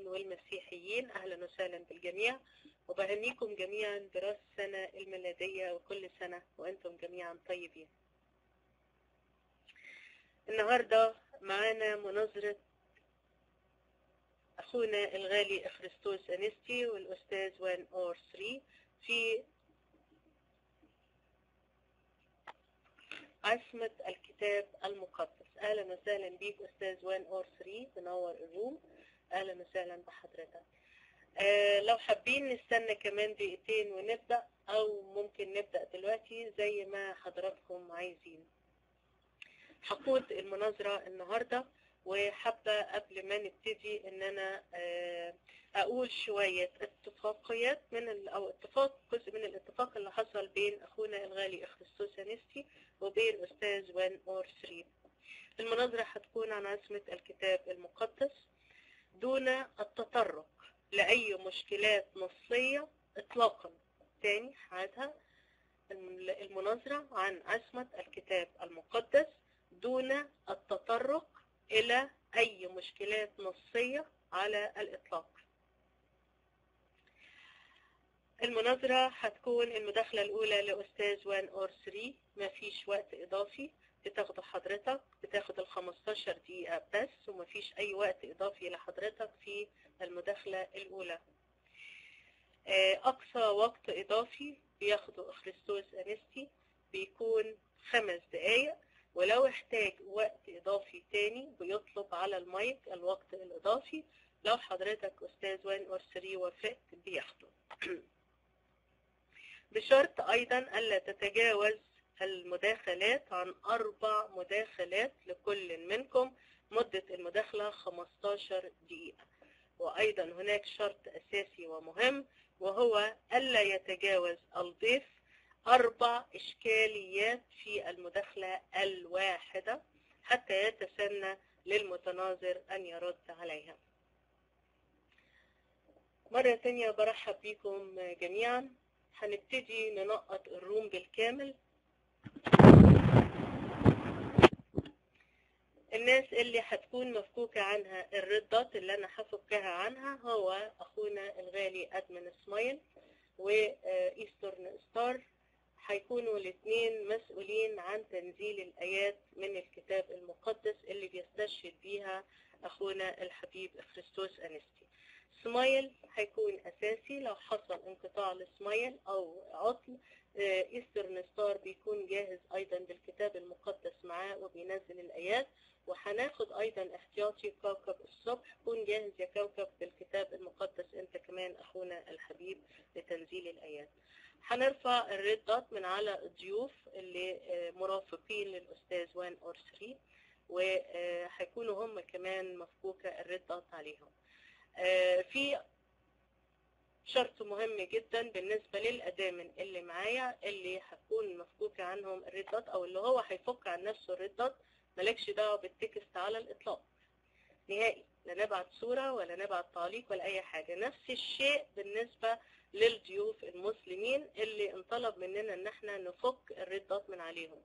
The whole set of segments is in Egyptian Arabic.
والمسيحيين أهلا وسهلا بالجميع وبهنيكم جميعا براس السنة الميلادية وكل سنة وأنتم جميعا طيبين النهاردة معانا مناظرة أخونا الغالي أخرستوس أنستي والأستاذ وان أور 3 في عصمة الكتاب المقدس أهلا وسهلا بيك أستاذ وان أور 3 بنور الروم أهلا وسهلا بحضرتك آه لو حابين نستنى كمان دقيقتين ونبدأ أو ممكن نبدأ دلوقتي زي ما حضراتكم عايزين هقود المناظرة النهاردة وحابة قبل ما نبتدي ان انا اقول شوية اتفاقيات من او اتفاق جزء من الاتفاق اللي حصل بين اخونا الغالي اخرستوس انستي وبين استاذ وان اور 3 المناظرة هتكون عن عصمة الكتاب المقدس دون التطرق لأي مشكلات نصية اطلاقا تاني هعيدها المناظرة عن عصمة الكتاب المقدس دون التطرق إلى أي مشكلات نصية على الإطلاق المناظرة هتكون المداخلة الأولى لأستاذ وان أور 3 مفيش وقت إضافي بتاخده حضرتك بتاخد ال 15 دقيقة بس ومفيش أي وقت إضافي لحضرتك في المداخلة الأولى أقصى وقت إضافي بياخده أخرستوس أنستي بيكون خمس دقايق ولو احتاج وقت إضافي تاني بيطلب على المايك الوقت الإضافي لو حضرتك أستاذ وان أور 3 وافقت بياخده بشرط أيضا ألا تتجاوز المداخلات عن أربع مداخلات لكل منكم مدة المداخلة 15 دقيقة وأيضا هناك شرط أساسي ومهم وهو ألا يتجاوز الضيف أربع إشكاليات في المداخلة الواحدة حتى يتسنى للمتناظر أن يرد عليها مرة تانية برحب بكم جميعا هنبتدي ننقط الروم بالكامل الناس اللي هتكون مفكوكة عنها الردات اللي أنا هفكها عنها هو أخونا الغالي أدمن اسمايل وإيسترن ستار هيكونوا الاثنين مسؤولين عن تنزيل الآيات من الكتاب المقدس اللي بيستشهد بيها أخونا الحبيب خريستوس أنستي سمايل هيكون أساسي لو حصل انقطاع لسمايل أو عطل إيسترن ستار بيكون جاهز أيضا بالكتاب المقدس معاه وبينزل الآيات وهناخد أيضا احتياطي كوكب الصبح كون جاهز يا كوكب بالكتاب المقدس أنت كمان أخونا الحبيب لتنزيل الآيات هنرفع الريد دوت من على الضيوف اللي مرافقين للأستاذ وان أور 3 وهيكونوا هم كمان مفكوكة الريد دوت عليهم في شرط مهم جدا بالنسبة للأدامن اللي معايا اللي هتكون مفكوكة عنهم الريد دوت أو اللي هو هيفك عن نفسه الريد دوت مالكش دعوة بالتكست على الإطلاق نهائي لا نبعت صورة ولا نبعت تعليق ولا أي حاجة نفس الشيء بالنسبة للضيوف المسلمين اللي انطلب مننا ان احنا نفك الريد دوت من عليهم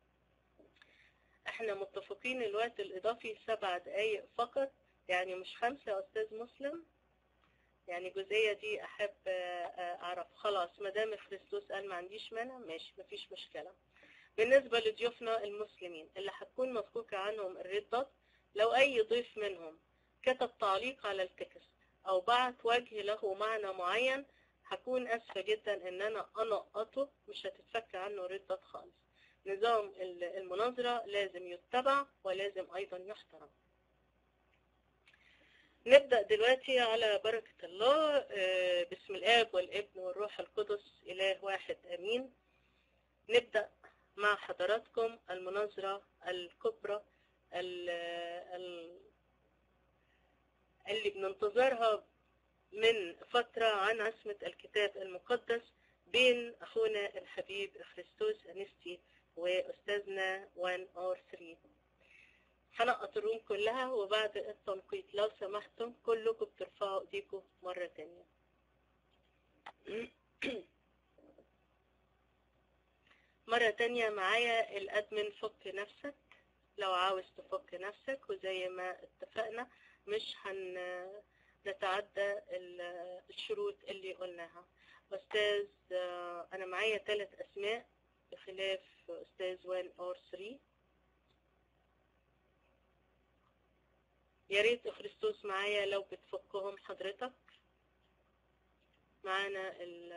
احنا متفقين الوقت الاضافي سبع دقايق فقط يعني مش خمسة يا استاذ مسلم يعني الجزئية دي احب اعرف خلاص ما دام خريستوس قال ما عنديش مانع ماشي مفيش مشكلة بالنسبة لضيوفنا المسلمين اللي هتكون مفكوكة عنهم الريد دوت لو اي ضيف منهم كتب تعليق على التكست او بعت وجه له معنى معين هكون اسفة جدا ان انا انقطه مش هتتفك عنه ردة خالص نظام المناظرة لازم يتبع ولازم ايضا يحترم نبدأ دلوقتي على بركة الله بسم الاب والابن والروح القدس اله واحد امين نبدأ مع حضراتكم المناظرة الكبرى اللي بننتظرها من فترة عن عصمة الكتاب المقدس بين أخونا الحبيب خريستوس أنستي وأستاذنا وان أور 3 هنقط الروم كلها وبعد التنقيط لو سمحتم كلكم بترفعوا ايديكم مرة تانية مرة تانية معايا الأدمن فك نفسك لو عاوز تفك نفسك وزي ما اتفقنا مش هن نتعدى ال- الشروط اللي قلناها أستاذ آه، أنا معايا ثلاث أسماء بخلاف أستاذ 1 أو 3 يا ريت أخريستوس معايا لو بتفكهم حضرتك معانا ال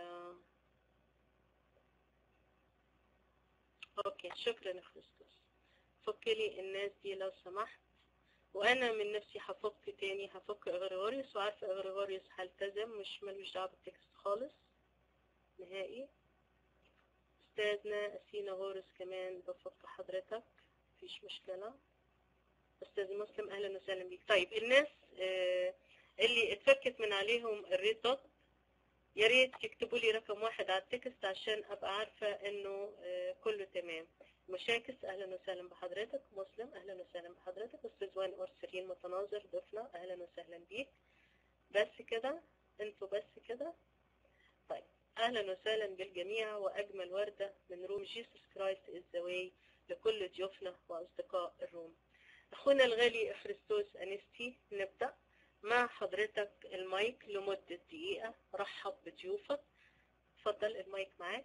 اوكي شكرا أخريستوس فك لي الناس دي لو سمحت وانا من نفسي هفك تاني هفك اغريغوريوس وعارفه اغريغوريوس هلتزم مش ملوش دعوه بالتكست خالص نهائي استاذنا اسينا غورس كمان بفك حضرتك مفيش مشكله استاذ مسلم اهلا وسهلا بيك طيب الناس آه، اللي اتفكت من عليهم الريد دوت يا ريت يكتبوا لي رقم واحد على التكست عشان ابقى عارفه انه آه، كله تمام مشاكس اهلا وسهلا بحضرتك مسلم اهلا وسهلا بحضرتك استاذ وائل ارسلين متناظر ضيفنا اهلا وسهلا بيك بس كده انتوا بس كده طيب اهلا وسهلا بالجميع واجمل ورده من روم جيسوس كرايست از ذا واي لكل ضيوفنا واصدقاء الروم اخونا الغالي افرستوس انستي نبدا مع حضرتك المايك لمده دقيقه رحب بضيوفك اتفضل المايك معاك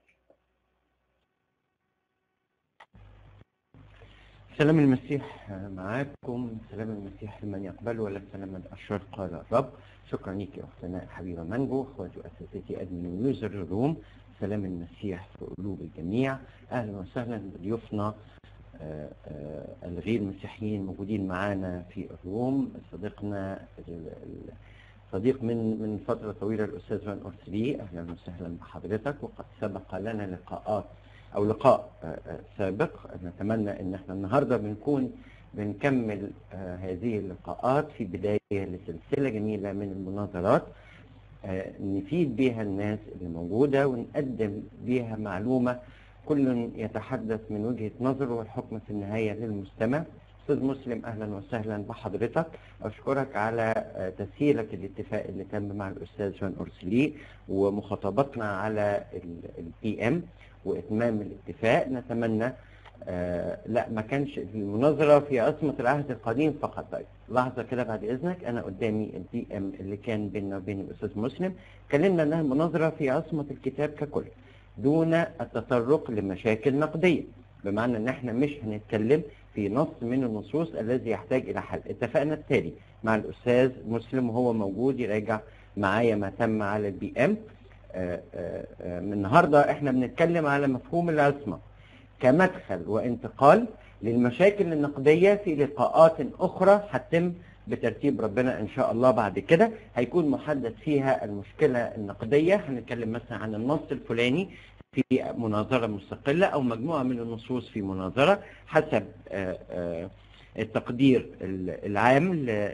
سلام المسيح معاكم سلام المسيح لمن يقبل ولا سلام الأشرار قال الرب شكرا لك يا أختنا حبيبة مانجو أخواتي وأساتذتي أدمن ويوزر الروم سلام المسيح في قلوب الجميع أهلا وسهلا بضيوفنا آه، آه، الغير مسيحيين موجودين معانا في الروم صديقنا ال- ال- صديق من من فترة طويلة الأستاذ فان أرسلي أهلا وسهلا بحضرتك وقد سبق لنا لقاءات او لقاء آه، آه، سابق نتمنى ان احنا النهارده بنكون بنكمل آه، هذه اللقاءات في بدايه لسلسله جميله من المناظرات آه، نفيد بها الناس اللي موجوده ونقدم بها معلومه كل يتحدث من وجهه نظره والحكم في النهايه للمستمع استاذ مسلم اهلا وسهلا بحضرتك اشكرك على آه، تسهيلك الاتفاق اللي تم مع الاستاذ جان اورسلي ومخاطبتنا على البي ام واتمام الاتفاق نتمنى آه لا ما كانش المناظره في عصمه العهد القديم فقط طيب لحظه كده بعد اذنك انا قدامي البي ام اللي كان بيننا وبين الاستاذ مسلم اتكلمنا انها مناظره في عصمه الكتاب ككل دون التطرق لمشاكل نقديه بمعنى ان احنا مش هنتكلم في نص من النصوص الذي يحتاج الى حل اتفقنا التالي مع الاستاذ مسلم وهو موجود يراجع معايا ما تم على البي ام آه، آه، آه، من النهارده احنا بنتكلم على مفهوم العصمه كمدخل وانتقال للمشاكل النقديه في لقاءات اخرى هتتم بترتيب ربنا ان شاء الله بعد كده هيكون محدد فيها المشكله النقديه هنتكلم مثلا عن النص الفلاني في مناظره مستقله او مجموعه من النصوص في مناظره حسب آه، آه، التقدير ال- العام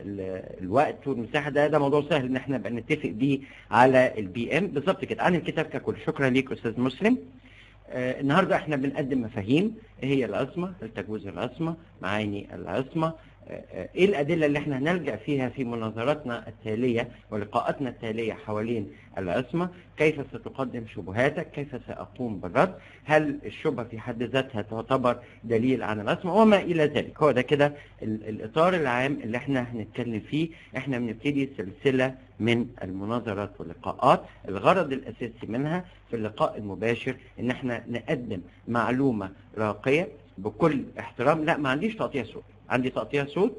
للوقت والمساحه ده ده موضوع سهل ان احنا نبقى نتفق بيه على البي ام بالظبط كده عن الكتاب ككل شكرا ليك استاذ مسلم آه، النهارده احنا بنقدم مفاهيم ايه هي العصمه هل تجوز العصمه معاني العصمه آه، آه، ايه الادله اللي احنا هنلجا فيها في مناظراتنا التاليه ولقاءاتنا التاليه حوالين العصمه كيف ستقدم شبهاتك كيف ساقوم بالرد هل الشبهه في حد ذاتها تعتبر دليل عن العصمه وما الى ذلك هو ده كده ال- الاطار العام اللي احنا هنتكلم فيه احنا بنبتدي سلسله من المناظرات واللقاءات الغرض الاساسي منها في اللقاء المباشر ان احنا نقدم معلومه راقيه بكل احترام لا ما عنديش تقطيع صوت عندي تقطيع صوت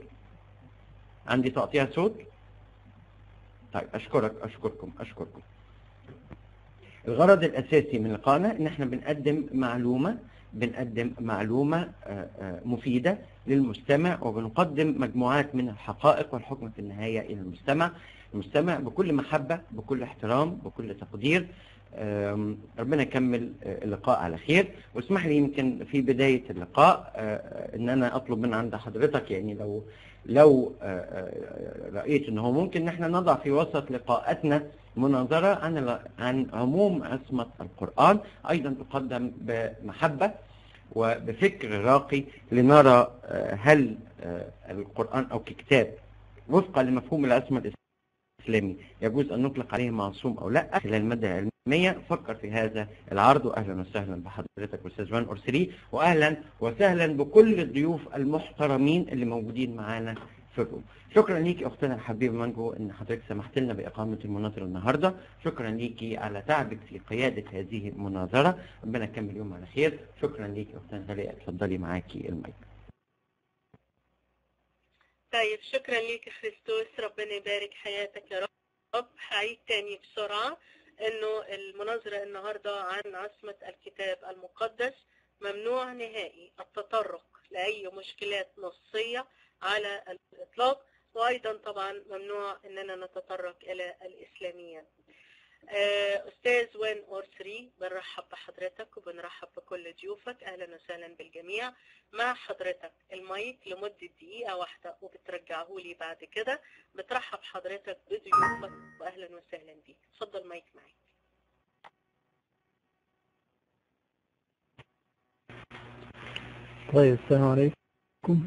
عندي تقطيع صوت طيب اشكرك اشكركم اشكركم الغرض الاساسي من لقائنا ان احنا بنقدم معلومه بنقدم معلومه آه، آه، مفيده للمستمع وبنقدم مجموعات من الحقائق والحكم في النهايه الى المستمع المستمع بكل محبه بكل احترام بكل تقدير آم، ربنا يكمل آه، اللقاء على خير واسمح لي يمكن في بدايه اللقاء آه، آه، ان انا اطلب من عند حضرتك يعني لو لو آه، آه، رايت ان هو ممكن ان احنا نضع في وسط لقاءاتنا مناظره عن عن عموم عصمه القران ايضا تقدم بمحبه وبفكر راقي لنرى آه، هل آه، القران او ككتاب وفقا لمفهوم العصمه الاسلامي يجوز ان نطلق عليه معصوم او لا خلال الماده العلميه فكر في هذا العرض واهلا وسهلا بحضرتك استاذ جوان اورسلي واهلا وسهلا بكل الضيوف المحترمين اللي موجودين معانا في الروم شكرا ليكي اختنا الحبيبه مانجو ان حضرتك سمحت لنا باقامه المناظره النهارده شكرا ليكي على تعبك في قياده هذه المناظره ربنا يكمل يوم على خير شكرا ليكي اختنا غاليه اتفضلي معاكي المايك طيب شكرا ليك خريستوس ربنا يبارك حياتك يا رب هعيد تاني بسرعة انه المناظرة النهاردة عن عصمة الكتاب المقدس ممنوع نهائي التطرق لأي مشكلات نصية على الإطلاق وأيضا طبعا ممنوع أننا نتطرق إلى الإسلاميات آه، أستاذ وين أور 3 بنرحب بحضرتك وبنرحب بكل ضيوفك أهلا وسهلا بالجميع مع حضرتك المايك لمدة دقيقة واحدة وبترجعه لي بعد كده بترحب حضرتك بضيوفك وأهلا وسهلا بيك اتفضل مايك معاك طيب السلام عليكم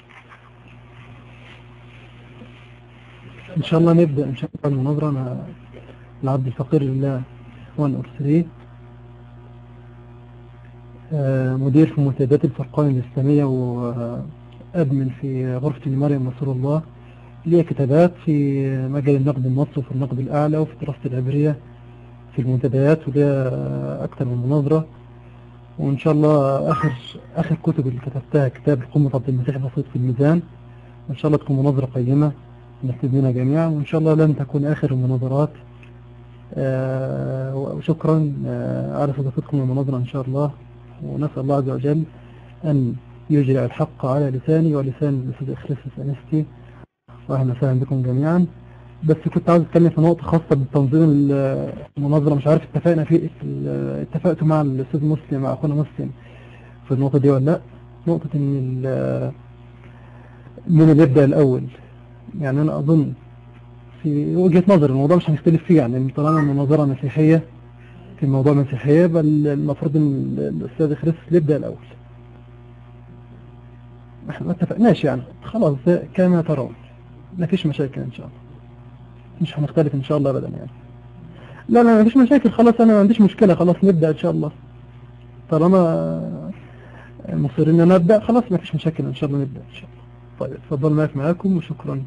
إن شاء الله نبدأ إن شاء الله المناظرة أنا العبد الفقير لله 1 أور 3 آه، مدير في منتديات الفرقان الإسلامية وأدمن في غرفة مريم نصر الله لي كتابات في مجال النقد النص وفي النقد الأعلى وفي دراسة العبرية في المنتديات وليا أكثر من مناظرة وإن شاء الله آخر آخر كتب اللي كتبتها كتاب القمة عبد المسيح بسيط في الميزان وإن شاء الله تكون مناظرة قيمة نستفيد منها جميعا وإن شاء الله لن تكون آخر المناظرات آه، وشكرا آه، على استضافتكم المناظرة إن شاء الله ونسأل الله عز وجل أن يجري الحق على لساني ولسان الأستاذ إخريسوس أنستي وأهلا وسهلا بكم جميعا بس كنت عاوز أتكلم في نقطة خاصة بالتنظيم المناظرة مش عارف اتفقنا في اتفقتوا مع الأستاذ مسلم مع أخونا مسلم في النقطة دي ولا لأ نقطة إن ال- مين اللي يبدأ الأول يعني أنا أظن في وجهة نظر الموضوع مش هنختلف فيه يعني طالما المناظرة مسيحية في موضوع مسيحية بل المفروض ان الأستاذ خريس يبدأ الأول احنا ما اتفقناش يعني خلاص ده كما ترون ما فيش مشاكل إن شاء الله مش هنختلف إن شاء الله أبدا يعني لا لا ما فيش مشاكل خلاص أنا ما عنديش مشكلة خلاص نبدأ إن شاء الله طالما مصرين أن نبدأ خلاص ما فيش مشاكل إن شاء الله نبدأ إن شاء الله طيب اتفضل معك معاكم وشكرا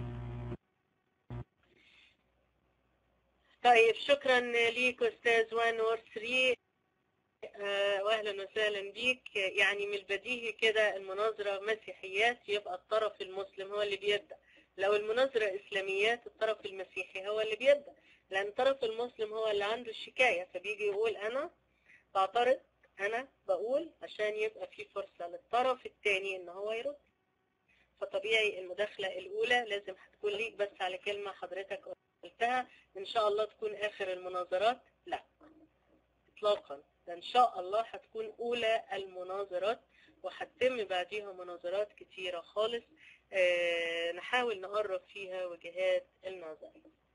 طيب شكرا ليك أستاذ وان أور 3 آه، واهلا وسهلا بيك يعني من البديهي كده المناظرة مسيحيات يبقى الطرف المسلم هو اللي بيبدأ لو المناظرة إسلاميات الطرف المسيحي هو اللي بيبدأ لأن الطرف المسلم هو اللي عنده الشكاية فبيجي يقول أنا بعترض أنا بقول عشان يبقى في فرصة للطرف الثاني إن هو يرد فطبيعي المداخلة الأولى لازم هتكون ليك بس على كلمة حضرتك قلتها إن شاء الله تكون آخر المناظرات لا إطلاقا ده إن شاء الله هتكون أولى المناظرات وهتتم بعديها مناظرات كتيرة خالص آه نحاول نقرب فيها وجهات النظر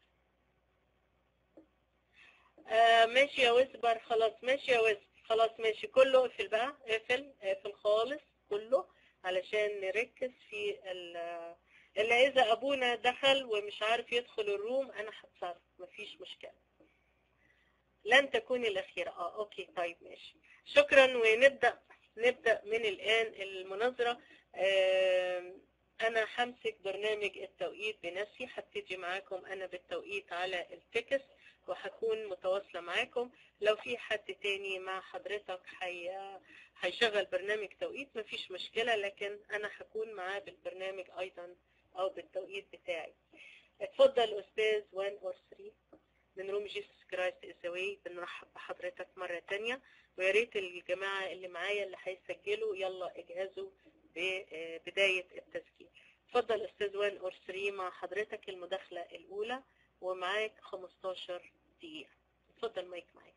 آه ماشي يا وسبر خلاص ماشي يا وسبر خلاص ماشي كله اقفل بقى اقفل اقفل خالص كله علشان نركز في ال- اللي إذا أبونا دخل ومش عارف يدخل الروم أنا هتصرف مفيش مشكلة لن تكون الأخيرة اه أوكي طيب ماشي شكرا ونبدأ نبدأ من الآن المناظرة آم، أنا همسك برنامج التوقيت بنفسي هبتدي معاكم أنا بالتوقيت على التكست وهكون متواصلة معاكم لو في حد تاني مع حضرتك حي... هيشغل برنامج توقيت مفيش مشكلة لكن أنا هكون معاه بالبرنامج أيضا أو بالتوقيت بتاعي اتفضل أستاذ 1 أور 3 من روم جيسوس كرايست إزاوي بنرحب بحضرتك مرة تانية ويا ريت الجماعة اللي معايا اللي هيسجلوا يلا اجهزوا ببداية التسجيل اتفضل أستاذ 1 أور 3 مع حضرتك المداخلة الأولى ومعاك 15 دقيقة اتفضل مايك معاك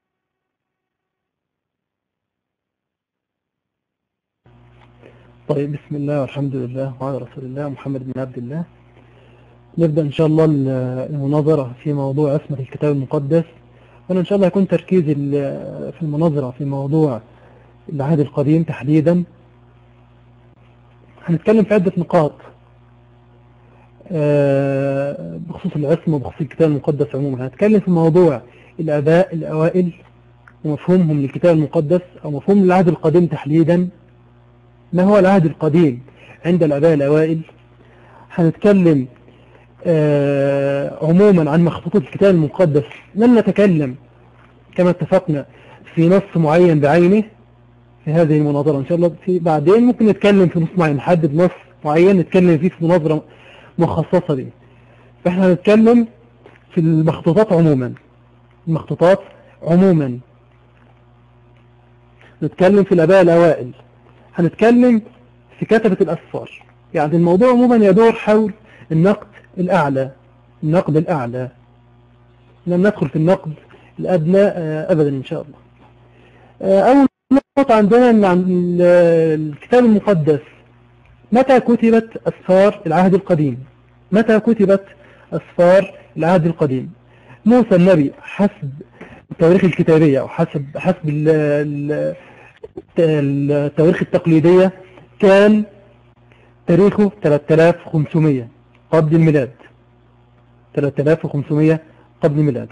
طيب بسم الله والحمد لله وعلى رسول الله محمد بن عبد الله نبدأ إن شاء الله ال- المناظرة في موضوع عصمة الكتاب المقدس وأنا إن شاء الله يكون تركيزي ال- في المناظرة في موضوع العهد القديم تحديدا هنتكلم في عدة نقاط آه، بخصوص العصمة وبخصوص الكتاب المقدس عموما هنتكلم في موضوع الآباء الأوائل ومفهومهم للكتاب المقدس أو مفهوم العهد القديم تحديدا ما هو العهد القديم عند الآباء الأوائل هنتكلم آه عموما عن مخطوطات الكتاب المقدس لن نتكلم كما اتفقنا في نص معين بعينه في هذه المناظرة إن شاء الله في بعدين ممكن نتكلم في نص معين نحدد نص معين نتكلم فيه في مناظرة مخصصة به فإحنا هنتكلم في المخطوطات عموما المخطوطات عموما نتكلم في الآباء الأوائل هنتكلم في كتبة الأسفار يعني الموضوع عموما يدور حول النقد الأعلى النقد الأعلى لم ندخل في النقد الأدنى آه، أبدا إن شاء الله آه، أول نقطة عندنا أن عن الكتاب المقدس متى كتبت أسفار العهد القديم متى كتبت أسفار العهد القديم موسى النبي حسب التواريخ الكتابية أو حسب حسب التواريخ التقليدية كان تاريخه 3500 قبل الميلاد 3500 قبل الميلاد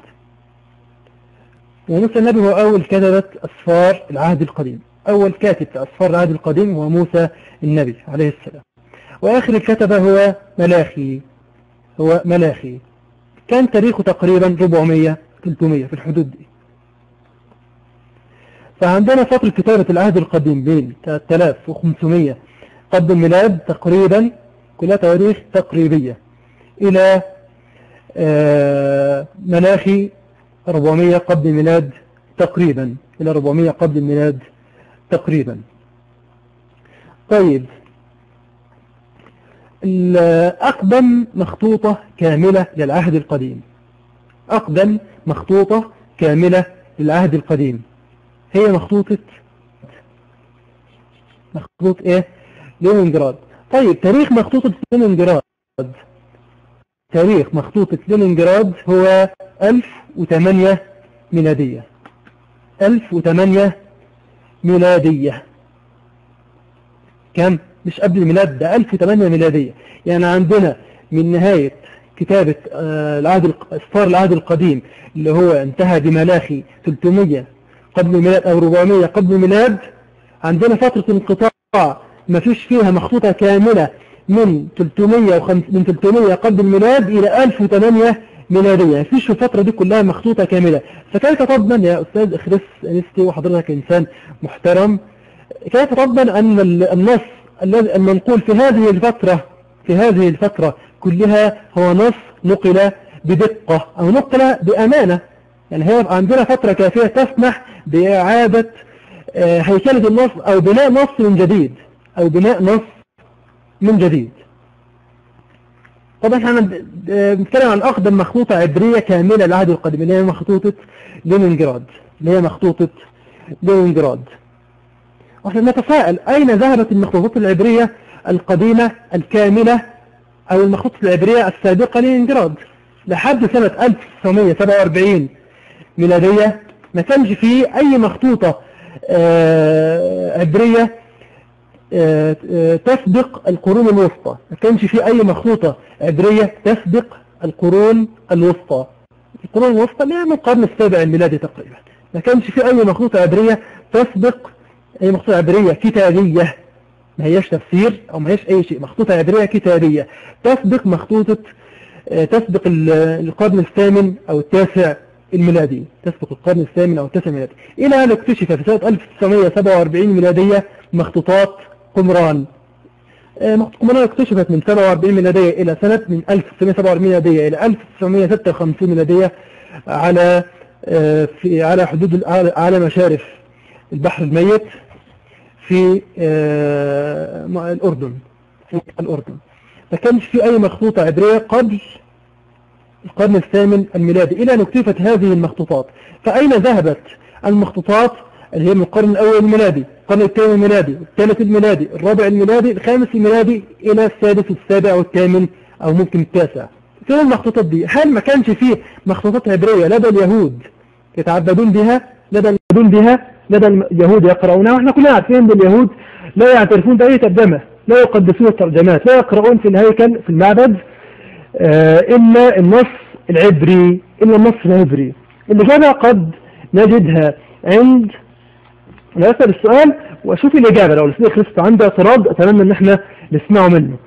وموسى النبي هو أول كتبة أسفار العهد القديم أول كاتب في أسفار العهد القديم هو موسى النبي عليه السلام وآخر الكتبة هو ملاخي هو ملاخي كان تاريخه تقريبا 400 300 في الحدود دي فعندنا فترة كتابة العهد القديم بين 3500 قبل الميلاد تقريبا كلها تواريخ تقريبية إلى آه، مناخي 400 قبل الميلاد تقريبا إلى 400 قبل الميلاد تقريبا طيب أقدم مخطوطة كاملة للعهد القديم أقدم مخطوطة كاملة للعهد القديم هي مخطوطة مخطوط ايه لينينجراد طيب تاريخ مخطوطة لينينجراد تاريخ مخطوطة لينينجراد هو 1008 ميلادية 1008 ميلادية كم مش قبل الميلاد ده 1008 ميلادية يعني عندنا من نهاية كتابة آه، العهد اصفار العهد القديم اللي هو انتهى بملاخي 300 قبل الميلاد او 400 قبل الميلاد عندنا فترة انقطاع ما فيش فيها مخطوطة كاملة من 300 من 300 قبل الميلاد إلى 1008 ميلادية ما فيش في الفترة دي كلها مخطوطة كاملة فكيف تضمن يا أستاذ خريس أنستي وحضرتك إنسان محترم كيف تضمن أن النص الذي المنقول في هذه الفترة في هذه الفترة كلها هو نص نقل بدقة أو نقل بأمانة يعني هي عندنا فترة كافية تسمح بإعادة آه، هيكلة النص أو بناء نص من جديد أو بناء نص من جديد طبعا احنا بنتكلم عن أقدم مخطوطة عبرية كاملة للعهد القديم اللي هي مخطوطة لينينجراد اللي هي مخطوطة لينينجراد واحنا نتساءل أين ذهبت المخطوطات العبرية القديمة الكاملة أو المخطوطة العبرية السابقة لينينجراد لحد سنة 1947 ميلادية ما كانش فيه أي مخطوطة آه، عبرية آه، آه، تسبق القرون الوسطى ما كانش فيه أي مخطوطة عبرية تسبق القرون الوسطى القرون الوسطى اللي هي من القرن السابع الميلادي تقريبا ما كانش فيه أي مخطوطة عبرية تسبق أي مخطوطة عبرية كتابية ما هيش تفسير أو ما هيش أي شيء مخطوطة عبرية كتابية تسبق مخطوطة تسبق القرن الثامن أو التاسع الميلادي تسبق القرن الثامن أو التاسع الميلادي إلى أن اكتشف في سنة 1947 ميلادية مخطوطات قمران آه، مخطوطات قمران اكتشفت من 47 ميلادية إلى سنة من 1947 ميلادية إلى 1956 ميلادية على آه، في على حدود على مشارف البحر الميت في آه، الأردن في الأردن ما كانش في أي مخطوطة عبرية قبل القرن الثامن الميلادي إلى أن اكتشفت هذه المخطوطات فأين ذهبت المخطوطات اللي هي من القرن الأول الميلادي القرن الثاني الميلادي الثالث الميلادي الرابع الميلادي الخامس الميلادي إلى السادس السابع والثامن أو ممكن التاسع فين المخطوطات دي هل ما كانش فيه مخطوطات عبرية لدى اليهود يتعبدون بها لدى اليهود بها لدى اليهود يقرؤونها واحنا كلنا عارفين ان اليهود لا يعترفون بأي ترجمة لا يقدسون الترجمات لا يقرؤون في الهيكل في المعبد آه، إلا النص العبري إلا النص العبري الإجابة قد نجدها عند أنا أسأل السؤال وأشوف الإجابة لو الأستاذ خريستو عنده اعتراض أتمنى أن احنا نسمعه منه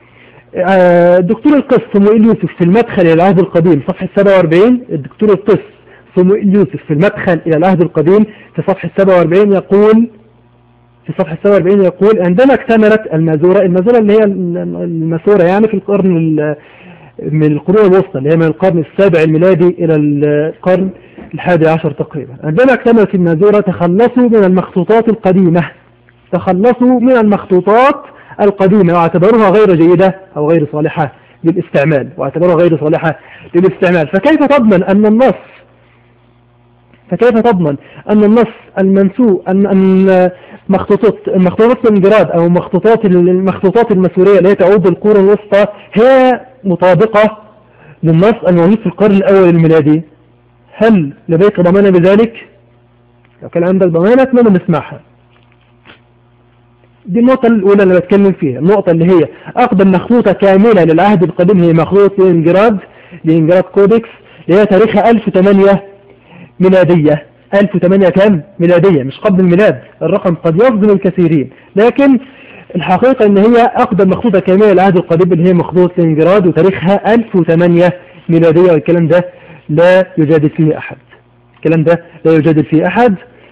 آه، الدكتور القس صموئيل يوسف في المدخل إلى العهد القديم صفحة 47 الدكتور القس صموئيل يوسف في المدخل إلى العهد القديم في صفحة 47 يقول في صفحة 47 يقول عندما اكتملت المازورة المازورة اللي هي الماسورة يعني في القرن ال- من القرون الوسطى اللي هي من القرن السابع الميلادي إلى القرن الحادي عشر تقريبا عندما اكتملت المازورة تخلصوا من المخطوطات القديمة تخلصوا من المخطوطات القديمة واعتبروها غير جيدة أو غير صالحة للاستعمال واعتبروها غير صالحة للاستعمال فكيف تضمن أن النص فكيف تضمن أن النص المنسوب أن أن مخطوطات مخطوطات الانجراد أو مخطوطات المخطوطات المسورية اللي هي تعود للقرون الوسطى هي مطابقة للنص الموجود في القرن الأول الميلادي هل لديك ضمانة بذلك؟ لو كان عندك ضمانة أتمنى نسمعها دي النقطة الأولى اللي بتكلم فيها النقطة اللي هي أقدم مخطوطة كاملة للعهد القديم هي مخطوطة لينجراد لينجراد كودكس اللي هي تاريخها 1008 ميلادية 1008 كام ميلادية مش قبل الميلاد الرقم قد يصدم الكثيرين لكن الحقيقة ان هي اقدم مخطوطة كاملة للعهد القديم اللي هي مخطوطة لينجراد وتاريخها 1008 ميلادية والكلام ده لا يجادل فيه احد الكلام ده لا يجادل فيه احد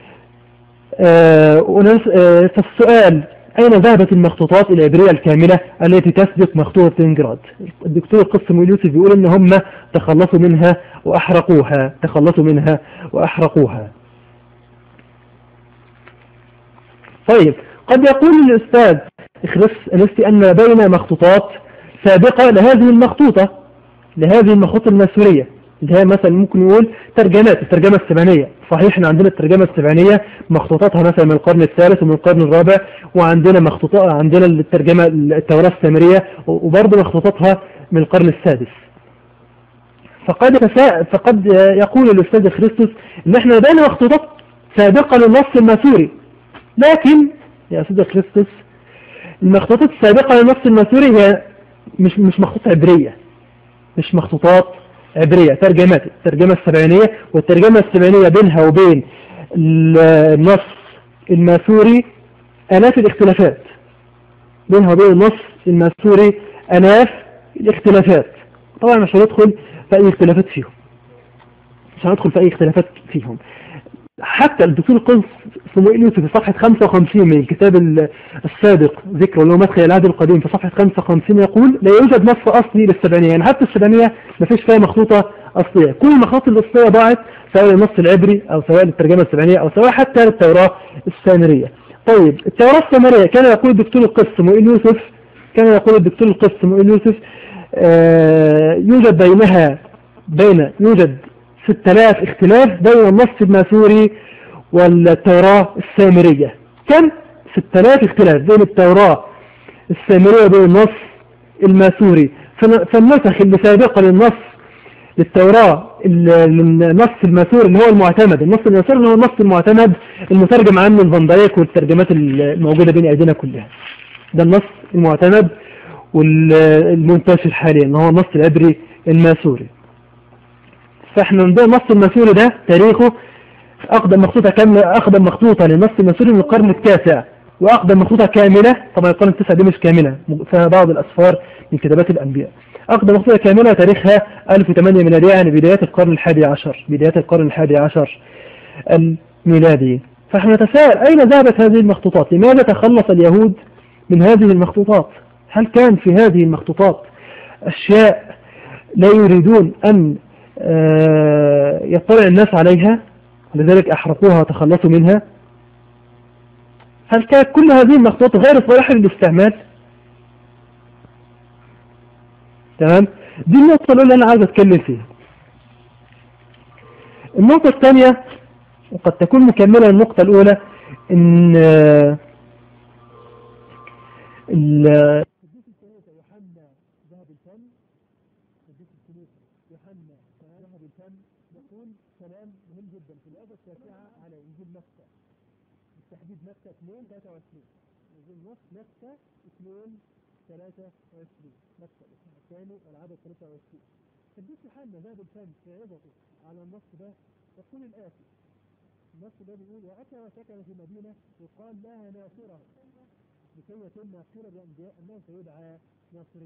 آه ونس- آه فالسؤال أين ذهبت المخطوطات العبرية الكاملة التي تسبق مخطوطة لينجراد الدكتور القسم يوسف بيقول إن هم تخلصوا منها وأحرقوها تخلصوا منها وأحرقوها طيب قد يقول الأستاذ إخرس أنستي أن بين مخطوطات سابقة لهذه المخطوطة لهذه المخطوطة الماسورية اللي هي مثلا ممكن نقول ترجمات الترجمة السبعينية صحيح احنا عندنا الترجمة السبعينية مخطوطاتها مثلا من القرن الثالث ومن القرن الرابع وعندنا مخطوطات عندنا الترجمة التوراة السامرية وبرضه مخطوطاتها من القرن السادس فقد يتساءل فقد يقول الأستاذ خريستوس ان احنا لدينا مخطوطات سابقة للنص الماسوري لكن يا أستاذ خريستوس المخطوطات السابقة للنص الماسوري هي مش مش مخطوطات عبرية مش مخطوطات عبرية ترجمات الترجمة السبعينية والترجمة السبعينية بينها وبين النص الماسوري آلاف الاختلافات بينها وبين النص الماسوري آلاف الاختلافات طبعا مش هندخل في أي اختلافات فيهم مش هندخل في أي اختلافات فيهم حتى الدكتور القنص صموئيل يوسف في صفحة 55 من الكتاب السابق ذكره اللي هو مدخل العهد القديم في صفحة 55 يقول لا يوجد نص أصلي للسبعينية يعني حتى السبعينية ما فيش فيها مخطوطة أصلية كل المخاطط الأصلية ضاعت سواء للنص العبري أو سواء للترجمة السبعينية أو سواء حتى للتوراة السامرية طيب التوراة السامرية كان يقول الدكتور القس صموئيل يوسف كان يقول الدكتور القس صموئيل يوسف آه يوجد بينها بين يوجد 6000 اختلاف بين النص الماسوري والتوراة السامرية كم 6000 اختلاف بين التوراة السامرية وبين النص الماسوري فالنسخ اللي سابقة للنص للتوراة النص الماسوري اللي هو المعتمد النص الماسوري اللي هو النص المعتمد المترجم عنه الفان دايك والترجمات الموجودة بين ايدينا كلها ده النص المعتمد والمنتشر حاليا اللي هو النص العبري الماسوري فاحنا عندنا النص الماسوري ده تاريخه اقدم مخطوطة كاملة اقدم مخطوطة للنص الماسوري من القرن التاسع واقدم مخطوطة كاملة طبعا القرن التاسع دي مش كاملة فيها بعض الاسفار من كتابات الانبياء اقدم مخطوطة كاملة تاريخها 1008 ميلادية يعني بدايات القرن الحادي عشر بدايات القرن الحادي عشر الميلادي فاحنا نتساءل اين ذهبت هذه المخطوطات لماذا تخلص اليهود من هذه المخطوطات هل كان في هذه المخطوطات اشياء لا يريدون ان يطلع الناس عليها لذلك أحرقوها وتخلصوا منها هل كانت كل هذه المخطوطات غير صالحة للاستعمال تمام دي النقطة الأولى اللي أنا عايز أتكلم فيها النقطة الثانية وقد تكون مكملة للنقطة الأولى إن ال كلام مهم جدا في الآية التاسعة على إنجيل مكة بالتحديد مكة 2 23 إنجيل مكة 2 23 مكة الإصحاح الثاني والعدد 23 قديس يوحنا ذهب الفم في عظته على النص ده يقول الآتي النص ده بيقول وأتى وسكن في مدينة يقال لها ناصرة لكي يتم قيل بأنبياء أنه سيدعى ناصريا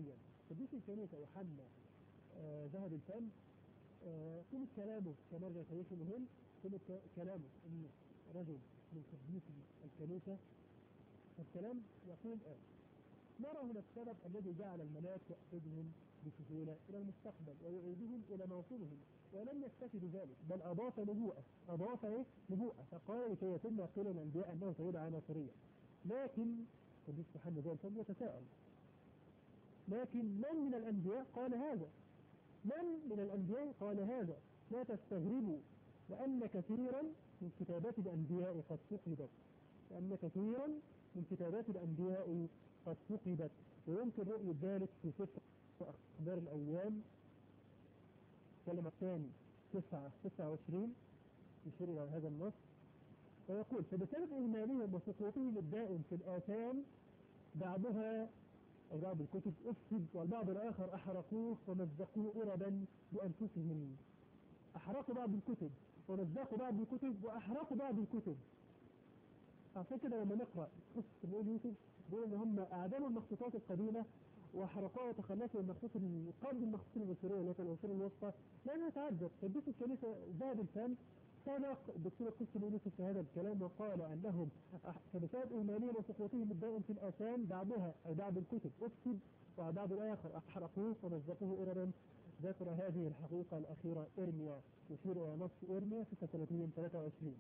قديس الكنيسة يوحنا آه، ذهب الفم آه، قيمة كلامه كمرجع تاريخي مهم قيمة ك- كلامه إن رجل من قديسي الكنيسة فالكلام يقول آه نرى هنا السبب الذي جعل الملاك يأخذهم بسهولة إلى المستقبل ويعيدهم إلى موطنهم ولم يكتفي بذلك بل أضاف نبوءة أضاف إيه؟ نبوءة فقال لكي يتم قيل الأنبياء أنه سيدعى ناصريا لكن قديس يوحنا ذا الفم يتساءل لكن من من الأنبياء قال هذا من من الأنبياء قال هذا لا تستغربوا لأن كثيرا من كتابات الأنبياء قد فقدت لأن كثيرا من كتابات الأنبياء قد فقدت ويمكن رؤية ذلك في سفر أخبار الأيام كلمة الثاني تسعة تسعة وعشرين يشير إلى هذا النص ويقول فبسبب إهمالهم وسقوطهم الدائم في الآثام بعضها أو بعض الكتب أفسد والبعض الآخر أحرقوه ومزقوه إربا بأنفسهم أحرقوا بعض الكتب ومزقوا بعض الكتب وأحرقوا بعض الكتب عشان كده لما نقرأ قصة النبي يوسف بيقول إن هم أعدموا المخطوطات القديمة وحرقوها وتخلفوا المخطوط قبل المخطوط المصرية اللي هي العصور الوسطى لا نتعجب قديس الكنيسة ذهب الفم سبق الدكتور القدس يوسف في هذا الكلام وقال انهم أح- فبسبب اهمالهم وسقوطهم الدائم في الاثام بعضها او بعض الكتب افسد وبعض الاخر احرقوه ومزقوه اربا ذكر هذه الحقيقه الاخيره ارميا يشير الى نص ارميا 36 23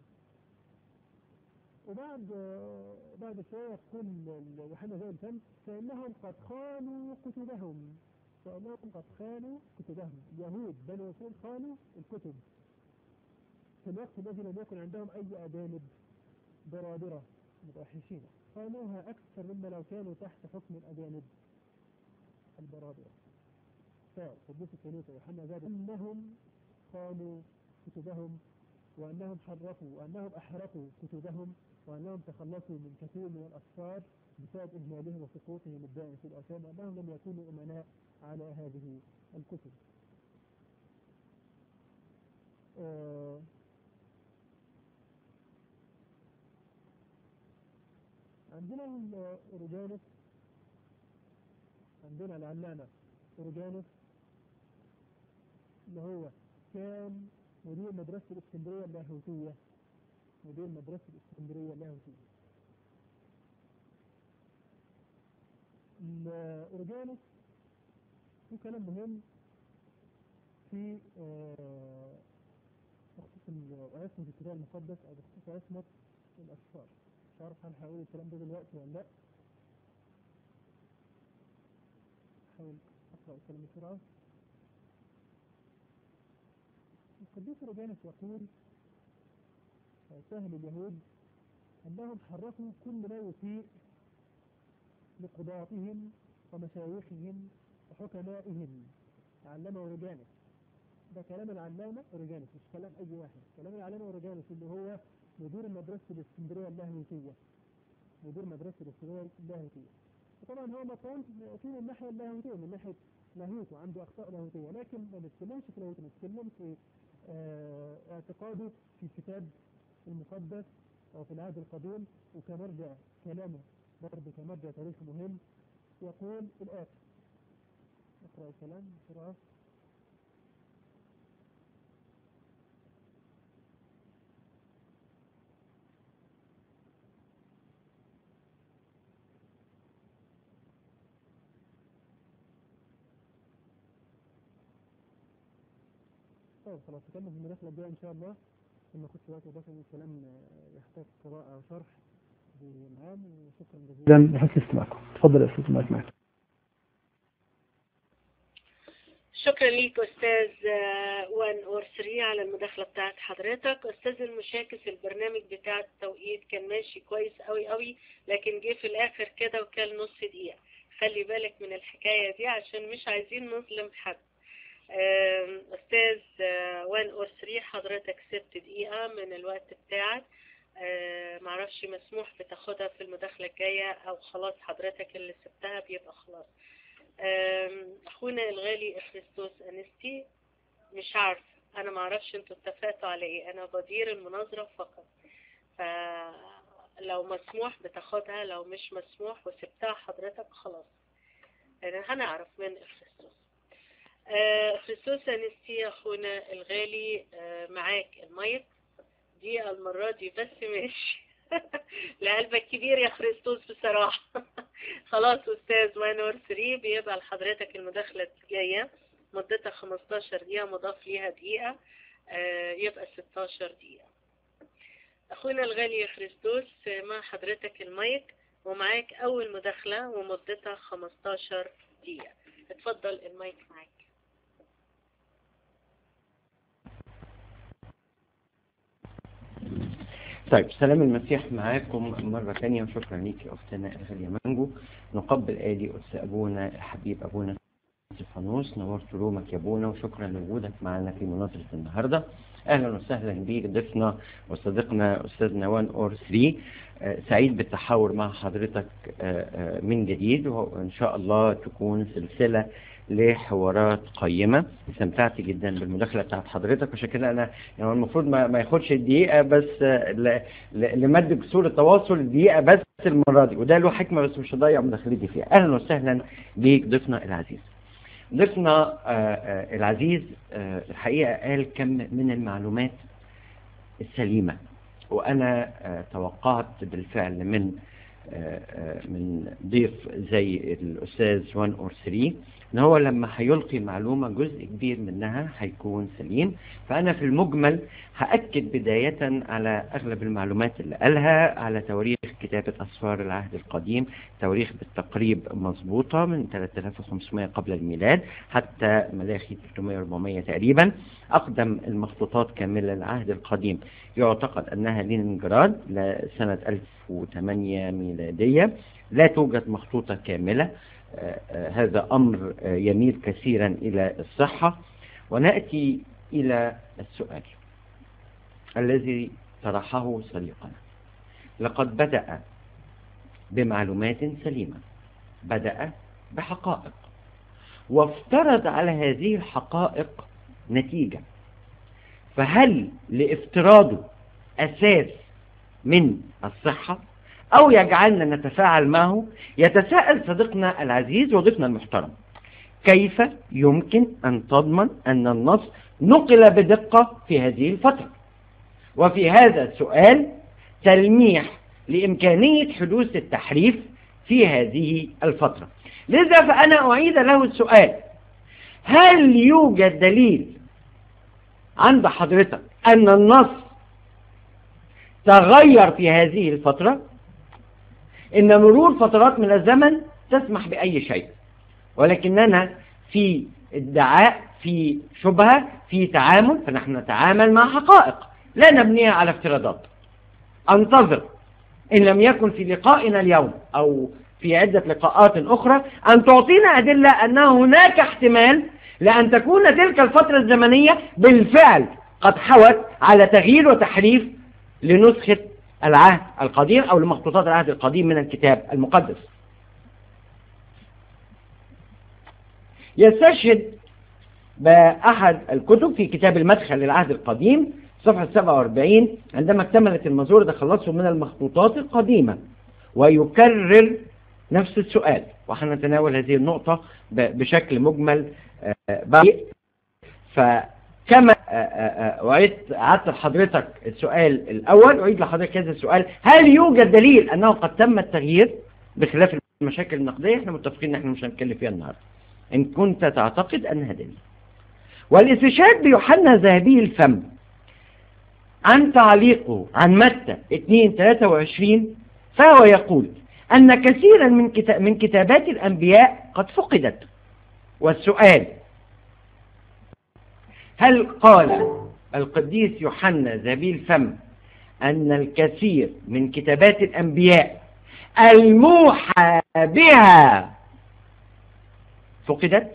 وبعد آه، بعد شويه يقول ال- يوحنا ذا الفم فانهم قد خانوا كتبهم فانهم قد خانوا كتبهم اليهود بنو يسوع خانوا الكتب في الوقت الذي لم يكن عندهم أي أجانب برادرة متوحشين خانوها أكثر مما لو كانوا تحت حكم الأجانب البرادرة فقدوس الكنيسة يوحنا ذلك أنهم خانوا كتبهم وأنهم حرفوا وأنهم أحرقوا كتبهم وأنهم تخلصوا من كثير من الأسفار بسبب إهمالهم وسقوطهم الدائم في الأثام وأنهم لم يكونوا أمناء على هذه الكتب آه عندنا أورجانوس عندنا العلامة أورجانوس اللي هو كان مدير مدرسة الإسكندرية اللاهوتية مدير مدرسة الإسكندرية اللاهوتية الأورجانوس في كلام مهم في آه، بخصوص ال- عصمة الكتاب المقدس أو بخصوص عصمة الأسفار مش عارف هل هقول الكلام ده دلوقتي ولا لا أحاول أقرأ الكلام بسرعة القديس روجانس يقول سهل اليهود أنهم حرفوا كل ما يسيء لقضاتهم ومشايخهم وحكمائهم علمه أوريجانس ده كلام العلامة أوريجانس مش كلام أي واحد كلام العلامة أوريجانس اللي هو مدير مدرسة الإسكندرية اللاهوتية مدير مدرسة الإسكندرية اللاهوتية وطبعا هو مطعون في من الناحية اللاهوتية من ناحية لاهوت وعنده أخطاء لاهوتية لكن ما بنتكلمش في لاهوت بنتكلم في آه، اعتقاده في الكتاب المقدس أو في العهد القديم وكمرجع كلامه برضه كمرجع تاريخي مهم يقول الآتي اقرأ الكلام بسرعة طيب خلاص نكمل في المداخلة الجاية إن شاء الله ثم نخش وقت إضافي من الكلام آه، يحتاج قراءة أو شرح بمعان وشكرا جزيلا إذا لحسن استماعكم تفضل يا أستاذ معك معك شكرا ليك أستاذ 1 اور 3 على المداخلة بتاعت حضرتك أستاذ المشاكس البرنامج بتاع التوقيت كان ماشي كويس قوي قوي لكن جه في الآخر كده وكان نص دقيقة خلي بالك من الحكاية دي عشان مش عايزين نظلم حد آم، أستاذ 1 اور 3 حضرتك سبت دقيقة من الوقت بتاعك آه، معرفش مسموح بتاخدها في المداخلة الجاية أو خلاص حضرتك اللي سبتها بيبقى خلاص آم، أخونا الغالي إخريستوس أنستي مش عارف أنا معرفش انتوا اتفقتوا على إيه أنا بدير المناظرة فقط فلو مسموح بتاخدها لو مش مسموح وسبتها حضرتك خلاص يعني هنعرف من افرستوس آه، افرستوس انستي اخونا الغالي آه، معاك المايك دي المرة دي بس ماشي لقلبك كبير يا خريستوس بصراحة خلاص أستاذ 1 اور 3 بيبقى لحضرتك المداخلة الجاية مدتها 15 دقيقة مضاف ليها دقيقة آه، يبقى 16 دقيقة أخونا الغالي يا خريستوس آه، مع حضرتك المايك ومعاك أول مداخلة ومدتها 15 دقيقة اتفضل المايك معاك طيب سلام المسيح معاكم مرة ثانية وشكرا ليك يا أختنا الغالية مانجو نقبل آلي أس أبونا الحبيب أبونا استفانوس نورت رومك يا أبونا وشكرا لوجودك معنا في مناظرة النهاردة أهلا وسهلا بيك ضيفنا وصديقنا أستاذ نوان أور 3 آه، سعيد بالتحاور مع حضرتك آه، آه، من جديد وإن شاء الله تكون سلسلة لحوارات قيمة استمتعت جدا بالمداخلة بتاعت حضرتك عشان كده أنا يعني المفروض ما, ما ياخدش الدقيقة بس آه، ل- ل- لمد جسور التواصل الدقيقة بس المرة دي وده له حكمة بس مش هضيع مداخلتي فيها أهلا وسهلا بيك ضيفنا العزيز ضيفنا آه، آه، العزيز آه، الحقيقة قال كم من المعلومات السليمة وأنا آه، توقعت بالفعل من آه، آه، من ضيف زي الأستاذ 1 أور 3 إن هو لما هيلقي معلومة جزء كبير منها هيكون سليم فأنا في المجمل هأكد بداية على أغلب المعلومات اللي قالها على تواريخ كتابة أسفار العهد القديم تواريخ بالتقريب مظبوطة من 3500 قبل الميلاد حتى ملاخي 300 تقريبا أقدم المخطوطات كاملة العهد القديم يعتقد أنها لينينجراد لسنة 1008 ميلادية لا توجد مخطوطة كاملة آه، آه، هذا أمر آه، يميل كثيرا إلى الصحة ونأتي إلى السؤال الذي طرحه صديقنا لقد بدأ بمعلومات سليمة بدأ بحقائق وافترض على هذه الحقائق نتيجة فهل لافتراضه أساس من الصحة أو يجعلنا نتفاعل معه يتساءل صديقنا العزيز وضيفنا المحترم كيف يمكن أن تضمن أن النص نقل بدقة في هذه الفترة وفي هذا السؤال تلميح لإمكانية حدوث التحريف في هذه الفترة لذا فأنا أعيد له السؤال هل يوجد دليل عند حضرتك أن النص تغير في هذه الفترة إن مرور فترات من الزمن تسمح بأي شيء ولكننا في ادعاء في شبهة في تعامل فنحن نتعامل مع حقائق لا نبنيها على افتراضات انتظر إن لم يكن في لقائنا اليوم أو في عدة لقاءات أخرى أن تعطينا أدلة أن هناك احتمال لأن تكون تلك الفترة الزمنية بالفعل قد حوت على تغيير وتحريف لنسخة العهد القديم أو لمخطوطات العهد القديم من الكتاب المقدس يستشهد بأحد الكتب في كتاب المدخل للعهد القديم صفحة 47 عندما اكتملت المزور ده خلصوا من المخطوطات القديمة ويكرر نفس السؤال وحنتناول هذه النقطة بشكل مجمل بعد فكما أعيد أعدت لحضرتك السؤال الأول أعيد لحضرتك هذا السؤال هل يوجد دليل أنه قد تم التغيير بخلاف المشاكل النقدية احنا متفقين ان احنا مش هنتكلم فيها النهاردة ان كنت تعتقد انها دليل والاستشهاد بيوحنا ذهبي الفم عن تعليقه عن متى 2 23 فهو يقول أن كثيرا من كتاب من كتابات الأنبياء قد فقدت والسؤال هل قال القديس يوحنا ذهبي الفم أن الكثير من كتابات الأنبياء الموحى بها فقدت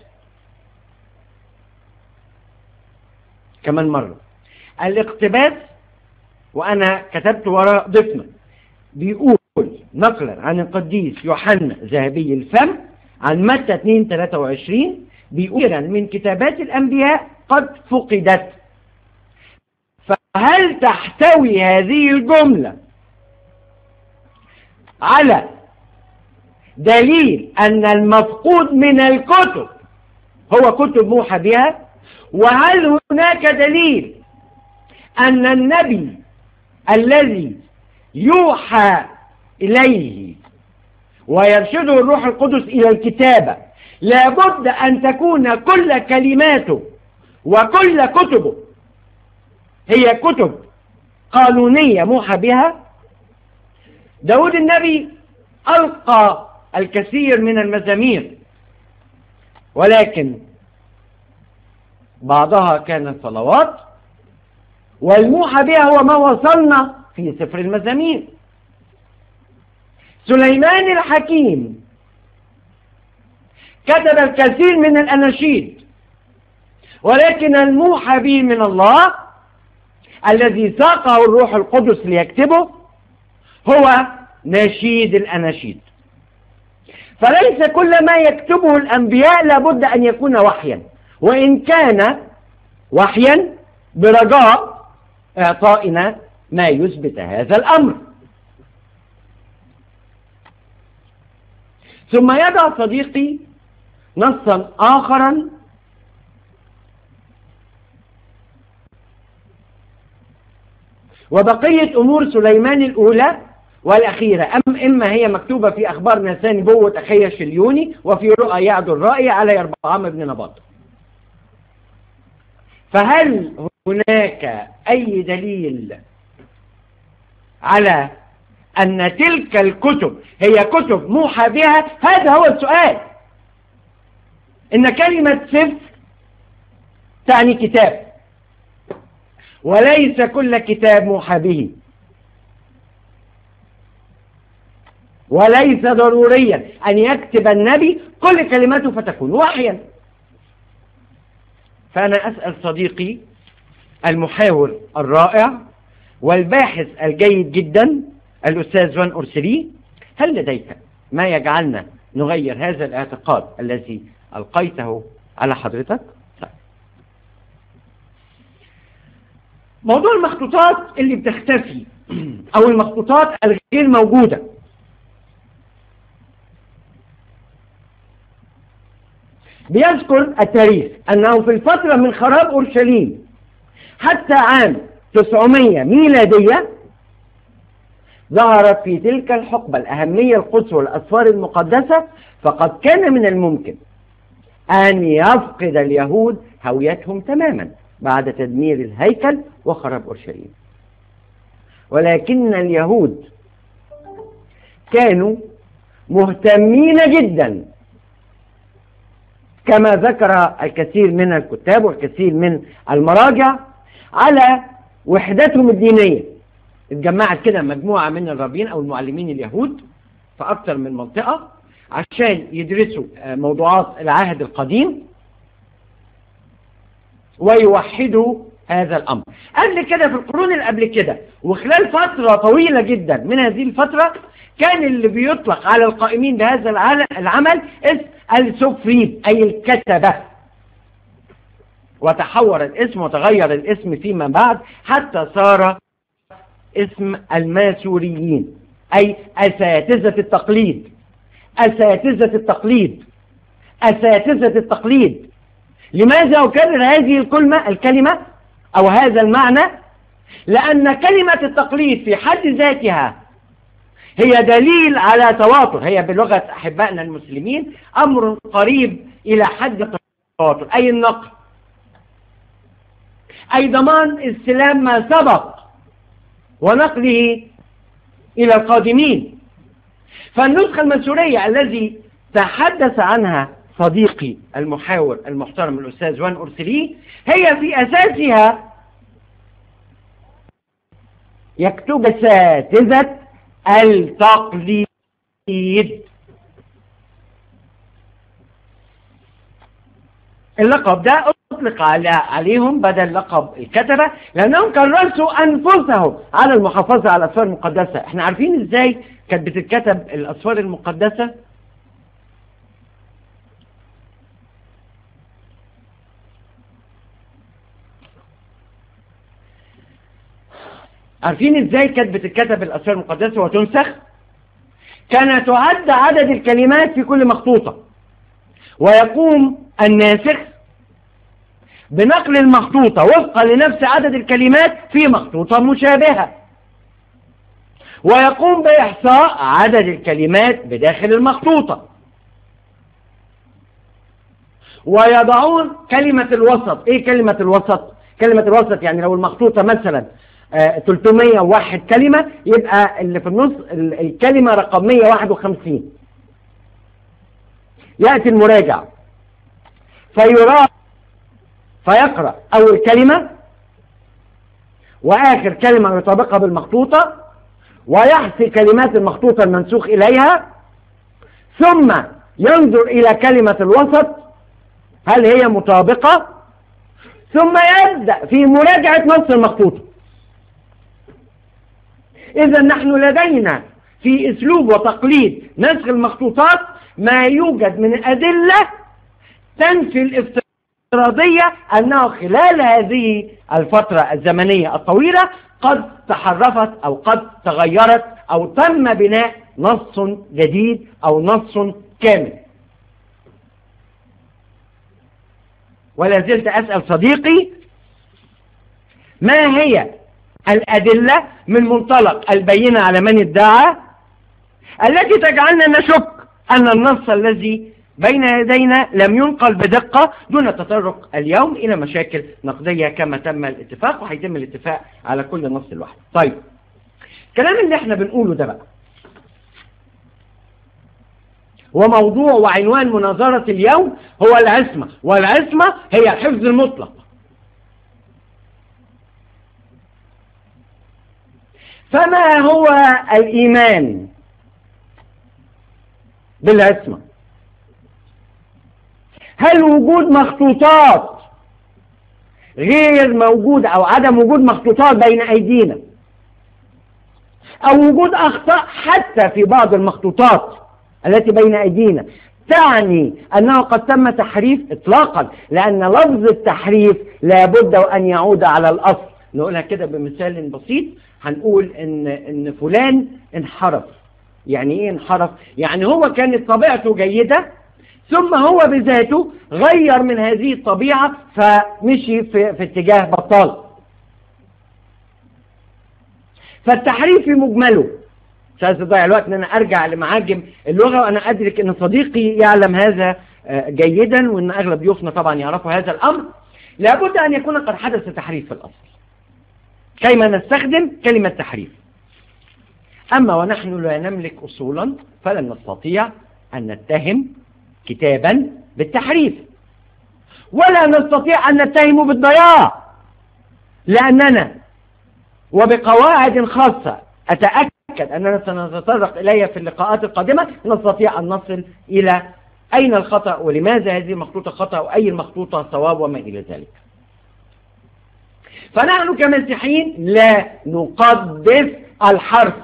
كمان مرة الاقتباس وأنا كتبت وراء ضفنا بيقول نقلا عن القديس يوحنا ذهبي الفم عن متى 2 23 بيقول من كتابات الأنبياء قد فقدت فهل تحتوي هذه الجملة على دليل أن المفقود من الكتب هو كتب موحى بها وهل هناك دليل أن النبي الذي يوحى إليه ويرشده الروح القدس إلى الكتابة لابد أن تكون كل كلماته وكل كتبه هي كتب قانونية موحى بها داود النبي ألقى الكثير من المزامير ولكن بعضها كانت صلوات والموحى بها هو ما وصلنا في سفر المزامير سليمان الحكيم كتب الكثير من الأناشيد ولكن الموحى به من الله الذي ساقه الروح القدس ليكتبه هو نشيد الأناشيد فليس كل ما يكتبه الأنبياء لابد أن يكون وحيا وإن كان وحيا برجاء إعطائنا ما يثبت هذا الأمر ثم يضع صديقي نصا آخرا وبقية أمور سليمان الأولى والأخيرة أم إما هي مكتوبة في أخبار نسان نبوة أخي الشليوني وفي رؤى يعد الرأي على يربعام بن نباط فهل هناك أي دليل على أن تلك الكتب هي كتب موحى بها هذا هو السؤال إن كلمة سفر تعني كتاب وليس كل كتاب موحى به وليس ضروريا أن يكتب النبي كل كلماته فتكون وحيا فأنا أسأل صديقي المحاور الرائع والباحث الجيد جدا الأستاذ وان أرسلي هل لديك ما يجعلنا نغير هذا الاعتقاد الذي ألقيته على حضرتك طيب. موضوع المخطوطات اللي بتختفي أو المخطوطات الغير موجودة بيذكر التاريخ أنه في الفترة من خراب أورشليم حتى عام 900 ميلادية ظهرت في تلك الحقبة الأهمية القدس والأسفار المقدسة فقد كان من الممكن أن يفقد اليهود هويتهم تماما بعد تدمير الهيكل وخراب أورشليم ولكن اليهود كانوا مهتمين جدا كما ذكر الكثير من الكتاب والكثير من المراجع على وحدتهم الدينية اتجمعت كده مجموعة من الرابين أو المعلمين اليهود في أكثر من منطقة عشان يدرسوا موضوعات العهد القديم ويوحدوا هذا الأمر قبل كده في القرون اللي قبل كده وخلال فترة طويلة جدا من هذه الفترة كان اللي بيطلق على القائمين بهذا العمل اسم السفريب أي الكتبة وتحور الاسم وتغير الاسم فيما بعد حتى صار اسم الماسوريين أي أساتذة التقليد أساتذة التقليد أساتذة التقليد لماذا أكرر هذه الكلمة الكلمة أو هذا المعنى لأن كلمة التقليد في حد ذاتها هي دليل على تواتر هي بلغة أحبائنا المسلمين أمر قريب إلى حد التواتر أي النقل أي ضمان استلام ما سبق ونقله إلى القادمين فالنسخة المنسورية الذي تحدث عنها صديقي المحاور المحترم الأستاذ وان أرسلي هي في أساسها يكتب أساتذة التقليد اللقب ده أطلق عليهم بدل لقب الكتبة لأنهم كرسوا أنفسهم على المحافظة على الأسفار المقدسة احنا عارفين ازاي كانت بتتكتب الأسفار المقدسة عارفين ازاي كانت بتتكتب الأسفار المقدسة وتنسخ كان تعد عدد الكلمات في كل مخطوطة ويقوم الناسخ بنقل المخطوطة وفقا لنفس عدد الكلمات في مخطوطة مشابهة ويقوم بإحصاء عدد الكلمات بداخل المخطوطة ويضعون كلمة الوسط ايه كلمة الوسط كلمة الوسط يعني لو المخطوطة مثلا آه 301 كلمة يبقى اللي في النص ال- الكلمة رقم 151 يأتي المراجع فيرى فيقرأ أول كلمة وآخر كلمة يطابقها بالمخطوطة ويحصي كلمات المخطوطة المنسوخ إليها ثم ينظر إلى كلمة الوسط هل هي مطابقة ثم يبدأ في مراجعة نص المخطوطة إذا نحن لدينا في أسلوب وتقليد نسخ المخطوطات ما يوجد من أدلة تنفي الافتراضية أنه خلال هذه الفترة الزمنية الطويلة قد تحرفت أو قد تغيرت أو تم بناء نص جديد أو نص كامل ولا زلت أسأل صديقي ما هي الأدلة من منطلق البينة على من ادعى التي تجعلنا نشك أن النص الذي بين يدينا لم ينقل بدقة دون التطرق اليوم إلى مشاكل نقدية كما تم الاتفاق وهيتم الاتفاق على كل نص لوحده طيب الكلام اللي احنا بنقوله ده بقى وموضوع وعنوان مناظرة اليوم هو العصمة والعصمة هي الحفظ المطلق فما هو الإيمان بالعصمة هل وجود مخطوطات غير موجود أو عدم وجود مخطوطات بين أيدينا أو وجود أخطاء حتى في بعض المخطوطات التي بين أيدينا تعني أنه قد تم تحريف إطلاقا لأن لفظ التحريف لابد أن يعود على الأصل نقولها كده بمثال بسيط هنقول إن, إن فلان انحرف يعني إيه انحرف؟ يعني هو كانت طبيعته جيدة ثم هو بذاته غير من هذه الطبيعة فمشي في, في اتجاه بطال فالتحريف في مجمله مش عايز اضيع الوقت ان انا ارجع لمعاجم اللغه وانا ادرك ان صديقي يعلم هذا جيدا وان اغلب ضيوفنا طبعا يعرفوا هذا الامر لابد ان يكون قد حدث تحريف في الاصل كيما نستخدم كلمه تحريف اما ونحن لا نملك اصولا فلن نستطيع ان نتهم كتابا بالتحريف ولا نستطيع ان نتهمه بالضياع لاننا وبقواعد خاصه اتاكد أتأكد أننا سنتطرق إليها في اللقاءات القادمة نستطيع أن نصل إلى أين الخطأ ولماذا هذه المخطوطة خطأ وأي المخطوطة صواب وما إلى ذلك فنحن كمسيحيين لا نقدس الحرف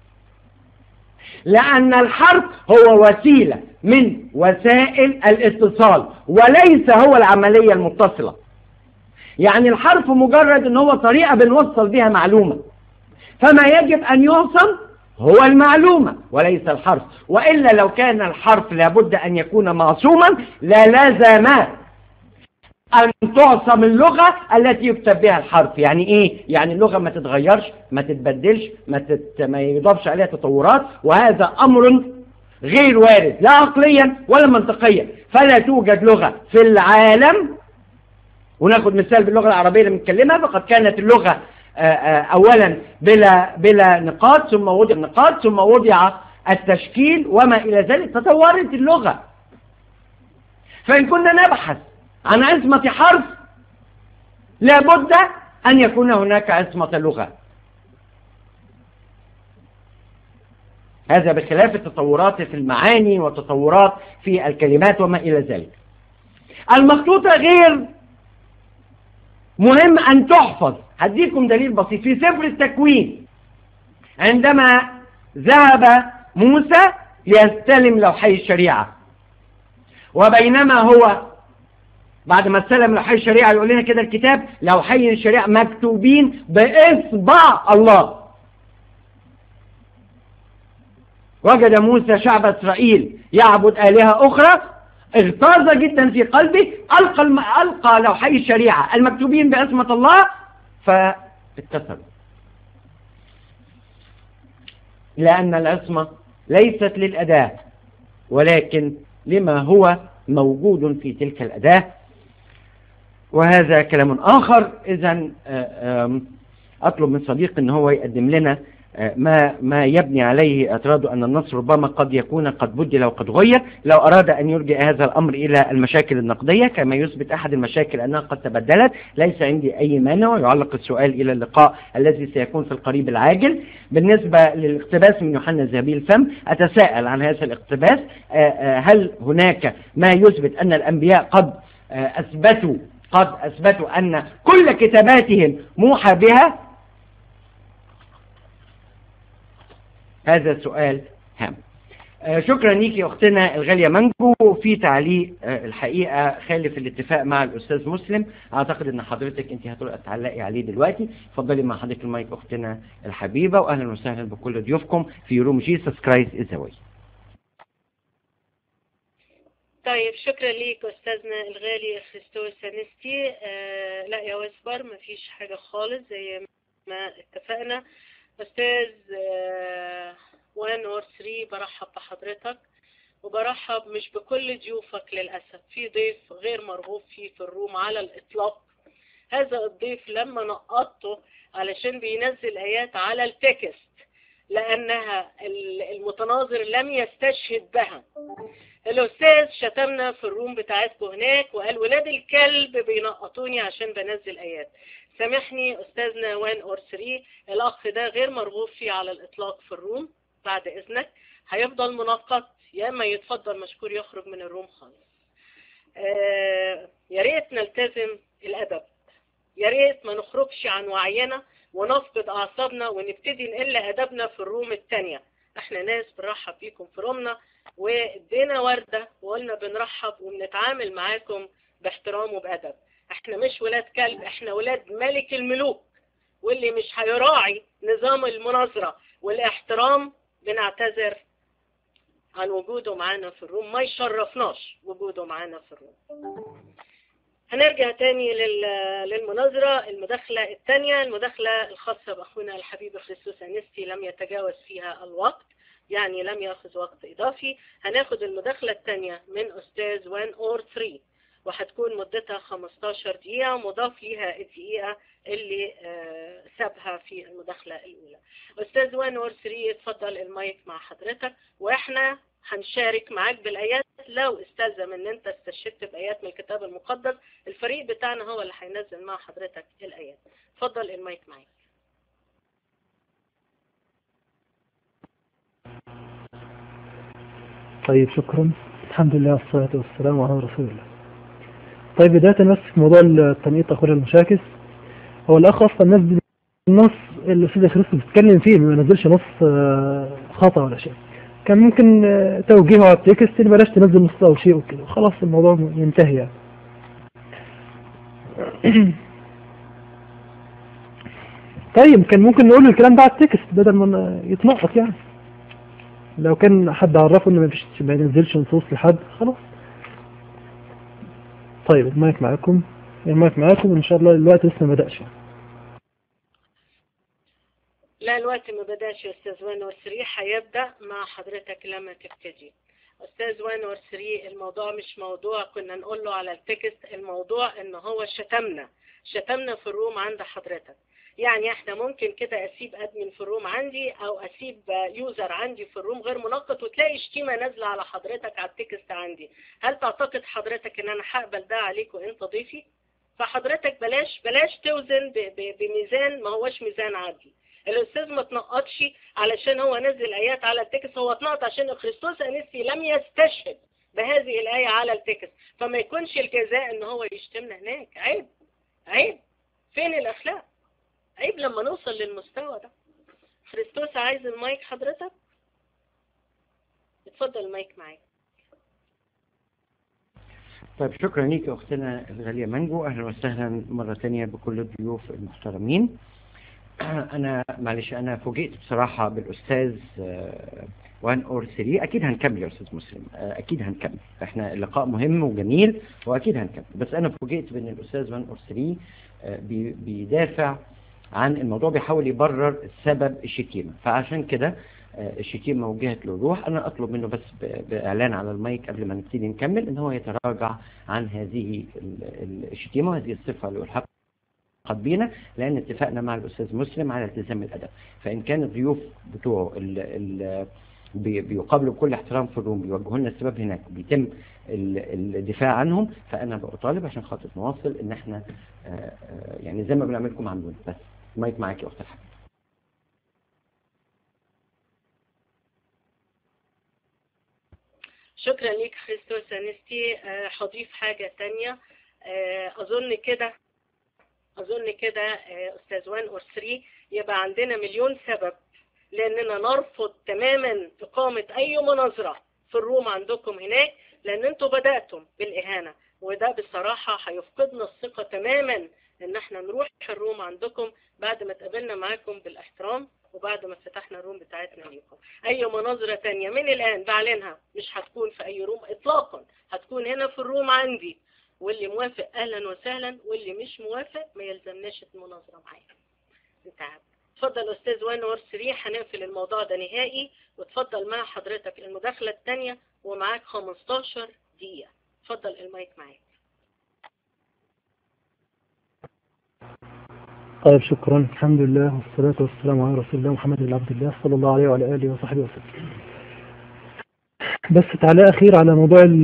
لأن الحرف هو وسيلة من وسائل الاتصال وليس هو العملية المتصلة يعني الحرف مجرد ان هو طريقة بنوصل بها معلومة فما يجب أن يعصم هو المعلومة وليس الحرف وإلا لو كان الحرف لابد أن يكون معصوما لا لازم أن تعصم اللغة التي يكتب بها الحرف يعني إيه؟ يعني اللغة ما تتغيرش ما تتبدلش ما, تت... ما يضافش عليها تطورات وهذا أمر غير وارد لا عقليا ولا منطقيا فلا توجد لغة في العالم وناخد مثال باللغة العربية اللي بنتكلمها فقد كانت اللغة اولا بلا بلا نقاط ثم وضع نقاط ثم وضع التشكيل وما الى ذلك تطورت اللغة فان كنا نبحث عن عصمة حرف لابد ان يكون هناك عصمة لغة هذا بخلاف التطورات في المعاني والتطورات في الكلمات وما الى ذلك المخطوطة غير مهم ان تحفظ هديكم دليل بسيط في سفر التكوين عندما ذهب موسى ليستلم لوحي الشريعة وبينما هو بعد ما استلم لوحي الشريعة يقول لنا كده الكتاب لوحي الشريعة مكتوبين بإصبع الله وجد موسى شعب إسرائيل يعبد آلهة أخرى اغتاظ جدا في قلبه ألقى, الم... ألقى لوحي الشريعة المكتوبين باسمة الله فاتكسروا لأن العصمة ليست للأداة ولكن لما هو موجود في تلك الأداة وهذا كلام آخر إذا أطلب من صديق أن هو يقدم لنا ما ما يبني عليه اعتراض أن النص ربما قد يكون قد بدل وقد غير لو أراد أن يرجع هذا الأمر إلى المشاكل النقدية كما يثبت أحد المشاكل أنها قد تبدلت ليس عندي أي مانع ويعلق السؤال إلى اللقاء الذي سيكون في القريب العاجل بالنسبة للاقتباس من يوحنا ذهبي الفم أتساءل عن هذا الاقتباس هل هناك ما يثبت أن الأنبياء قد أثبتوا قد أثبتوا أن كل كتاباتهم موحى بها هذا سؤال هام آه شكرا ليك يا اختنا الغاليه منجو في تعليق آه الحقيقه خالف الاتفاق مع الاستاذ مسلم اعتقد ان حضرتك انت هتبقى تعلقي عليه دلوقتي اتفضلي مع حضرتك المايك اختنا الحبيبه واهلا وسهلا بكل ضيوفكم في روم جيسس كرايست ازاوي طيب شكرا ليك استاذنا الغالي خريستوس سانستي آه لا يا واسبر مفيش حاجه خالص زي ما اتفقنا أستاذ 1 اور 3 برحب بحضرتك وبرحب مش بكل ضيوفك للأسف في ضيف غير مرغوب فيه في الروم على الإطلاق هذا الضيف لما نقطته علشان بينزل آيات على التكست لأنها المتناظر لم يستشهد بها الأستاذ شتمنا في الروم بتاعتكم هناك وقال ولاد الكلب بينقطوني عشان بنزل آيات سامحني أستاذنا 1 اور 3 الأخ ده غير مرغوب فيه على الإطلاق في الروم بعد إذنك هيفضل منقط يا إما يتفضل مشكور يخرج من الروم خالص آه يا ريت نلتزم الأدب يا ريت ما نخرجش عن وعينا ونفقد أعصابنا ونبتدي نقل أدبنا في الروم التانية احنا ناس بنرحب بيكم في رومنا وادينا وردة وقلنا بنرحب وبنتعامل معاكم باحترام وبأدب احنا مش ولاد كلب احنا ولاد ملك الملوك واللي مش هيراعي نظام المناظرة والاحترام بنعتذر عن وجوده معانا في الروم ما يشرفناش وجوده معانا في الروم هنرجع تاني للمناظرة المداخلة الثانية المداخلة الخاصة بأخونا الحبيب خريستوس أنستي لم يتجاوز فيها الوقت يعني لم يأخذ وقت إضافي هناخد المداخلة الثانية من أستاذ 1 اور 3 وهتكون مدتها 15 دقيقة مضاف ليها الدقيقة اللي سابها في المداخلة الأولى أستاذ 1 اور 3 اتفضل المايك مع حضرتك وإحنا هنشارك معاك بالآيات لو استلزم ان انت استشهدت بآيات من الكتاب المقدس الفريق بتاعنا هو اللي هينزل مع حضرتك الآيات اتفضل المايك معاك طيب شكرا الحمد لله والصلاة والسلام على رسول الله طيب بداية بس في موضوع التنقيط أخونا المشاكس هو الأخ أصلا نزل النص اللي الأستاذ خريستو بيتكلم فيه ما نزلش نص خطأ ولا شيء كان ممكن توجيهه على التكست اللي بلاش تنزل نص أو شيء وكده خلاص الموضوع ينتهي يعني طيب كان ممكن نقول الكلام ده على التكست بدل ما يتنقط يعني لو كان حد عرفه ان ما فيش ما ينزلش نصوص لحد خلاص طيب المايك معاكم المايك معاكم وان شاء الله الوقت لسه ما بدأش لا الوقت ما بدأش يا استاذ وان اور 3 هيبدأ مع حضرتك لما تبتدي استاذ وان اور 3 الموضوع مش موضوع كنا نقول له على التكست الموضوع ان هو شتمنا شتمنا في الروم عند حضرتك يعني احنا ممكن كده اسيب ادمن في الروم عندي او اسيب يوزر عندي في الروم غير منقط وتلاقي شتيمه نازله على حضرتك على التكست عندي هل تعتقد حضرتك ان انا هقبل ده عليك وانت ضيفي فحضرتك بلاش بلاش توزن بميزان ما هوش ميزان عادي الاستاذ ما تنقطش علشان هو نزل ايات على التكست هو اتنقط عشان خريستوس انستي لم يستشهد بهذه الايه على التكست فما يكونش الجزاء ان هو يشتمنا هناك عيب عيب فين الاخلاق عيب لما نوصل للمستوى ده خريستوس عايز المايك حضرتك اتفضل المايك معاك طيب شكرا ليك اختنا الغاليه مانجو اهلا وسهلا مره ثانيه بكل الضيوف المحترمين انا معلش انا فوجئت بصراحه بالاستاذ 1 اور 3 اكيد هنكمل يا استاذ مسلم آه، اكيد هنكمل احنا اللقاء مهم وجميل واكيد هنكمل بس انا فوجئت بان الاستاذ 1 اور 3 آه، بي- بيدافع عن الموضوع بيحاول يبرر سبب الشتيمه فعشان كده آه، الشتيمه وجهت له روح انا اطلب منه بس ب- باعلان على المايك قبل ما نبتدي نكمل ان هو يتراجع عن هذه ال- ال- الشتيمه وهذه الصفه اللي الحق قد بينا لان اتفقنا مع الاستاذ مسلم على التزام الادب فان كان الضيوف بتوعه ال ال بي- بيقابلوا بكل احترام في الروم بيوجهوا لنا السبب هناك بيتم ال- الدفاع عنهم فانا بطالب عشان خاطر نواصل ان احنا آه، آه، يعني زي ما بنعملكم عندنا بس المايك معاك يا اخت الحبيبه شكرا ليك خريستوس انستي آه، هضيف حاجة تانية آه، اظن كده اظن كده آه، استاذ 1 اور 3 يبقى عندنا مليون سبب لاننا نرفض تماما اقامة اي مناظرة في الروم عندكم هناك لان انتوا بدأتم بالاهانة وده بصراحة هيفقدنا الثقة تماما ان احنا نروح الروم عندكم بعد ما اتقابلنا معاكم بالاحترام وبعد ما فتحنا الروم بتاعتنا ليكم اي مناظرة تانية من الان بعلنها مش هتكون في اي روم اطلاقا هتكون هنا في الروم عندي واللي موافق اهلا وسهلا واللي مش موافق ما يلزمناش المناظرة معايا انتهى اتفضل استاذ وان اور 3 هنقفل الموضوع ده نهائي واتفضل مع حضرتك المداخلة التانية ومعاك 15 دقيقة اتفضل المايك معاك طيب شكرا الحمد لله والصلاة والسلام على رسول الله محمد بن عبد الله صلى الله عليه وعلى آله وصحبه وسلم بس تعليق أخير على موضوع ال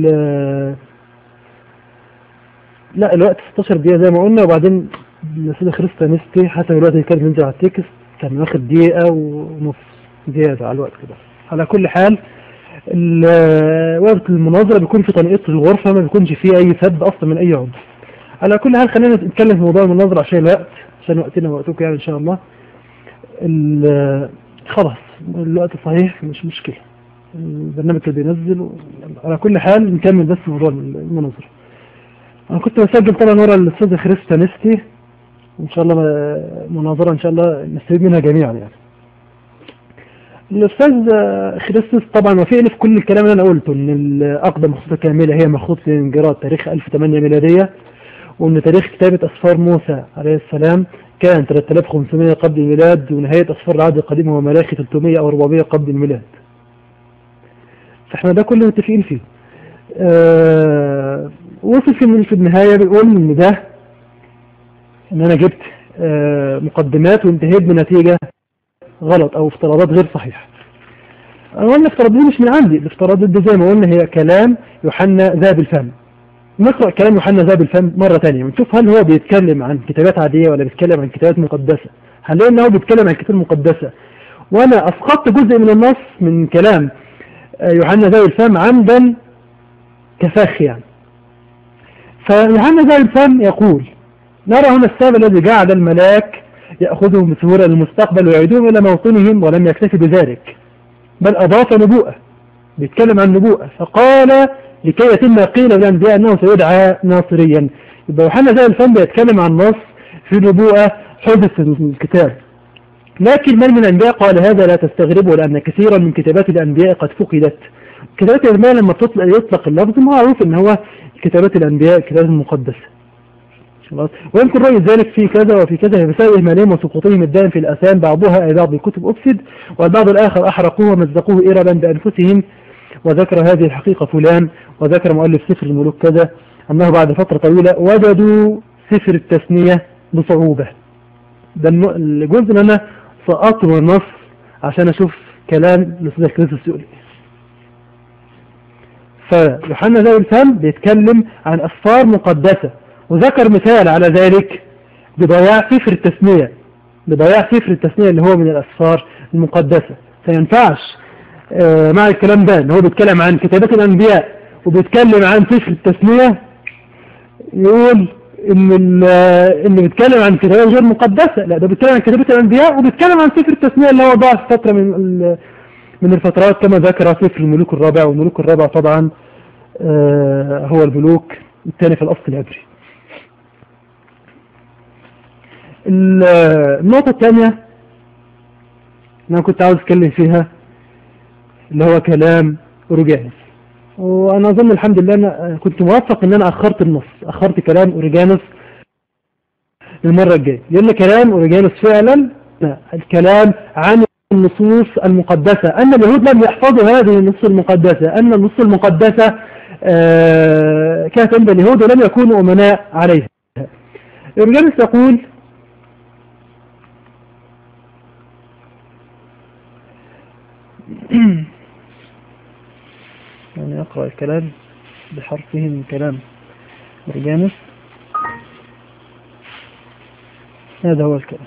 لا الوقت 16 دقيقة زي ما قلنا وبعدين الأستاذ خريستا نستي حسب الوقت اللي كان بينزل على التكست كان واخد دقيقة ونص زيادة على الوقت كده على كل حال ال- وقت المناظرة بيكون في تنقيط الغرفة ما بيكونش فيه أي سب أصلا من أي عضو على كل حال خلينا نتكلم في موضوع المناظرة عشان الوقت عشان وقتنا ووقتكم يعني إن شاء الله ال- خلاص الوقت صحيح مش مشكلة البرنامج اللي بينزل و- على كل حال نكمل بس موضوع المناظرة أنا كنت بسجل طبعا ورا الأستاذ خريستا نستي وإن شاء الله مناظرة إن شاء الله نستفيد منها جميعا يعني الأستاذ خريستوس طبعا وافقني في كل الكلام اللي أنا قلته إن الأقدم خطوط كاملة هي مخطوط لنجراد تاريخ 1008 ميلادية وأن تاريخ كتابة أسفار موسى عليه السلام كان 3500 قبل الميلاد ونهاية أسفار العهد القديم هو ملاخي 300 أو 400 قبل الميلاد فإحنا ده كله متفقين فيه أه وصل في في النهاية بيقول إن ده إن أنا جبت أه مقدمات وانتهيت بنتيجة غلط أو افتراضات غير صحيحة أنا قلنا الافتراضات دي مش من عندي الافتراضات دي زي ما قلنا هي كلام يوحنا ذهب الفم نقرأ كلام يوحنا ذهب الفم مرة تانية ونشوف هل هو بيتكلم عن كتابات عادية ولا بيتكلم عن كتابات مقدسة هنلاقي ان هو بيتكلم عن كتاب مقدسة وانا اسقطت جزء من النص من كلام آه، يوحنا ذهب الفم عمدا كفاخ يعني فيوحنا ذهب الفم يقول نرى هنا السبب الذي جعل الملاك يأخذهم بسهولة للمستقبل ويعيدهم إلى موطنهم ولم يكتفي بذلك بل أضاف نبوءة بيتكلم عن نبوءة فقال لكي يتم ما قيل للأنبياء أنه سيدعى ناصريا يبقى يوحنا زي الفم بيتكلم عن نص في نبوءة حدث في الكتاب لكن من من الأنبياء قال هذا لا تستغربه لأن كثيرا من كتابات الأنبياء قد فقدت كتابات الأنبياء لما تطلق يطلق اللفظ معروف أن هو كتابات الأنبياء كتابات المقدسة خلاص ويمكن رأي ذلك في كذا وفي كذا بسبب إهمالهم وسقوطهم الدائم في الأثام بعضها أي بعض الكتب أفسد والبعض الآخر أحرقوه ومزقوه إربا بأنفسهم وذكر هذه الحقيقة فلان وذكر مؤلف سفر الملوك كذا أنه بعد فترة طويلة وجدوا سفر التثنية بصعوبة ده الم- الجزء اللي أنا سقطته من النص عشان أشوف كلام الأستاذ كريستوس يقول إيه. فيوحنا ذوي الفم بيتكلم عن أسفار مقدسة وذكر مثال على ذلك بضياع سفر التثنية بضياع سفر التثنية اللي هو من الأسفار المقدسة فينفعش آه، مع الكلام ده ان هو بيتكلم عن كتابات الانبياء وبيتكلم عن سفر التثنية يقول ان ال- آه، ان بيتكلم عن كتابات غير مقدسة لا ده بيتكلم عن كتابات الانبياء وبيتكلم عن سفر التثنية اللي هو ضاع في فترة من ال- من الفترات كما ذكر سفر الملوك الرابع والملوك الرابع طبعا آه، هو الملوك الثاني في الاصل العبري ال- النقطة الثانية أنا كنت عاوز أتكلم فيها اللي هو كلام أوروجانوس وأنا أظن الحمد لله أنا كنت موفق إن أنا أخرت النص أخرت كلام أوروجانوس المرة الجاية لأن كلام أوروجانوس فعلا الكلام عن النصوص المقدسة أن اليهود لم يحفظوا هذه النصوص المقدسة أن النصوص المقدسة آه، كانت عند اليهود ولم يكونوا أمناء عليها أوروجانوس يقول يعني أقرأ الكلام بحرفه من كلام أوروجانوس هذا هو الكلام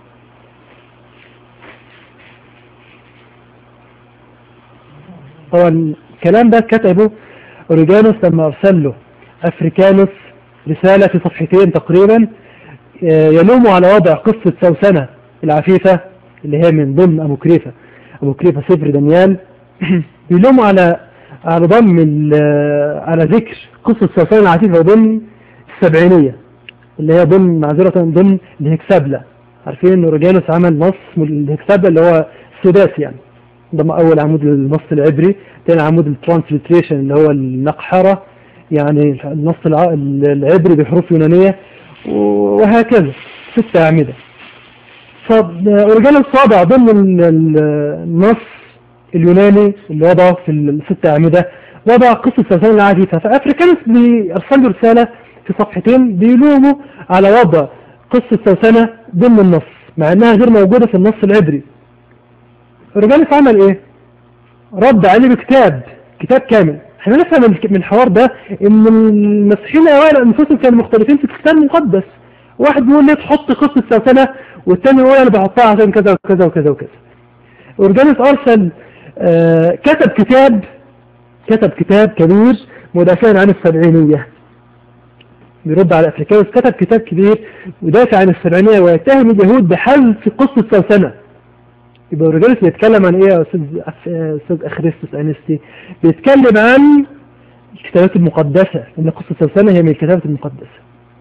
طبعا الكلام ده كتبه أوريجانوس لما أرسل له أفريكانوس رسالة في صفحتين تقريبا آه، يلوم على وضع قصة سوسنة العفيفة اللي هي من ضمن أبو كريفة أبو كريفة سفر دانيال بيلوم على على ضم ال- على ذكر قصة سوسنة العفيفة ضمن السبعينية اللي هي ضمن معذرة ضمن الهكسابلة عارفين ان اوريجانوس عمل نص من الهكسابلة اللي هو السداسي يعني ده اول عمود للنص العبري ثاني عمود الترانسليتريشن اللي هو النقحرة يعني النص الع- العبري بحروف يونانية وهكذا ست أعمدة فأوريجانوس وضع ضمن ال- ال- النص اليوناني اللي وضعه في الست أعمدة وضع قصة سلسلة العفيفة فأفريكانوس بيرسل له رسالة في صفحتين بيلوموا على وضع قصة سوسنة ضمن النص مع انها غير موجودة في النص العبري رجالس عمل ايه رد عليه بكتاب كتاب كامل احنا نفهم من من الحوار ده ان المسيحيين اوائل انفسهم كانوا مختلفين في الكتاب المقدس واحد بيقول ليه تحط قصة سوسنة والتاني يقول انا بحطها عشان كذا وكذا وكذا وكذا اورجانيس ارسل آه كتب كتاب كتب كتاب كبير مدافعا عن السبعينية بيرد على افريكانوس كتب كتاب كبير يدافع عن السبعينية ويتهم اليهود بحذف قصة سوسنة يبقى اورجانيس بيتكلم عن ايه يا استاذ أف- استاذ اخريستوس انستي بيتكلم عن الكتابات المقدسة ان قصة سوسنة هي من الكتابات المقدسة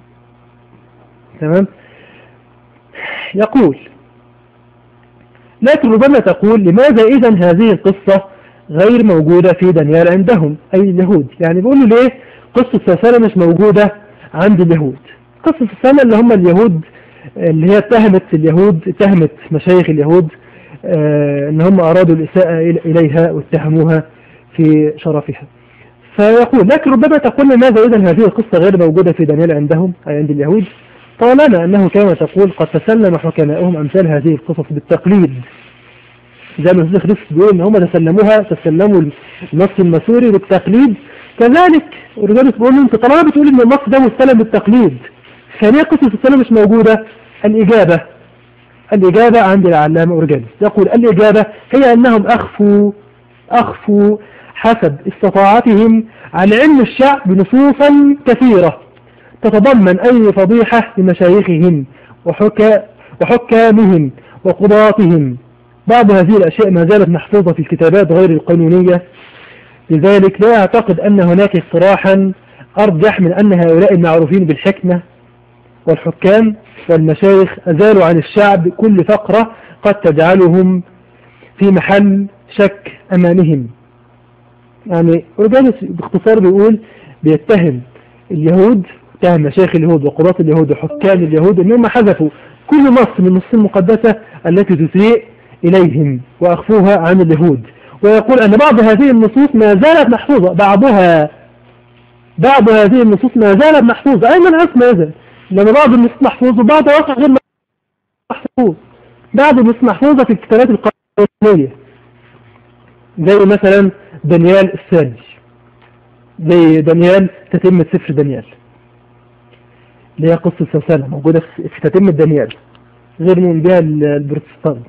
تمام يقول لكن ربما تقول لماذا إذا هذه القصة غير موجودة في دانيال عندهم أي اليهود يعني بيقولوا ليه قصة سوسنة مش موجودة عند اليهود قصة سوسنة اللي هم اليهود اللي هي اتهمت اليهود اتهمت مشايخ اليهود آه ان هم ارادوا الاساءة إلى- اليها واتهموها في شرفها فيقول لكن ربما تقول لماذا اذا هذه القصة غير موجودة في دانيال عندهم اي عند اليهود طالما انه كما تقول قد تسلم حكماؤهم امثال هذه القصص بالتقليد زي ما الاستاذ خريف بيقول ان هم تسلموها تسلموا النص المسوري بالتقليد كذلك اورجانوس بيقول له انت طالما بتقول ان النص ده مستلم بالتقليد ثانية قصة السنة مش موجودة الإجابة الإجابة عند العلامة أورجانوس يقول الإجابة هي أنهم أخفوا أخفوا حسب استطاعتهم عن علم الشعب بنصوصا كثيرة تتضمن أي فضيحة لمشايخهم وحكا وحكامهم وقضاتهم بعض هذه الأشياء ما زالت محفوظة في الكتابات غير القانونية لذلك لا أعتقد أن هناك اقتراحا أرجح من أن هؤلاء المعروفين بالحكمة والحكام والمشايخ أزالوا عن الشعب كل فقرة قد تجعلهم في محل شك أمامهم يعني أورجانوس باختصار بيقول بيتهم اليهود اتهم مشايخ اليهود وقضاة اليهود وحكام اليهود انهم حذفوا كل نص من النصوص المقدسة التي تسيء إليهم وأخفوها عن اليهود ويقول أن بعض هذه النصوص ما زالت محفوظة بعضها بعض هذه النصوص ما زالت محفوظة أي من عرف ماذا لما بعض النصوص محفوظ وبعض واقع غير محفوظ بعض النصوص محفوظة في الكتابات القانونية زي مثلا دانيال الثاني زي دانيال تتمة سفر دانيال اللي هي قصة سوسنة موجودة في في تتمة دانيال غير من بها البروتستانت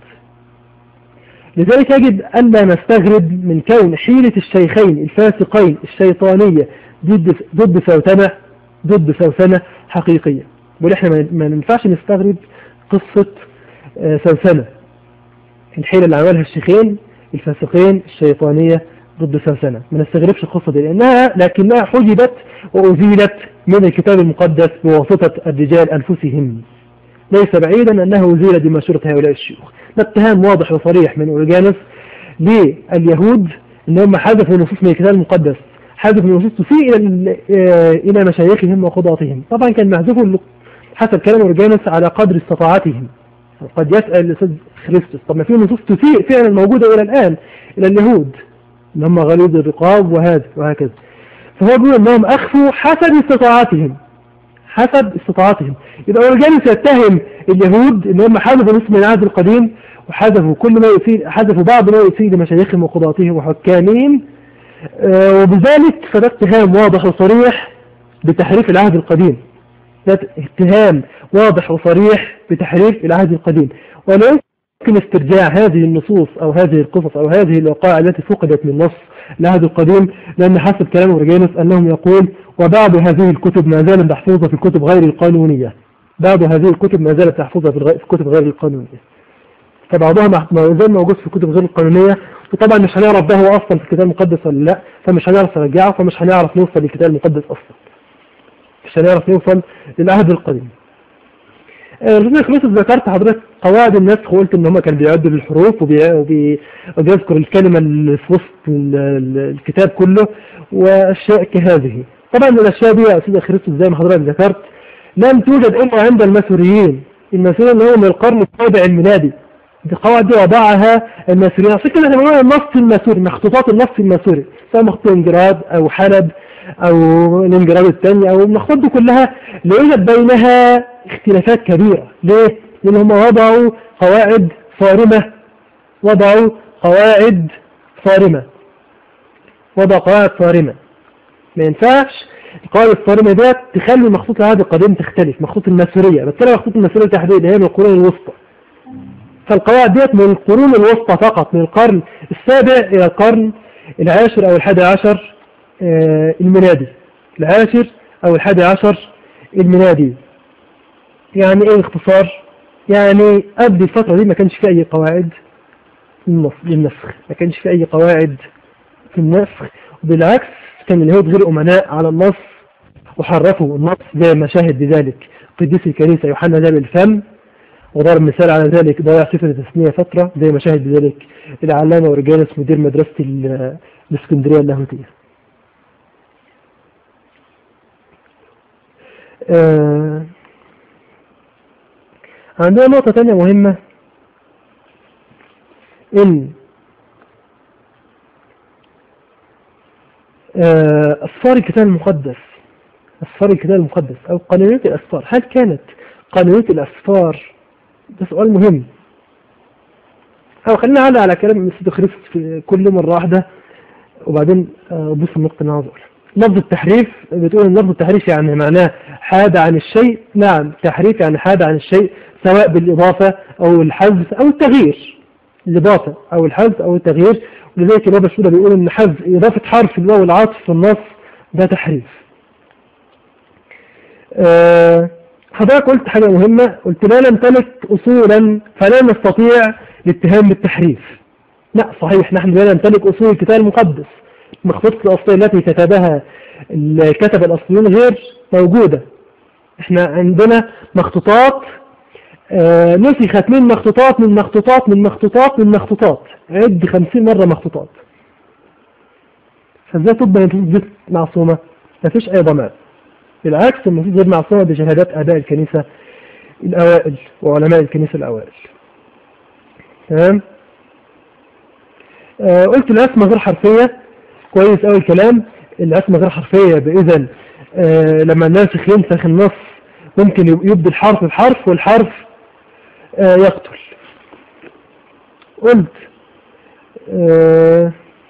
لذلك يجب ألا نستغرب من كون حيلة الشيخين الفاسقين الشيطانية ضد ضد سوسنة ضد سوسنة حقيقية بقول احنا ما- ما ننفعش نستغرب قصة آه، سوسنة الحيلة اللي عملها الشيخين الفاسقين الشيطانية ضد سوسنة ما نستغربش القصة دي لأنها لكنها حجبت وأزيلت من الكتاب المقدس بواسطة الرجال أنفسهم ليس بعيدا أنه زيل دمشورة هؤلاء الشيوخ ده اتهام واضح وصريح من أورجانوس لليهود ان هم حذفوا نصوص من الكتاب المقدس حذفوا نصوص تسيء الى آه، الى مشايخهم وقضاتهم طبعا كان محذوف حسب كلام اورجانوس على قدر استطاعتهم قد يسأل الأستاذ خريستوس طب ما في نصوص تسيء فعلا موجودة إلى الآن إلى اليهود إن هم غليظ الرقاب وهذا وهكذا فهو بيقول إنهم أخفوا حسب استطاعتهم حسب استطاعتهم يبقى اورجانوس يتهم اليهود ان هم حذفوا نصف من العهد القديم وحذفوا كل ما يفيد حذفوا بعض ما يفيد لمشايخهم وقضاتهم وحكامهم آه، وبذلك فده اتهام واضح وصريح بتحريف العهد القديم ده اتهام واضح وصريح بتحريف العهد القديم ولا يمكن استرجاع هذه النصوص او هذه القصص او هذه الوقائع التي فقدت من نص العهد القديم لان حسب كلام اورجانوس انهم يقول وبعض هذه الكتب ما زالت محفوظة في الكتب غير القانونية بعض هذه الكتب ما زالت محفوظة في الغ- في الكتب غير القانونية فبعضها مح- ما زال موجود في الكتب غير القانونية وطبعا مش هنعرف ده هو اصلا في الكتاب المقدس ولا لا فمش هنعرف نرجعه فمش هنعرف نوصل للكتاب المقدس اصلا مش هنعرف نوصل للعهد القديم آه، الرسول خلصت ذكرت حضرتك قواعد النسخ وقلت ان هم كانوا بيعدوا بالحروف وبي- وبي- وبيذكر الكلمة اللي في وسط ال- ال- الكتاب كله واشياء كهذه طبعا الاشياء دي يا استاذ خريستوس زي ما حضرتك ذكرت لم توجد الا عند الماسوريين الماسوريين اللي هو من القرن السابع الميلادي دي القواعد دي وضعها الماسوريين عشان كده احنا بنقول النص الماسوري مخطوطات النص الماسوري سواء مخطوط انجراد او حلب او الانجراد الثاني او المخطوطات دي كلها لا يوجد بينها اختلافات كبيرة ليه؟ لان هم وضعوا قواعد صارمة وضعوا قواعد صارمة وضع قواعد صارمة ما ينفعش القواعد الصارمة ديت تخلي مخطوط العهد القديم تختلف مخطوط الماسورية بتكلم عن مخطوط الماسورية تحديدا هي من القرون الوسطى فالقواعد ديت من القرون الوسطى فقط من القرن السابع إلى القرن العاشر أو الحادي عشر آه، الميلادي العاشر أو الحادي عشر الميلادي يعني ايه اختصار يعني قبل الفترة دي ما كانش في اي قواعد للنص- للنسخ ما كانش في اي قواعد في النسخ وبالعكس كان اليهود غير امناء على النص وحرفوا النص زي ما شاهد بذلك قديس الكنيسة يوحنا ذاب الفم وضرب مثال على ذلك ضيع سفر التثنية فترة زي ما شاهد بذلك العلامة ورجالس مدير مدرسة ال- الاسكندرية اللاهوتية آه عندنا نقطة تانية مهمة إن آه، أسفار الكتاب المقدس أسفار الكتاب المقدس أو قانونية الأسفار هل كانت قانونية الأسفار ده سؤال مهم أو خلينا نعلق على كلام السيد خريست في كل مرة واحدة وبعدين آه، بص النقطة اللي أنا عاوز أقولها لفظ التحريف بتقول ان لفظ التحريف يعني معناه حاد عن الشيء نعم تحريف يعني حاد عن الشيء سواء بالإضافة أو الحذف أو التغيير الإضافة أو الحذف أو التغيير ولذلك البابا الشودة بيقول إن حذف إضافة حرف الواو العاطف في النص ده تحريف آه، حضرتك قلت حاجة مهمة قلت لا نمتلك أصولا فلا نستطيع الاتهام بالتحريف لا صحيح نحن لا نمتلك أصول الكتاب المقدس المخطوطة الأصلية التي كتبها الكتبة الأصليون غير موجودة احنا عندنا مخطوطات آه، نسخت من مخطوطات من مخطوطات من مخطوطات من مخطوطات عد خمسين مرة مخطوطات فازاي تبقى النصوص دي معصومة مفيش أي ضمان بالعكس النصوص غير معصومة بشهادات آباء الكنيسة الأوائل وعلماء الكنيسة الأوائل تمام آه، قلت الأسماء غير حرفية كويس أوي الكلام الأسماء غير حرفية بإذن آه، لما الناسخ ينسخ النص ممكن يب- يبدل حرف بحرف والحرف آه، يقتل قلت آه،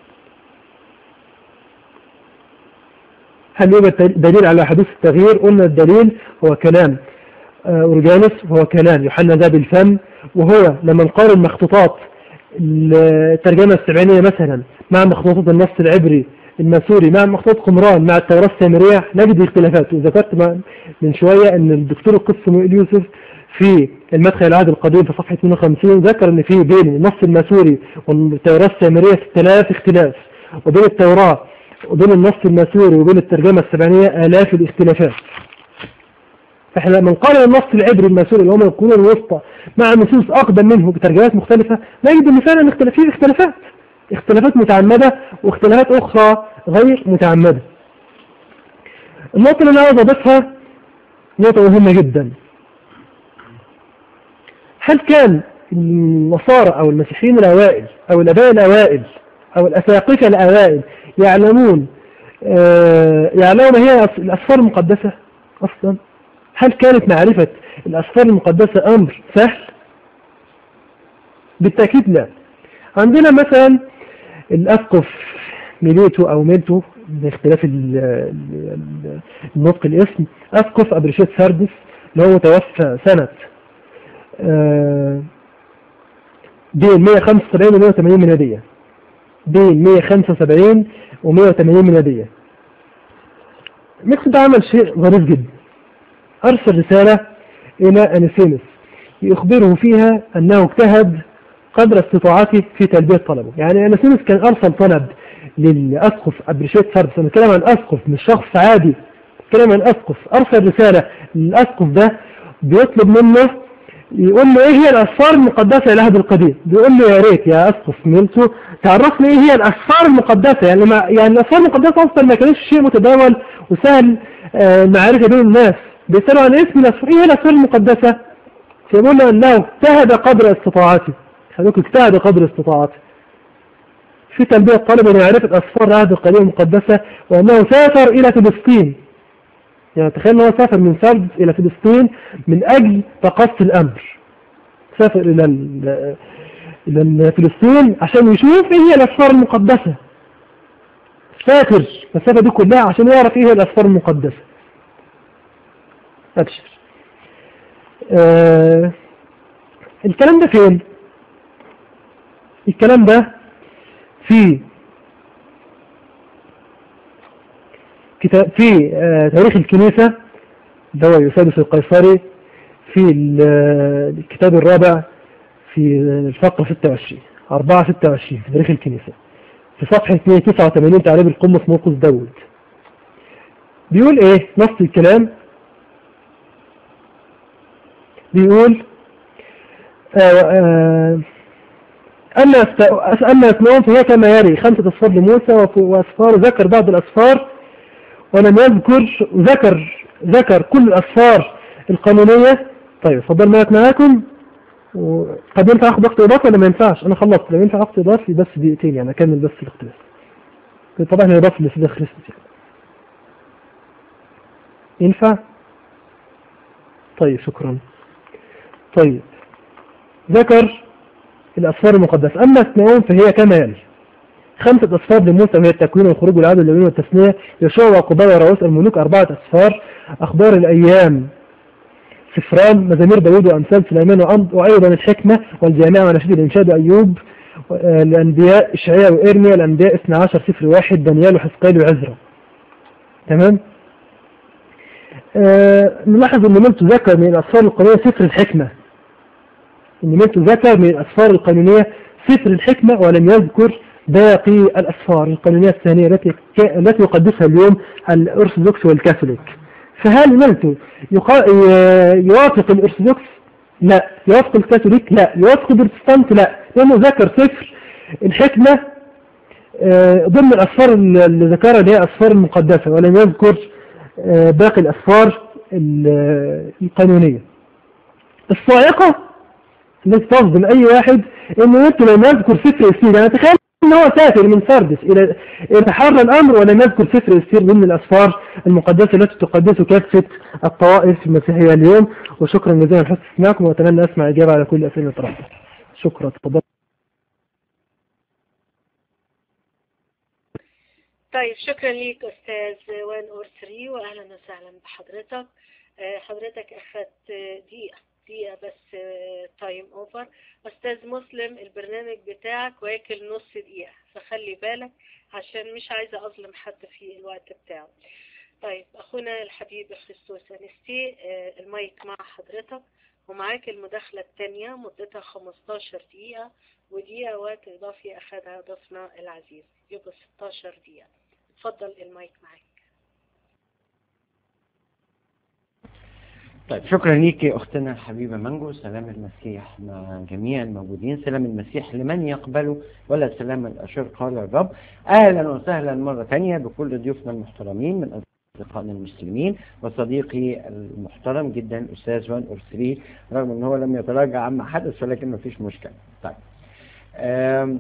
هل يوجد تل- دليل على حدوث التغيير قلنا الدليل هو كلام آه، أورجانوس وهو كلام يوحنا ذا بالفم وهو لما نقارن مخطوطات الترجمة السبعينية مثلا مع مخطوطات النص العبري الماسوري مع مخطوطات قمران مع التوراة السامرية نجد اختلافات وذكرت ما- من شوية ان الدكتور القدس مؤيد يوسف في المدخل العهد القديم في صفحة 52 ذكر ان في بين النص الماسوري والتوراة السامرية 6000 اختلاف وبين التوراة وبين النص الماسوري وبين الترجمة السبعينية آلاف الاختلافات فاحنا لما نقارن النص العبري المسؤول اللي هو من القرون الوسطى مع نصوص اقدم منه بترجمات مختلفه نجد ان فعلا اختلاف فيه اختلافات اختلافات متعمده واختلافات اخرى غير متعمده النقطه اللي انا عاوز اضيفها نقطه مهمه جدا هل كان النصارى او المسيحيين الاوائل او الاباء الاوائل او الاساقفه الاوائل يعلمون آه، يعلمون ما هي الاسفار المقدسه اصلا هل كانت معرفه الاسفار المقدسه امر سهل بالتاكيد لا عندنا مثلا الاسقف ميليتو او ميلتو باختلاف ال- ال- ال- النطق الاسم اسقف ابريشيت ساردس اللي هو متوفى سنه آه، بين 175 و 180 ميلادية بين 175 و 180 ميلادية ميكس ده عمل شيء ظريف جدا أرسل رسالة إلى أنيسيمس يخبره فيها أنه اجتهد قدر استطاعته في تلبية طلبه يعني أنيسيمس كان أرسل طلب للأسقف أبريشيت ساردس أنا بتكلم عن أسقف مش شخص عادي بتكلم عن أسقف أرسل رسالة للأسقف ده بيطلب منه يقول له ايه هي الاسفار المقدسه العهد القديم بيقول له يا ريت يا اسقف ميلتو تعرفني ايه هي الاسفار المقدسه يعني ما يعني الاسفار المقدسه اصلا ما كانش شيء متداول وسهل آه، المعرفه بين الناس بيسالوا عن اسم الاسفار ايه هي الاسفار المقدسه فيقول له انه اجتهد قدر استطاعته خلوك اجتهد قدر استطاعته في تلبيه طلب لمعرفه اسفار العهد القديم المقدسه وانه سافر الى فلسطين يعني تخيل ان هو سافر من سردس الى فلسطين من اجل تقصي الامر سافر الى ال- الى فلسطين عشان يشوف ايه هي الاسفار المقدسه سافر المسافه دي كلها عشان يعرف ايه هي الاسفار المقدسه ابشر آه الكلام ده فين الكلام ده في كتاب في آه، تاريخ الكنيسة ده هو يوسادس القيصري في ال- آه، الكتاب الرابع في الفقرة 26 4 26 في تاريخ الكنيسة في صفحة 289 تعريب القمص مرقس داود بيقول ايه نص الكلام بيقول آه آه أما است- أما اثنان فهي كما يلي خمسة أصفار لموسى وف- وأصفار ذكر بعض الأصفار ولم يذكر ذكر ذكر كل الأصفار القانونية طيب اتفضل معك معاكم و- طب ينفع اخد وقت اضافي ولا ما ينفعش انا خلصت لو ينفع وقت اضافي بس دقيقتين يعني اكمل بس الاقتباس طبعا هي اضافي لسيدة خريستوس يعني ينفع طيب شكرا طيب ذكر الأسفار المقدسة أما اثنين فهي كما يلي خمسة أسفار لموسى وهي التكوين والخروج والعدل واليمين والتثنية يشوع وقضاء ورؤوس الملوك أربعة أسفار أخبار الأيام سفران مزامير داوود وأمثال سليمان وأمض وأيضا الحكمة والجامعة ونشيد الإنشاد وأيوب آه، الأنبياء إشعياء وإرميا الأنبياء 12 سفر واحد دانيال وحزقيل وعزرا تمام آه نلاحظ أن ملت ذكر من الأسفار القانونية سفر الحكمة أن ملت ذكر من الأسفار القانونية سفر الحكمة ولم يذكر باقي الأسفار القانونية الثانية التي التي يقدسها اليوم الأرثوذكس والكاثوليك فهل ملتو يقا- ي- يوافق الأرثوذكس؟ لا يوافق الكاثوليك؟ لا يوافق البروتستانت؟ لا لأنه ذكر سفر الحكمة آه، ضمن الأسفار اللي ذكرها اللي هي الأسفار المقدسة ولم يذكر آه، باقي الأسفار ال- القانونية الصاعقة التي تصدم أي واحد إنه يمكن أن يذكر سفر السير يعني تخيل إن هو سافر من سردس إلى إلى حر الأمر ولم يذكر سفر السير ضمن الأسفار المقدسة التي تقدس كافة الطوائف المسيحية اليوم وشكرا جزيلا لحسن استماعكم وأتمنى أسمع إجابة على كل أسئلة طرحتها شكرا تفضل طيب شكرا ليك أستاذ وان أور 3 وأهلا وسهلا بحضرتك آه، حضرتك أخذت آه، دقيقة دقيقة بس تايم أوفر أستاذ مسلم البرنامج بتاعك واكل نص دقيقة فخلي بالك عشان مش عايزة أظلم حد في الوقت بتاعه طيب أخونا الحبيب خريستوس أنستي آه، المايك مع حضرتك ومعاك المداخلة الثانية مدتها 15 دقيقة ودقيقة وقت إضافي أخذها ضيفنا العزيز يبقى 16 دقيقة اتفضل المايك معاك طيب شكرا ليك أختنا الحبيبة مانجو سلام المسيح مع جميع الموجودين سلام المسيح لمن يقبله ولا سلام الأشر قال الرب أهلا وسهلا مرة ثانية بكل ضيوفنا المحترمين من أصدقائنا المسلمين وصديقي المحترم جدا الأستاذ وان أرسلي رغم أن هو لم يتراجع عما حدث ولكن ما فيش مشكلة طيب آم،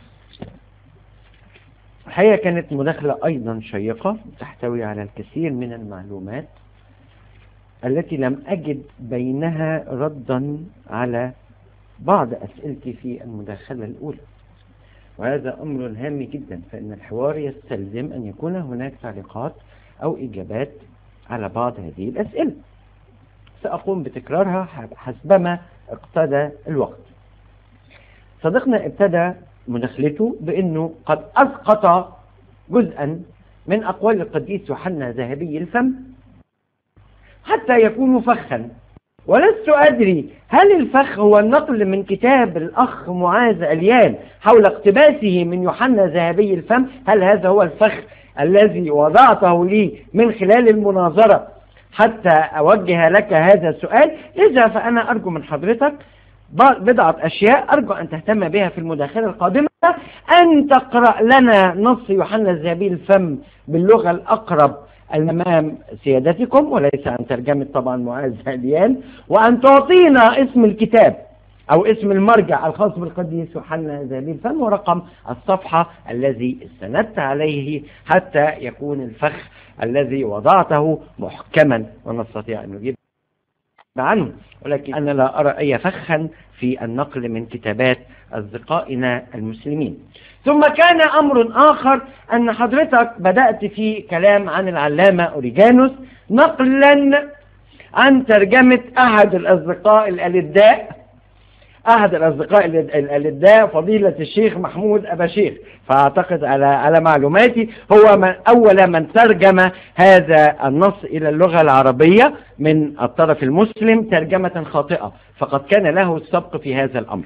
الحقيقة كانت مداخلة أيضا شيقة تحتوي على الكثير من المعلومات التي لم أجد بينها ردا على بعض أسئلتي في المداخلة الأولى وهذا أمر هام جدا فإن الحوار يستلزم أن يكون هناك تعليقات أو إجابات على بعض هذه الأسئلة سأقوم بتكرارها حسبما اقتدى الوقت صديقنا ابتدى مداخلته بأنه قد أسقط جزءا من أقوال القديس يوحنا ذهبي الفم حتى يكون فخا ولست أدري هل الفخ هو النقل من كتاب الأخ معاذ أليان حول اقتباسه من يوحنا ذهبي الفم هل هذا هو الفخ الذي وضعته لي من خلال المناظرة حتى أوجه لك هذا السؤال لذا فأنا أرجو من حضرتك بضعة أشياء أرجو أن تهتم بها في المداخلة القادمة أن تقرأ لنا نص يوحنا الذهبي الفم باللغة الأقرب أمام سيادتكم وليس عن ترجمة طبعا معاذ هديان وأن تعطينا اسم الكتاب أو اسم المرجع الخاص بالقديس يوحنا الذهبي الفم ورقم الصفحة الذي استندت عليه حتى يكون الفخ الذي وضعته محكما ونستطيع أن نجيب عنه ولكن أنا لا أرى أي فخا في النقل من كتابات أصدقائنا المسلمين ثم كان أمر آخر أن حضرتك بدأت في كلام عن العلامة أوريجانوس نقلا عن ترجمة أحد الأصدقاء الألداء أحد الأصدقاء الألداء فضيلة الشيخ محمود أبا شيخ فأعتقد على على معلوماتي هو من أول من ترجم هذا النص إلى اللغة العربية من الطرف المسلم ترجمة خاطئة فقد كان له السبق في هذا الأمر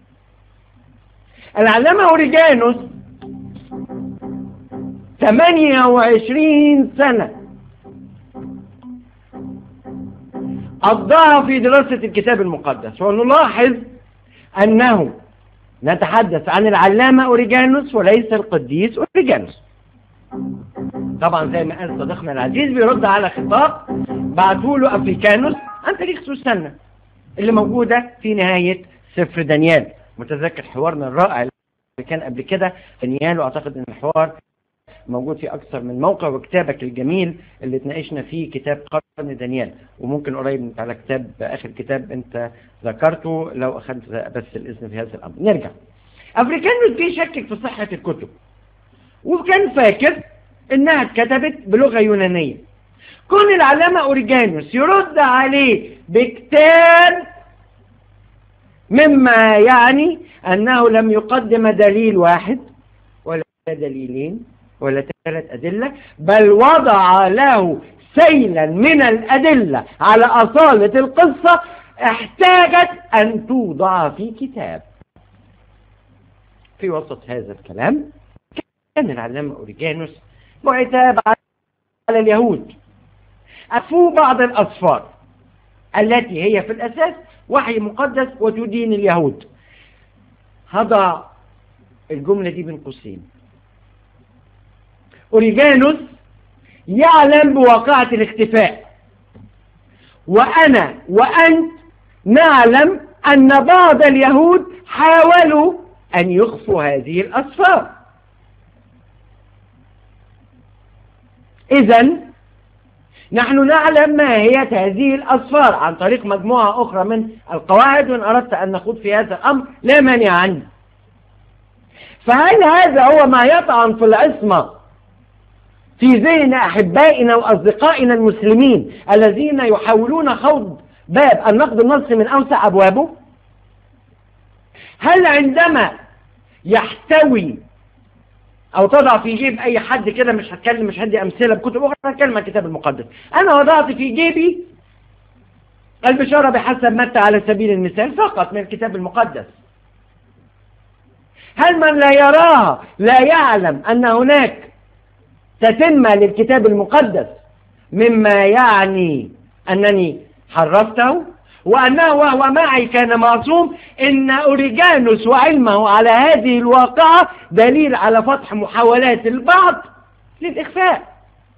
العلامة أوريجانوس 28 سنة قضاها في دراسة الكتاب المقدس ونلاحظ أنه نتحدث عن العلامة أوريجانوس وليس القديس أوريجانوس طبعا زي ما قال صديقنا العزيز بيرد على خطاب بعته له أفريكانوس عن تاريخ سوسنة اللي موجودة في نهاية سفر دانيال متذكر حوارنا الرائع اللي كان قبل كده دانيال واعتقد ان الحوار موجود في اكثر من موقع وكتابك الجميل اللي اتناقشنا فيه كتاب قرن دانيال وممكن قريب على كتاب اخر كتاب انت ذكرته لو اخذت بس الاذن في هذا الامر نرجع افريكانوس بيشكك في صحة الكتب وكان فاكر انها اتكتبت بلغة يونانية كون العلامة اوريجانوس يرد عليه بكتاب مما يعني أنه لم يقدم دليل واحد ولا دليلين ولا ثلاث أدلة بل وضع له سيلا من الأدلة على أصالة القصة احتاجت أن توضع في كتاب في وسط هذا الكلام كان العلامة أوريجانوس معتاب على اليهود أفوا بعض الأصفار التي هي في الأساس وحي مقدس وتدين اليهود هضع الجملة دي بين قوسين أوريجانوس يعلم بواقعة الاختفاء وأنا وأنت نعلم أن بعض اليهود حاولوا أن يخفوا هذه الأسفار إذا نحن نعلم ماهية هذه الأصفار عن طريق مجموعة أخرى من القواعد وإن أردت أن نخوض في هذا الأمر لا مانع عنه فهل هذا هو ما يطعن في العصمة في ذهن أحبائنا وأصدقائنا المسلمين الذين يحاولون خوض باب النقد النصي من أوسع أبوابه هل عندما يحتوي او تضع في جيب اي حد كده مش هتكلم مش هدي امثله بكتب اخرى هتكلم عن الكتاب المقدس انا وضعت في جيبي البشاره بحسب متى على سبيل المثال فقط من الكتاب المقدس هل من لا يراها لا يعلم ان هناك تتمه للكتاب المقدس مما يعني انني حرفته وأنه وهو معي كان معصوم إن أوريجانوس وعلمه على هذه الواقعة دليل على فتح محاولات البعض للإخفاء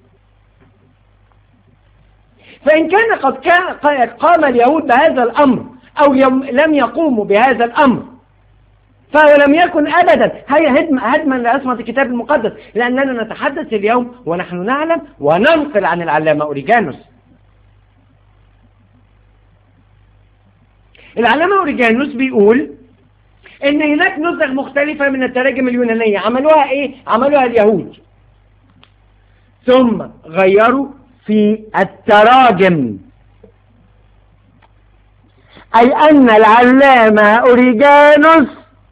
فإن كان قد كان قام اليهود بهذا الأمر أو يم لم يقوموا بهذا الأمر فهو لم يكن أبدا هي هدم هدما لأسمة الكتاب المقدس لأننا نتحدث اليوم ونحن نعلم وننقل عن العلامة أوريجانوس العلامة أوريجانوس بيقول إن هناك نسخ مختلفة من التراجم اليونانية عملوها إيه؟ عملوها اليهود ثم غيروا في التراجم أي أن العلامة أوريجانوس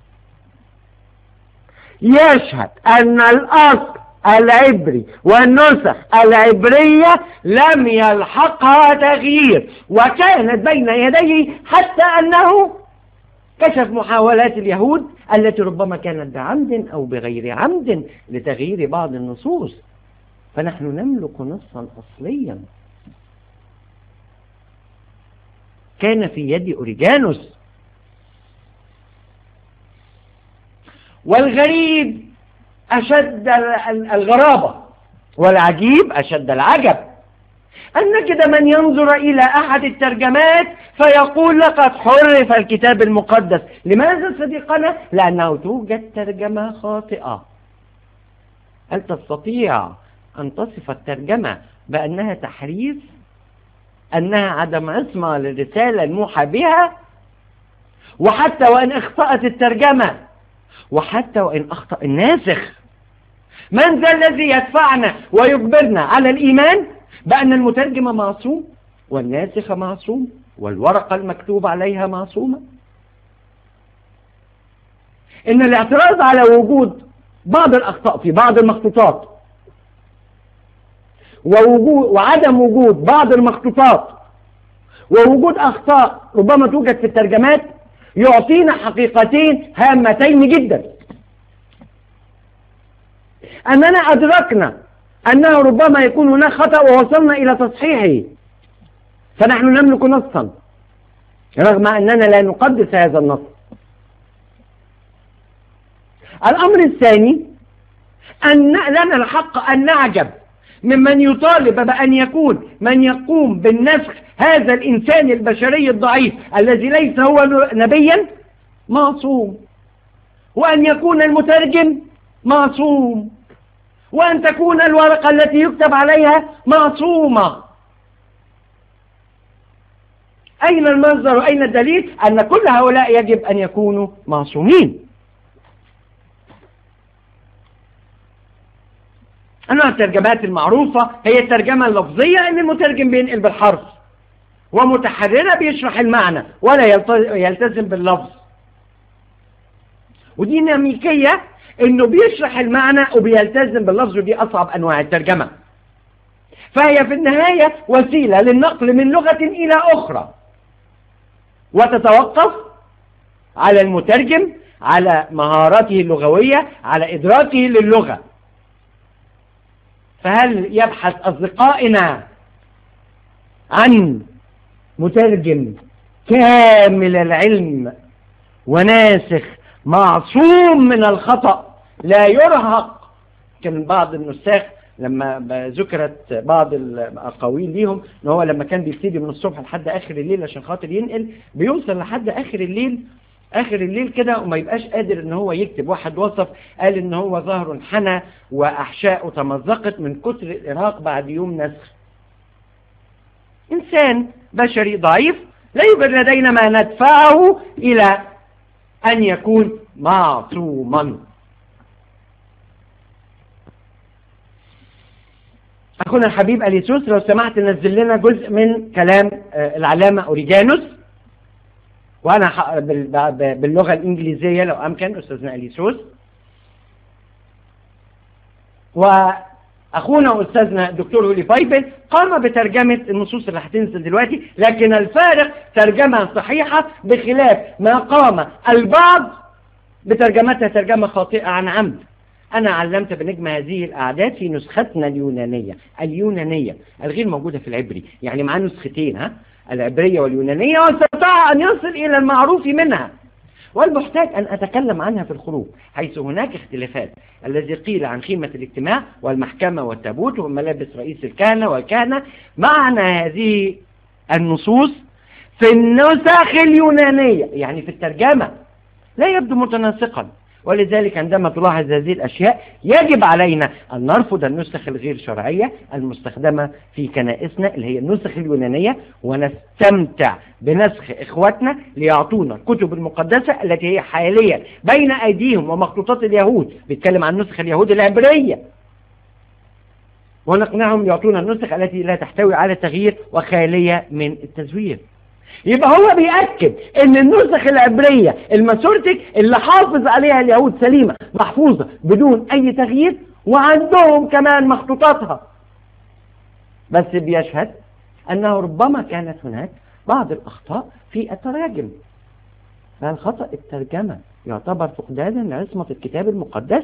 يشهد أن الأصل العبري والنسخ العبرية لم يلحقها تغيير وكانت بين يديه حتى أنه كشف محاولات اليهود التي ربما كانت بعمد أو بغير عمد لتغيير بعض النصوص فنحن نملك نصا أصليا كان في يد أوريجانوس والغريب أشد الغرابة والعجيب أشد العجب أن نجد من ينظر إلى أحد الترجمات فيقول لقد حرف الكتاب المقدس لماذا صديقنا؟ لأنه توجد ترجمة خاطئة هل تستطيع أن تصف الترجمة بأنها تحريف؟ أنها عدم عصمة للرسالة الموحى بها؟ وحتى وإن اخطأت الترجمة وحتى وإن أخطأ الناسخ من ذا الذي يدفعنا ويجبرنا على الإيمان بأن المترجم معصوم والناسخ معصوم والورقة المكتوب عليها معصومة إن الاعتراض على وجود بعض الأخطاء في بعض المخطوطات ووجود وعدم وجود بعض المخطوطات ووجود أخطاء ربما توجد في الترجمات يعطينا حقيقتين هامتين جدا أننا أدركنا أنه ربما يكون هناك خطأ ووصلنا إلى تصحيحه فنحن نملك نصا رغم أننا لا نقدس هذا النص الأمر الثاني أن لنا الحق أن نعجب ممن يطالب بأن يكون من يقوم بالنسخ هذا الإنسان البشري الضعيف الذي ليس هو نبيا معصوم وأن يكون المترجم معصوم وأن تكون الورقة التي يكتب عليها معصومة أين المصدر وأين الدليل أن كل هؤلاء يجب أن يكونوا معصومين أنواع الترجمات المعروفة هي الترجمة اللفظية أن المترجم بينقل بالحرف ومتحررة بيشرح المعنى ولا يلتزم باللفظ وديناميكية انه بيشرح المعنى وبيلتزم باللفظ ودي اصعب انواع الترجمة فهي في النهاية وسيلة للنقل من لغة الى اخرى وتتوقف على المترجم على مهاراته اللغوية على ادراكه للغة فهل يبحث اصدقائنا عن مترجم كامل العلم وناسخ معصوم من الخطأ لا يرهق كان بعض النساخ لما ذكرت بعض الأقاويل ليهم ان هو لما كان بيبتدي من الصبح لحد آخر الليل عشان خاطر ينقل بيوصل لحد آخر الليل آخر الليل كده وما يبقاش قادر ان هو يكتب واحد وصف قال ان هو ظهره انحنى وأحشاءه تمزقت من كتر الإرهاق بعد يوم نسخ إنسان بشري ضعيف لا يوجد لدينا ما ندفعه إلى أن يكون معصوما أخونا الحبيب أليسوس لو سمحت نزل لنا جزء من كلام العلامة أوريجانوس وأنا باللغة الإنجليزية لو أمكن أستاذنا أليسوس وأخونا أستاذنا الدكتور هولي بايبل قام بترجمة النصوص اللي هتنزل دلوقتي لكن الفارق ترجمة صحيحة بخلاف ما قام البعض بترجمتها ترجمة خاطئة عن عمد أنا علمت بنجم هذه الأعداد في نسختنا اليونانية اليونانية الغير موجودة في العبري يعني معاه نسختين ها العبرية واليونانية واستطاع أن يصل إلى المعروف منها والمحتاج أن أتكلم عنها في الخروج حيث هناك اختلافات الذي قيل عن خيمة الاجتماع والمحكمة والتابوت وملابس رئيس الكهنة والكهنة معنى هذه النصوص في النسخ اليونانية يعني في الترجمة لا يبدو متناسقا ولذلك عندما تلاحظ هذه الأشياء يجب علينا أن نرفض النسخ الغير شرعية المستخدمة في كنائسنا اللي هي النسخ اليونانية ونستمتع بنسخ إخواتنا ليعطونا الكتب المقدسة التي هي حاليا بين أيديهم ومخطوطات اليهود بيتكلم عن نسخ اليهود العبرية ونقنعهم يعطونا النسخ التي لا تحتوي على تغيير وخالية من التزوير يبقى هو بيأكد ان النسخ العبرية الماسورتك اللي حافظ عليها اليهود سليمة محفوظة بدون اي تغيير وعندهم كمان مخطوطاتها بس بيشهد انه ربما كانت هناك بعض الاخطاء في التراجم فهل خطأ الترجمة يعتبر فقدانا لعصمة الكتاب المقدس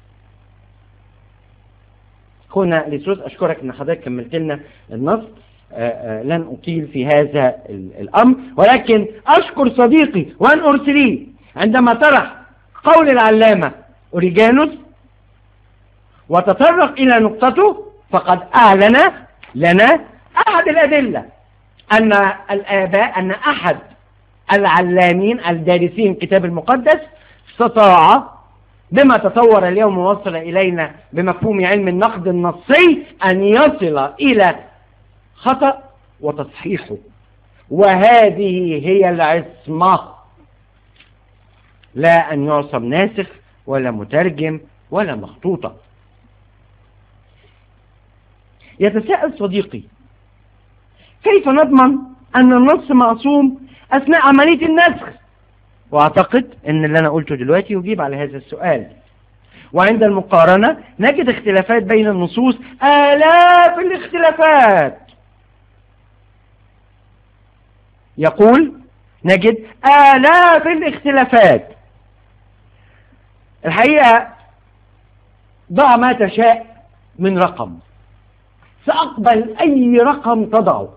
اخونا ليسوس اشكرك ان حضرتك كملت لنا النص آآ آآ لن أطيل في هذا الأمر ولكن أشكر صديقي وأن أرسليه عندما طرح قول العلامة أوريجانوس وتطرق إلى نقطته فقد أعلن لنا أحد الأدلة أن الآباء أن أحد العلامين الدارسين الكتاب المقدس استطاع بما تطور اليوم ووصل إلينا بمفهوم علم النقد النصي أن يصل إلى خطأ وتصحيحه وهذه هي العصمة لا أن يعصم ناسخ ولا مترجم ولا مخطوطة يتساءل صديقي كيف نضمن أن النص معصوم أثناء عملية النسخ وأعتقد أن اللي أنا قلته دلوقتي يجيب على هذا السؤال وعند المقارنة نجد اختلافات بين النصوص آلاف الاختلافات يقول نجد آلاف الاختلافات الحقيقة ضع ما تشاء من رقم سأقبل أي رقم تضعه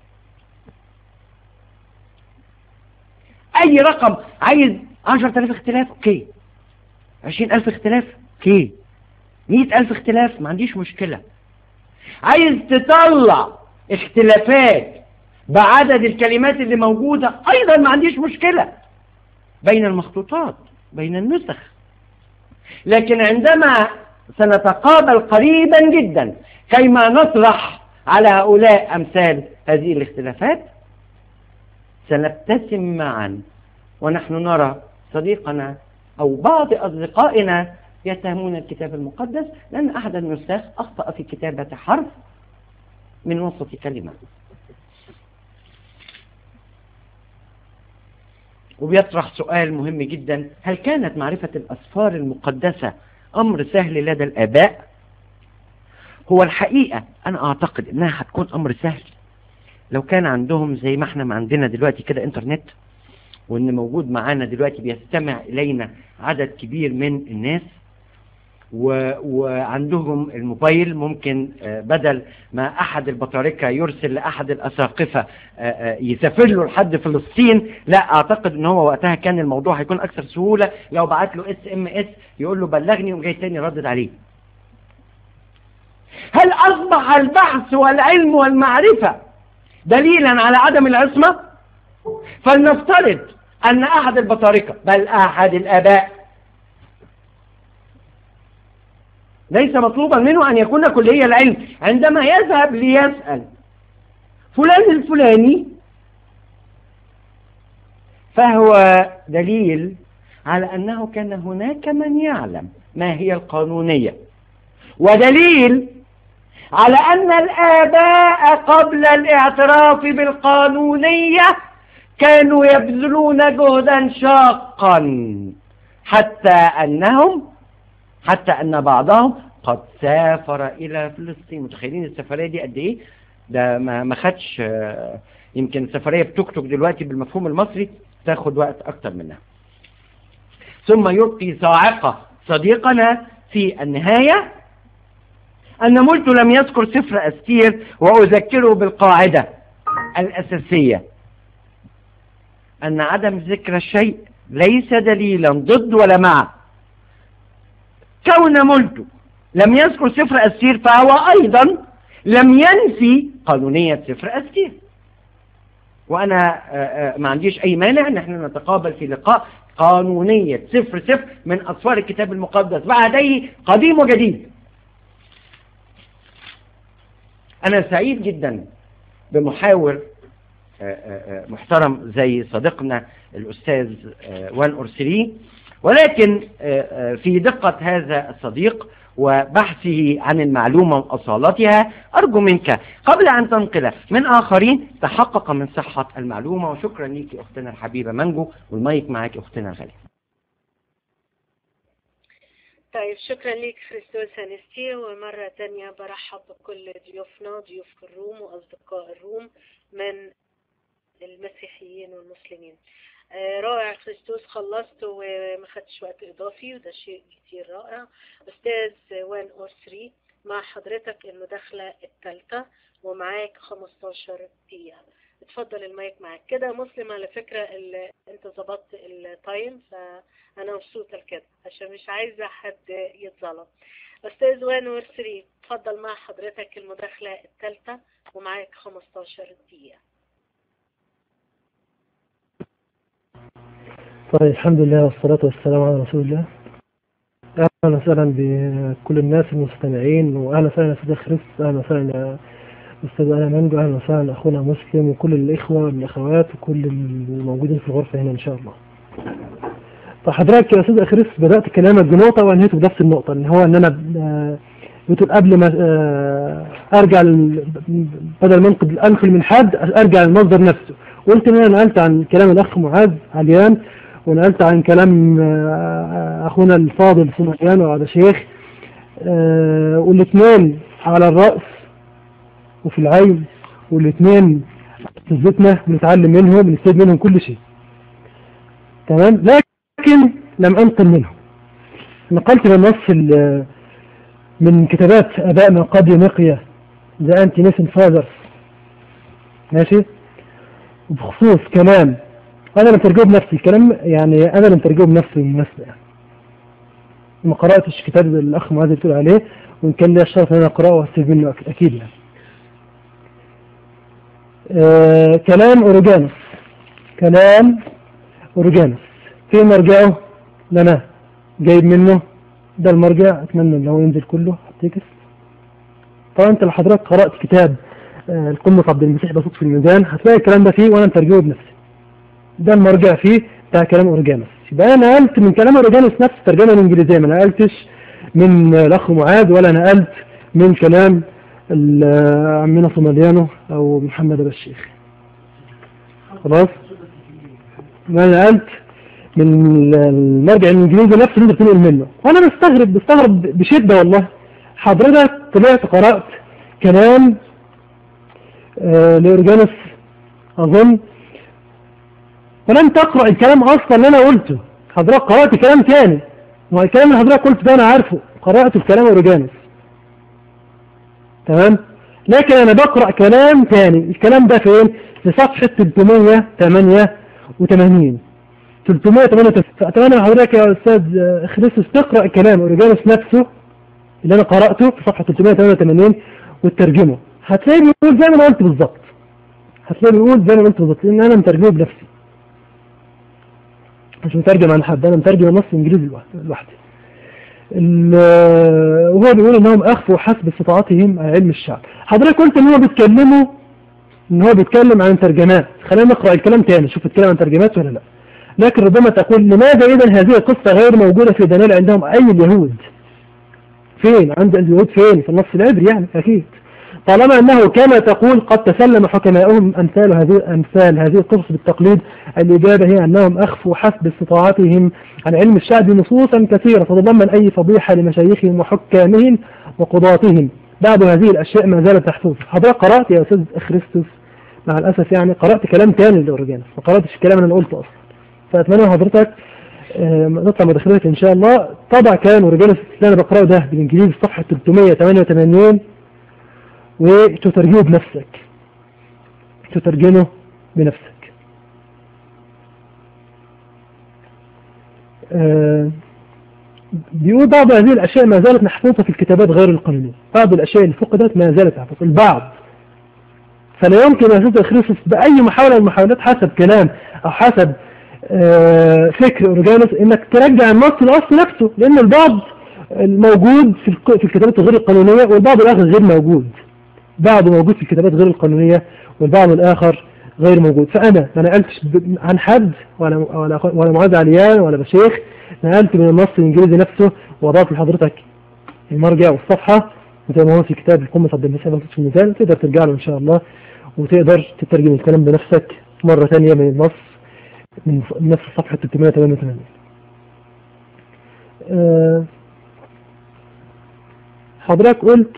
أي رقم عايز عشرة آلاف اختلاف أوكي عشرين ألف اختلاف أوكي مئة ألف اختلاف ما عنديش مشكلة عايز تطلع اختلافات بعدد الكلمات اللي موجودة أيضا ما عنديش مشكلة بين المخطوطات بين النسخ لكن عندما سنتقابل قريبا جدا كيما نطرح على هؤلاء أمثال هذه الاختلافات سنبتسم معا ونحن نرى صديقنا أو بعض أصدقائنا يتهمون الكتاب المقدس لأن أحد النساخ أخطأ في كتابة حرف من وسط كلمة وبيطرح سؤال مهم جدا هل كانت معرفة الأسفار المقدسة أمر سهل لدى الآباء هو الحقيقة أنا أعتقد أنها هتكون أمر سهل لو كان عندهم زي ما احنا ما عندنا دلوقتي كده انترنت وان موجود معانا دلوقتي بيستمع الينا عدد كبير من الناس و... وعندهم الموبايل ممكن بدل ما احد البطاركه يرسل لاحد الاساقفه يسافر له لحد فلسطين لا اعتقد ان هو وقتها كان الموضوع هيكون اكثر سهوله لو بعت له اس ام اس يقول له بلغني وجاي تاني ردد عليه هل اصبح البحث والعلم والمعرفه دليلا على عدم العصمه فلنفترض ان احد البطاركه بل احد الاباء ليس مطلوبا منه أن يكون كلية العلم عندما يذهب ليسأل فلان الفلاني فهو دليل على أنه كان هناك من يعلم ما هي القانونية ودليل على أن الآباء قبل الاعتراف بالقانونية كانوا يبذلون جهدا شاقا حتى أنهم حتى أن بعضهم قد سافر إلى فلسطين متخيلين السفرية دي قد إيه ده ما ما خدش يمكن السفرية بتوك توك دلوقتي بالمفهوم المصري تاخد وقت أكتر منها ثم يبقي صاعقة صديقنا في النهاية أن ملت لم يذكر سفر أستير وأذكره بالقاعدة الأساسية أن عدم ذكر الشيء ليس دليلا ضد ولا مع كون ملته لم يذكر سفر أستير فهو أيضا لم ينفي قانونية سفر أستير وأنا ما عنديش أي مانع أن احنا نتقابل في لقاء قانونية سفر سفر من أسفار الكتاب المقدس بعديه قديم وجديد أنا سعيد جدا بمحاور محترم زي صديقنا الأستاذ وان أرسلي ولكن في دقة هذا الصديق وبحثه عن المعلومة وأصالتها أرجو منك قبل أن تنقل من آخرين تحقق من صحة المعلومة وشكرا لك أختنا الحبيبة منجو والمايك معك أختنا الغالية طيب شكرا لك خريستوس هانستي ومرة تانية برحب بكل ضيوفنا ضيوف الروم وأصدقاء الروم من المسيحيين والمسلمين آه رائع خريستوس خلصت وما خدتش وقت إضافي وده شيء كتير رائع أستاذ وان أور 3 مع حضرتك المداخلة الثالثة ومعاك 15 دقيقة اتفضل المايك معاك كده مسلم على فكرة انت ظبطت التايم فأنا مبسوطة لكده عشان مش عايزة حد يتظلم أستاذ وان أور 3 اتفضل مع حضرتك المداخلة الثالثة ومعاك 15 دقيقة طيب الحمد لله والصلاة والسلام على رسول الله أهلا وسهلا بكل الناس المستمعين وأهلا وسهلا يا أستاذ خريس أهلا وسهلا أستاذ أنا مانجو أهلا وسهلا أخونا مسلم وكل الإخوة والأخوات وكل الموجودين في الغرفة هنا إن شاء الله فحضرتك يا أستاذ خريس بدأت كلامك بنقطة وأنهيته بنفس النقطة إن هو إن أنا بتقول قبل ما أرجع بدل ما أنقل أنقل من حد أرجع للمصدر نفسه قلت إن أنا نقلت عن كلام الأخ معاذ عليان ونقلت عن كلام أخونا الفاضل سمعيان وعلى شيخ والاثنين على الرأس وفي العين والاثنين تزتنا بنتعلم منهم بنستفيد منهم كل شيء تمام لكن لم أنقل منهم نقلت من نص من كتابات أباء من قبل نقية ذا أنتي نيسن فاذرز ماشي وبخصوص كلام انا بترجمه بنفسي الكلام يعني انا اللي بترجمه بنفسي بالمناسبه يعني ما قراتش كتاب الاخ معاذ بتقول عليه وان كان لي الشرف ان انا اقراه واستفيد منه اكيد يعني آه كلام اوريجانوس كلام اوريجانوس في مرجعه لنا جايب منه ده المرجع اتمنى ان هو ينزل كله هتكس طبعا انت لو حضرتك قرات كتاب آه القمه عبد المسيح بصوت في الميزان هتلاقي الكلام ده فيه وانا مترجمه بنفسي ده المرجع فيه بتاع كلام اورجانوس يبقى انا نقلت من كلام اورجانوس نفس الترجمه الانجليزيه ما نقلتش من الاخ معاذ ولا نقلت من كلام عمنا صوماليانو او محمد ابو الشيخ خلاص ما نقلت من المرجع الانجليزي نفسه اللي انت بتنقل منه وانا بستغرب بستغرب بشده والله حضرتك طلعت قرات كلام آه لاورجانوس اظن ولم تقرأ الكلام أصلا اللي أنا قلته حضرتك قرأت كلام تاني ما الكلام اللي حضرتك قلت ده أنا عارفه قرأته في كلام أوريجانوس تمام لكن أنا بقرأ كلام تاني الكلام ده فين في صفحة 388 388 فأتمنى حضرتك يا أستاذ خريستوس تقرأ كلام أوريجانوس نفسه اللي أنا قرأته في صفحة 388 وتترجمه هتلاقي بيقول زي ما أنا قلت بالظبط هتلاقي بيقول زي ما قلت بالظبط لأن أنا مترجمه بنفسي مش مترجم عن حد انا مترجم النص انجليزي لوحدي وهو بيقول انهم اخفوا حسب استطاعتهم علم الشعب حضرتك قلت ان هو بيتكلموا ان هو بيتكلم عن ترجمات خلينا نقرا الكلام تاني شوف بيتكلم عن ترجمات ولا لا لكن ربما تقول لماذا اذا هذه القصه غير موجوده في دانيال عندهم اي اليهود فين عند اليهود فين في النص العبري يعني اكيد طالما أنه كما تقول قد تسلم حكماؤهم أمثال هذه أمثال هذه القصص بالتقليد الإجابة هي أنهم أخفوا حسب استطاعتهم عن علم الشعب نصوصا كثيرة تتضمن أي فضيحة لمشايخهم وحكامهم وقضاتهم بعض هذه الأشياء ما زالت تحفظ حضرتك قرأت يا أستاذ خريستوس مع الأسف يعني قرأت كلام تاني لأورجانوس ما قرأتش الكلام اللي أنا قلته أصلا فأتمنى حضرتك نطلع مداخلتك إن شاء الله طبع كلام أورجانوس اللي أنا بقرأه ده بالإنجليزي صفحة 388 وتترجمه بنفسك تترجمه بنفسك آه، بيقول بعض هذه الأشياء ما زالت محفوظة في الكتابات غير القانونية بعض الأشياء اللي فقدت ما زالت محفوظة البعض فلا يمكن أن أستاذ خريصوس بأي محاولة من المحاولات حسب كلام أو حسب آه، فكر أورجانوس إنك ترجع النص الأصل نفسه لأن البعض الموجود في الك- في الكتابات الغير القانونية والبعض الآخر غير موجود بعض موجود في الكتابات غير القانونية والبعض الآخر غير موجود فأنا ما نقلتش ب- عن حد ولا ولا ولا معاذ عليان ولا بشيخ نقلت من النص الإنجليزي نفسه وضعت لحضرتك المرجع والصفحة زي ما هو في كتاب القمة عبد المسيح في الميزان تقدر ترجع له إن شاء الله وتقدر تترجم الكلام بنفسك مرة ثانية من النص من ف- نفس صفحة 388 آه، حضرتك قلت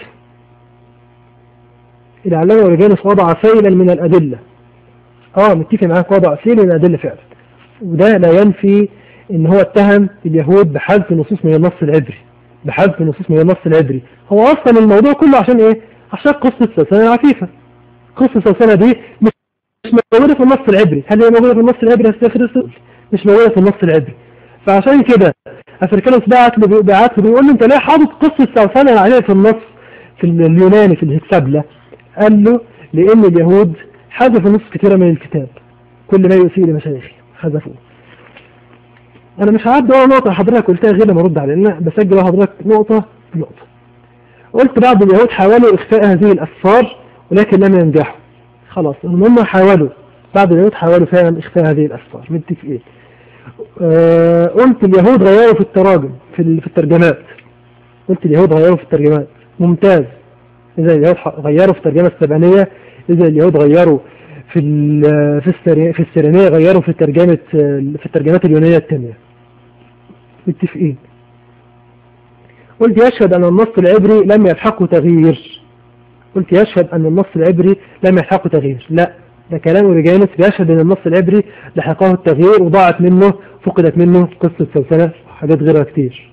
العلامة أوريجانوس وضع فيلا من الأدلة اه متفق معاك وضع فيل من الأدلة فعلا وده لا ينفي ان هو اتهم اليهود بحذف نصوص من النص العبري بحذف نصوص من النص العبري هو اصلا الموضوع كله عشان ايه عشان قصة سلسلة العفيفة قصة سلسلة دي مش مش موجودة في النص العبري هل هي موجودة في النص العبري يا أستاذ خريستوس؟ مش موجودة في النص العبري فعشان كده افريكانوس بعت له بعت له بيقول له انت ليه حاطط قصة سلسلة العفيفة في النص في اليوناني في الهكسابلة قال له لان اليهود حذفوا نص كتيرة من الكتاب كل ما يسيء لمشايخي حذفوه انا مش هعدي ولا نقطة حضرتك قلتها غير لما ارد عليها لان بسجل حضرتك نقطة نقطة قلت بعض اليهود حاولوا اخفاء هذه الاسفار ولكن لم ينجحوا خلاص هم حاولوا بعض اليهود حاولوا فعلا اخفاء هذه الاسفار متفقين آه قلت اليهود غيروا في التراجم في ال- في الترجمات قلت اليهود غيروا في الترجمات ممتاز اذا اليهود ح- غيروا في الترجمة السبعينية اذا اليهود غيروا في ال- في السري- في السيرانية غيروا في ترجمة في الترجمات اليونانية الثانية متفقين قلت يشهد أن النص العبري لم يلحقه تغيير قلت يشهد أن النص العبري لم يلحقه تغيير لا ده كلام أوريجانوس بيشهد أن النص العبري لحقه التغيير وضاعت منه فقدت منه قصة سلسلة وحاجات غيرها كتير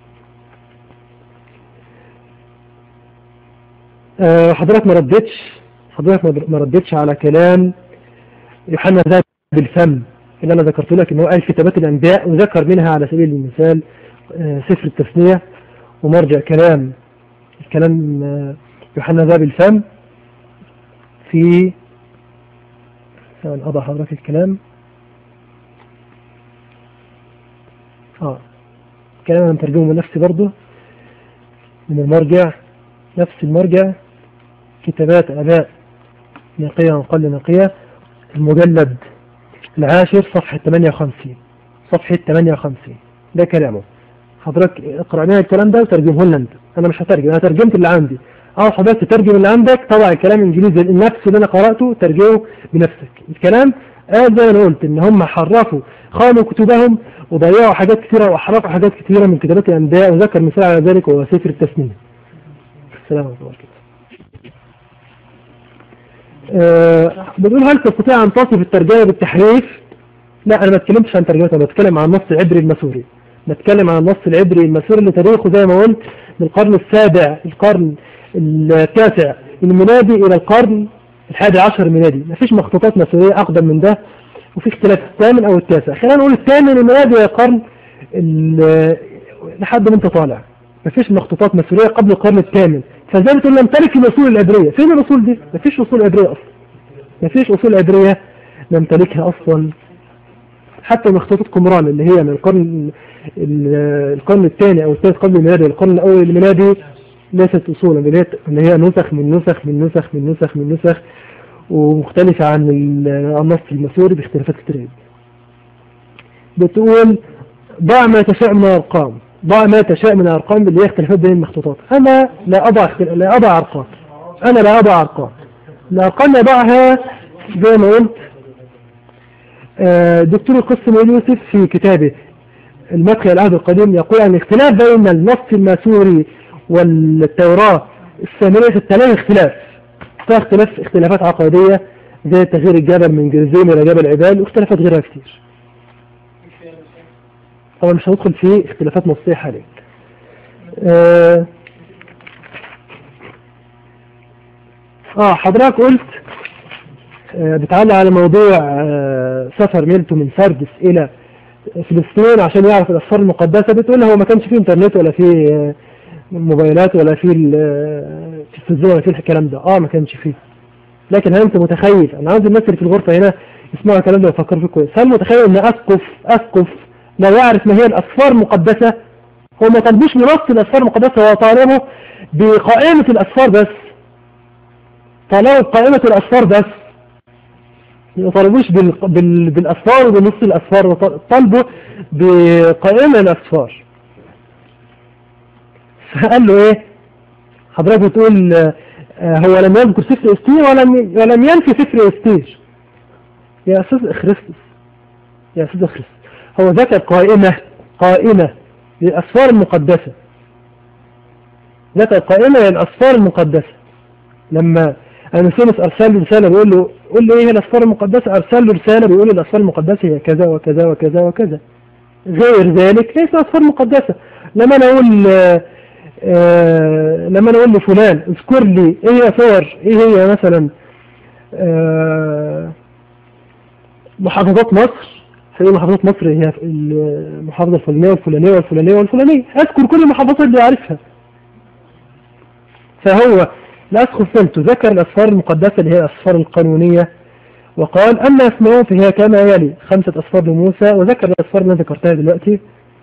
أه حضرتك ما ردتش حضرتك ما- ما ردتش على كلام يوحنا ذهب بالفم اللي انا ذكرت لك ان هو قال كتابات الانبياء وذكر منها على سبيل المثال آه، سفر التثنية ومرجع كلام الكلام آه، يوحنا ذهب الفم في ثواني اضع حضرتك الكلام اه كلام انا مترجمه من نفسي برضه من المرجع نفس المرجع كتابات اباء نقية وقل نقية المجلد العاشر صفحة 58 صفحة 58 ده كلامه حضرتك اقرأ لنا الكلام ده وترجمه لنا انت انا مش هترجم انا ترجمت اللي عندي اه حضرتك تترجم اللي عندك طبع الكلام الانجليزي نفس اللي انا قرأته ترجمه بنفسك الكلام قال زي ما انا قلت ان هم حرفوا خانوا كتبهم وضيعوا حاجات كثيرة واحرفوا حاجات كثيرة من كتابات الانبياء وذكر مثال على ذلك وهو سفر التثنية السلام عليكم ورحمة الله آه، بتقول هل تستطيع أن تصف الترجمة بالتحريف؟ لا أنا ما اتكلمتش عن ترجمة أنا بتكلم عن النص العبري المسوري بتكلم عن النص العبري المسوري اللي تاريخه زي ما قلت من القرن السابع القرن التاسع الميلادي إلى القرن الحادي عشر الميلادي ما فيش مخطوطات مسورية أقدم من ده وفي اختلاف الثامن أو التاسع خلينا نقول الثامن الميلادي إلى القرن ال- لحد ما أنت طالع ما فيش مخطوطات مسورية قبل القرن الثامن فزي ما تقول نمتلك الأصول العبرية فين الأصول دي؟ ما فيش أصول عبرية أصلا ما فيش أصول عبرية نمتلكها أصلا حتى مخطوطات قمران اللي هي من القرن ال- القرن الثاني أو الثالث قبل الميلادي القرن الأول الميلادي ليست أصولا اللي هي اللي هي نسخ من نسخ من نسخ من نسخ من نسخ ومختلفة عن ال- النص المسوري باختلافات كتير بتقول ضع ما تشاء من الأرقام ضع ما تشاء من الأرقام اللي هي اختلافات بين المخطوطات أنا لا أضع اختل- لا أضع أرقام أنا لا أضع أرقام الأرقام يضعها زي ما قلت آه، دكتور القسم يوسف في كتابه المدخل العهد القديم يقول عن الاختلاف بين النص الماسوري والتوراة السامرية في الثلاث اختلاف فيها اختلاف اختلافات عقدية زي تغيير الجبل من جرزيم إلى جبل عبال واختلافات غيرها كتير طبعا مش هندخل في اختلافات نصية حاليا اه آه، حضرتك قلت آه، بتعلق على موضوع آه، سفر ميلتو من سردس إلى فلسطين عشان يعرف الأسفار المقدسة بتقول هو ما كانش فيه إنترنت ولا فيه آه، موبايلات ولا فيه ال- آه، تلفزيون ولا فيه الكلام ده اه ما كانش فيه لكن هل انت متخيل انا عاوز الناس اللي في الغرفة هنا يسمعوا الكلام ده ويفكروا فيه كويس هل متخيل ان اسقف اسقف لا يعرف ما هي الاسفار المقدسة هو ما طلبوش بنص الاسفار المقدسة هو طالبه بقائمة الاسفار بس طالبوا بقائمة الاسفار بس ما طالبوش بال... بال... بالاسفار وبنص الاسفار طالبوا بقائمة الاسفار فقال له ايه حضرتك بتقول آه، هو لم يذكر سفر استير ولم ولم ينفي سفر استير يا استاذ خريستوس يا استاذ خريستوس هو ذكر قائمة قائمة للأسفار المقدسة ذكر قائمة للأسفار المقدسة لما أنسيموس أرسل له رسالة بيقول له قول لي إيه هي الأسفار المقدسة أرسل له رسالة بيقول له الأسفار المقدسة هي كذا وكذا وكذا وكذا غير ذلك ليس أسفار مقدسة لما أنا أقول آه، آه، لما أنا أقول لفلان اذكر لي إيه هي صور إيه هي مثلا آه، محافظات مصر هي محافظات مصر هي المحافظة الفلانية والفلانية والفلانية والفلانية أذكر كل المحافظات اللي أعرفها فهو الأسقف سلته ذكر الأسفار المقدسة اللي هي الأسفار القانونية وقال أما أسمائهم فهي كما يلي خمسة أسفار لموسى وذكر الأسفار اللي أنا ذكرتها دلوقتي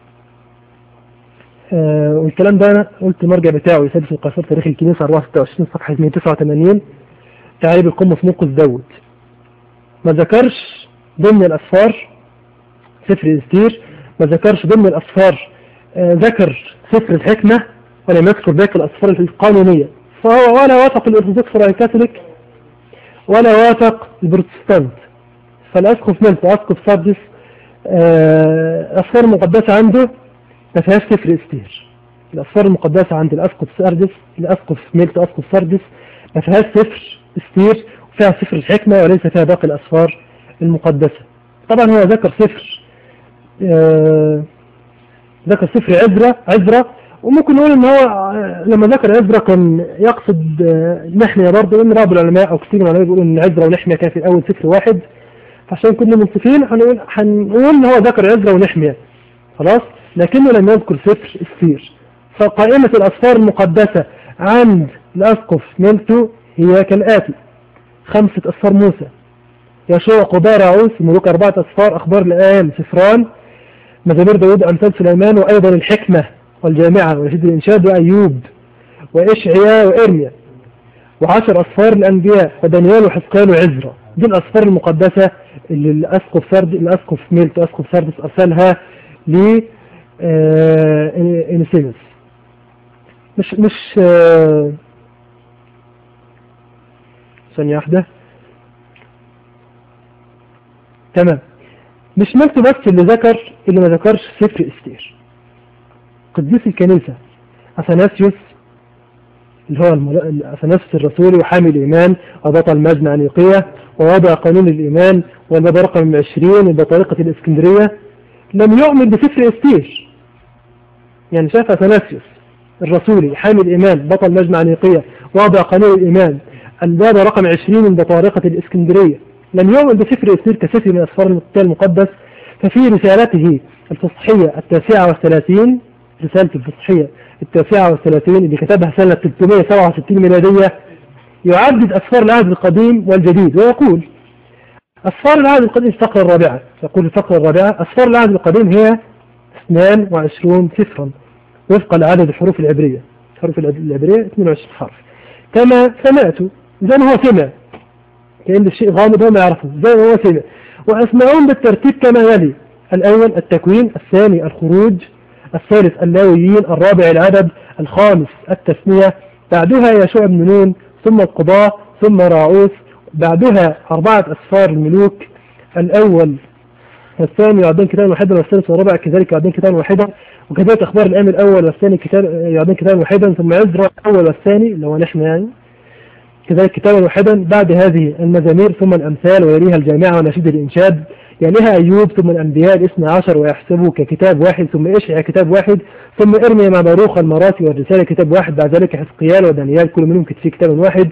آه والكلام ده أنا قلت المرجع بتاعه يسادس القصر تاريخ الكنيسة 24 صفحة 189 تعريب القمص موقف داود ما ذكرش ضمن الأسفار سفر استير ما ذكرش ضمن الأسفار آه ذكر سفر الحكمة ولم يذكر باقي الأسفار القانونية فهو ولا وافق الأرثوذكس ولا الكاثوليك ولا وافق البروتستانت فالأسقف ملت أسقف سردس آه، الأسفار المقدسة عنده ما فيهاش سفر استير الأسفار المقدسة عند الأسقف سردس الأسقف ملت أسقف سردس ما فيهاش سفر استير وفيها سفر الحكمة وليس فيها باقي الأسفار المقدسة طبعا هو ذكر سفر آه، ذكر سفر عزرة عزرة وممكن نقول ان هو آه، لما ذكر عزرة كان يقصد آه، نحمية برضه ان بعض العلماء او كثير من العلماء بيقولوا ان عزرة ونحمية كان في الاول سفر واحد عشان كنا منصفين هنقول هنقول ان هو ذكر عزرة ونحمية خلاص لكنه لم يذكر سفر السير فقائمة الأسفار المقدسة عند الأسقف ميلتو هي كالآتي خمسة أسفار موسى يشوع قضاء راعوس ملوك أربعة أسفار أخبار الآيام سفران مزامير داود أمثال سليمان وأيضا الحكمة والجامعة ورشيد الإنشاد وأيوب وإشعياء وإرميا وعشر أسفار الأنبياء ودانيال وحزقيال وعزرا دي الأسفار المقدسة اللي الأسقف سرد الأسقف ميلت أسقف سردس أرسلها ل آه، إنسيمس مش مش آه، ثانية واحدة تمام مش ملته بس اللي ذكر اللي ما ذكرش سفر استير قديس الكنيسة أثناسيوس اللي هو المل- أثناسيوس الرسولي وحامي الإيمان وبطل مجمع نيقية ووضع قانون الإيمان والباب رقم 20 وبطريقة الإسكندرية لم يؤمن بسفر استير يعني شاف أثناسيوس الرسولي حامي الإيمان بطل مجمع نيقية وضع قانون الإيمان الباب رقم 20 من بطارقة الإسكندرية لم يؤمن بسفر استير كسفر من أسفار الكتاب المقدس ففي رسالته الفصحية التاسعة والثلاثين رسالة الفصحية التاسعة والثلاثين اللي كتبها سنة 367 ميلادية يعدد أسفار العهد القديم والجديد ويقول أسفار العهد القديم الفقرة الرابعة يقول الفقرة الرابعة أسفار العهد القديم هي 22 سفرا وفق لعدد الحروف العبرية الحروف العبرية 22 حرف كما سمعت زي ما هو سمع كأن الشيء غامض هو ما يعرفه زي ما هو سمع وأسمعون بالترتيب كما يلي الأول التكوين الثاني الخروج الثالث اللاويين الرابع العدد الخامس التثنية بعدها يشوع بن نون ثم القضاء ثم راعوس بعدها أربعة أسفار الملوك الأول والثاني يعدون كتابا واحدا والثالث والرابع كذلك يعدون كتابا واحدا وكذلك أخبار الأيام الأول والثاني كتاب يعدون كتابا واحدا ثم عزرا الأول والثاني اللي هو نحن يعني كذلك كتابا واحدا بعد هذه المزامير ثم الأمثال ويليها الجامعة ونشيد الإنشاد يليها أيوب ثم الأنبياء الاثنى عشر ويحسبه ككتاب واحد ثم إشعيا كتاب واحد ثم إرميا مع باروخ المراسي والرسالة كتاب واحد بعد ذلك حزقيال ودانيال كل منهم في كتاب واحد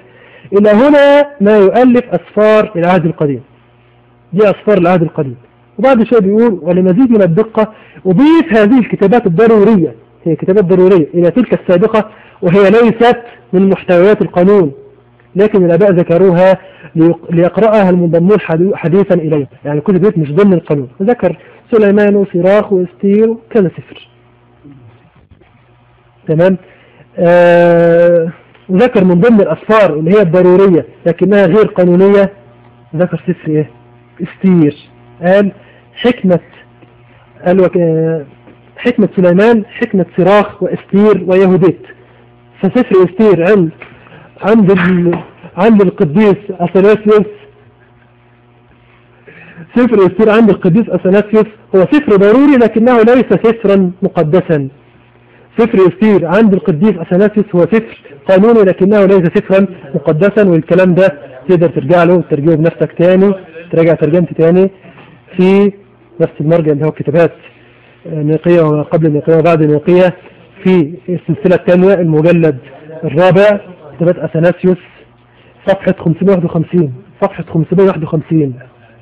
إلى هنا ما يؤلف أسفار العهد القديم دي أسفار العهد القديم وبعد شوية بيقول ولمزيد من الدقة أضيف هذه الكتابات الضرورية هي كتابات ضرورية إلى تلك السابقة وهي ليست من محتويات القانون لكن الآباء ذكروها ليق- ليقرأها المنضمون حدي- حديثا إليه يعني كل بيت مش ضمن القانون ذكر سليمان وصراخ واستير وكذا سفر تمام آه ذكر من ضمن الأسفار اللي هي الضرورية لكنها غير قانونية ذكر سفر إيه استير قال حكمة قال وك... آه، حكمة سليمان حكمة صراخ واستير ويهوديت فسفر استير عند عند ال... عند القديس اثناسيوس سفر استير عند القديس اثناسيوس هو سفر ضروري لكنه ليس سفرا مقدسا سفر استير عند القديس اثناسيوس هو سفر قانوني لكنه ليس سفرا مقدسا والكلام ده تقدر ترجع له وترجعه بنفسك تاني تراجع ترجمتي تاني في نفس المرجع اللي هو كتابات نيقية وقبل النيقية وبعد النيقية في السلسلة الثانية المجلد الرابع كتابات أثناسيوس صفحة 551 صفحة 551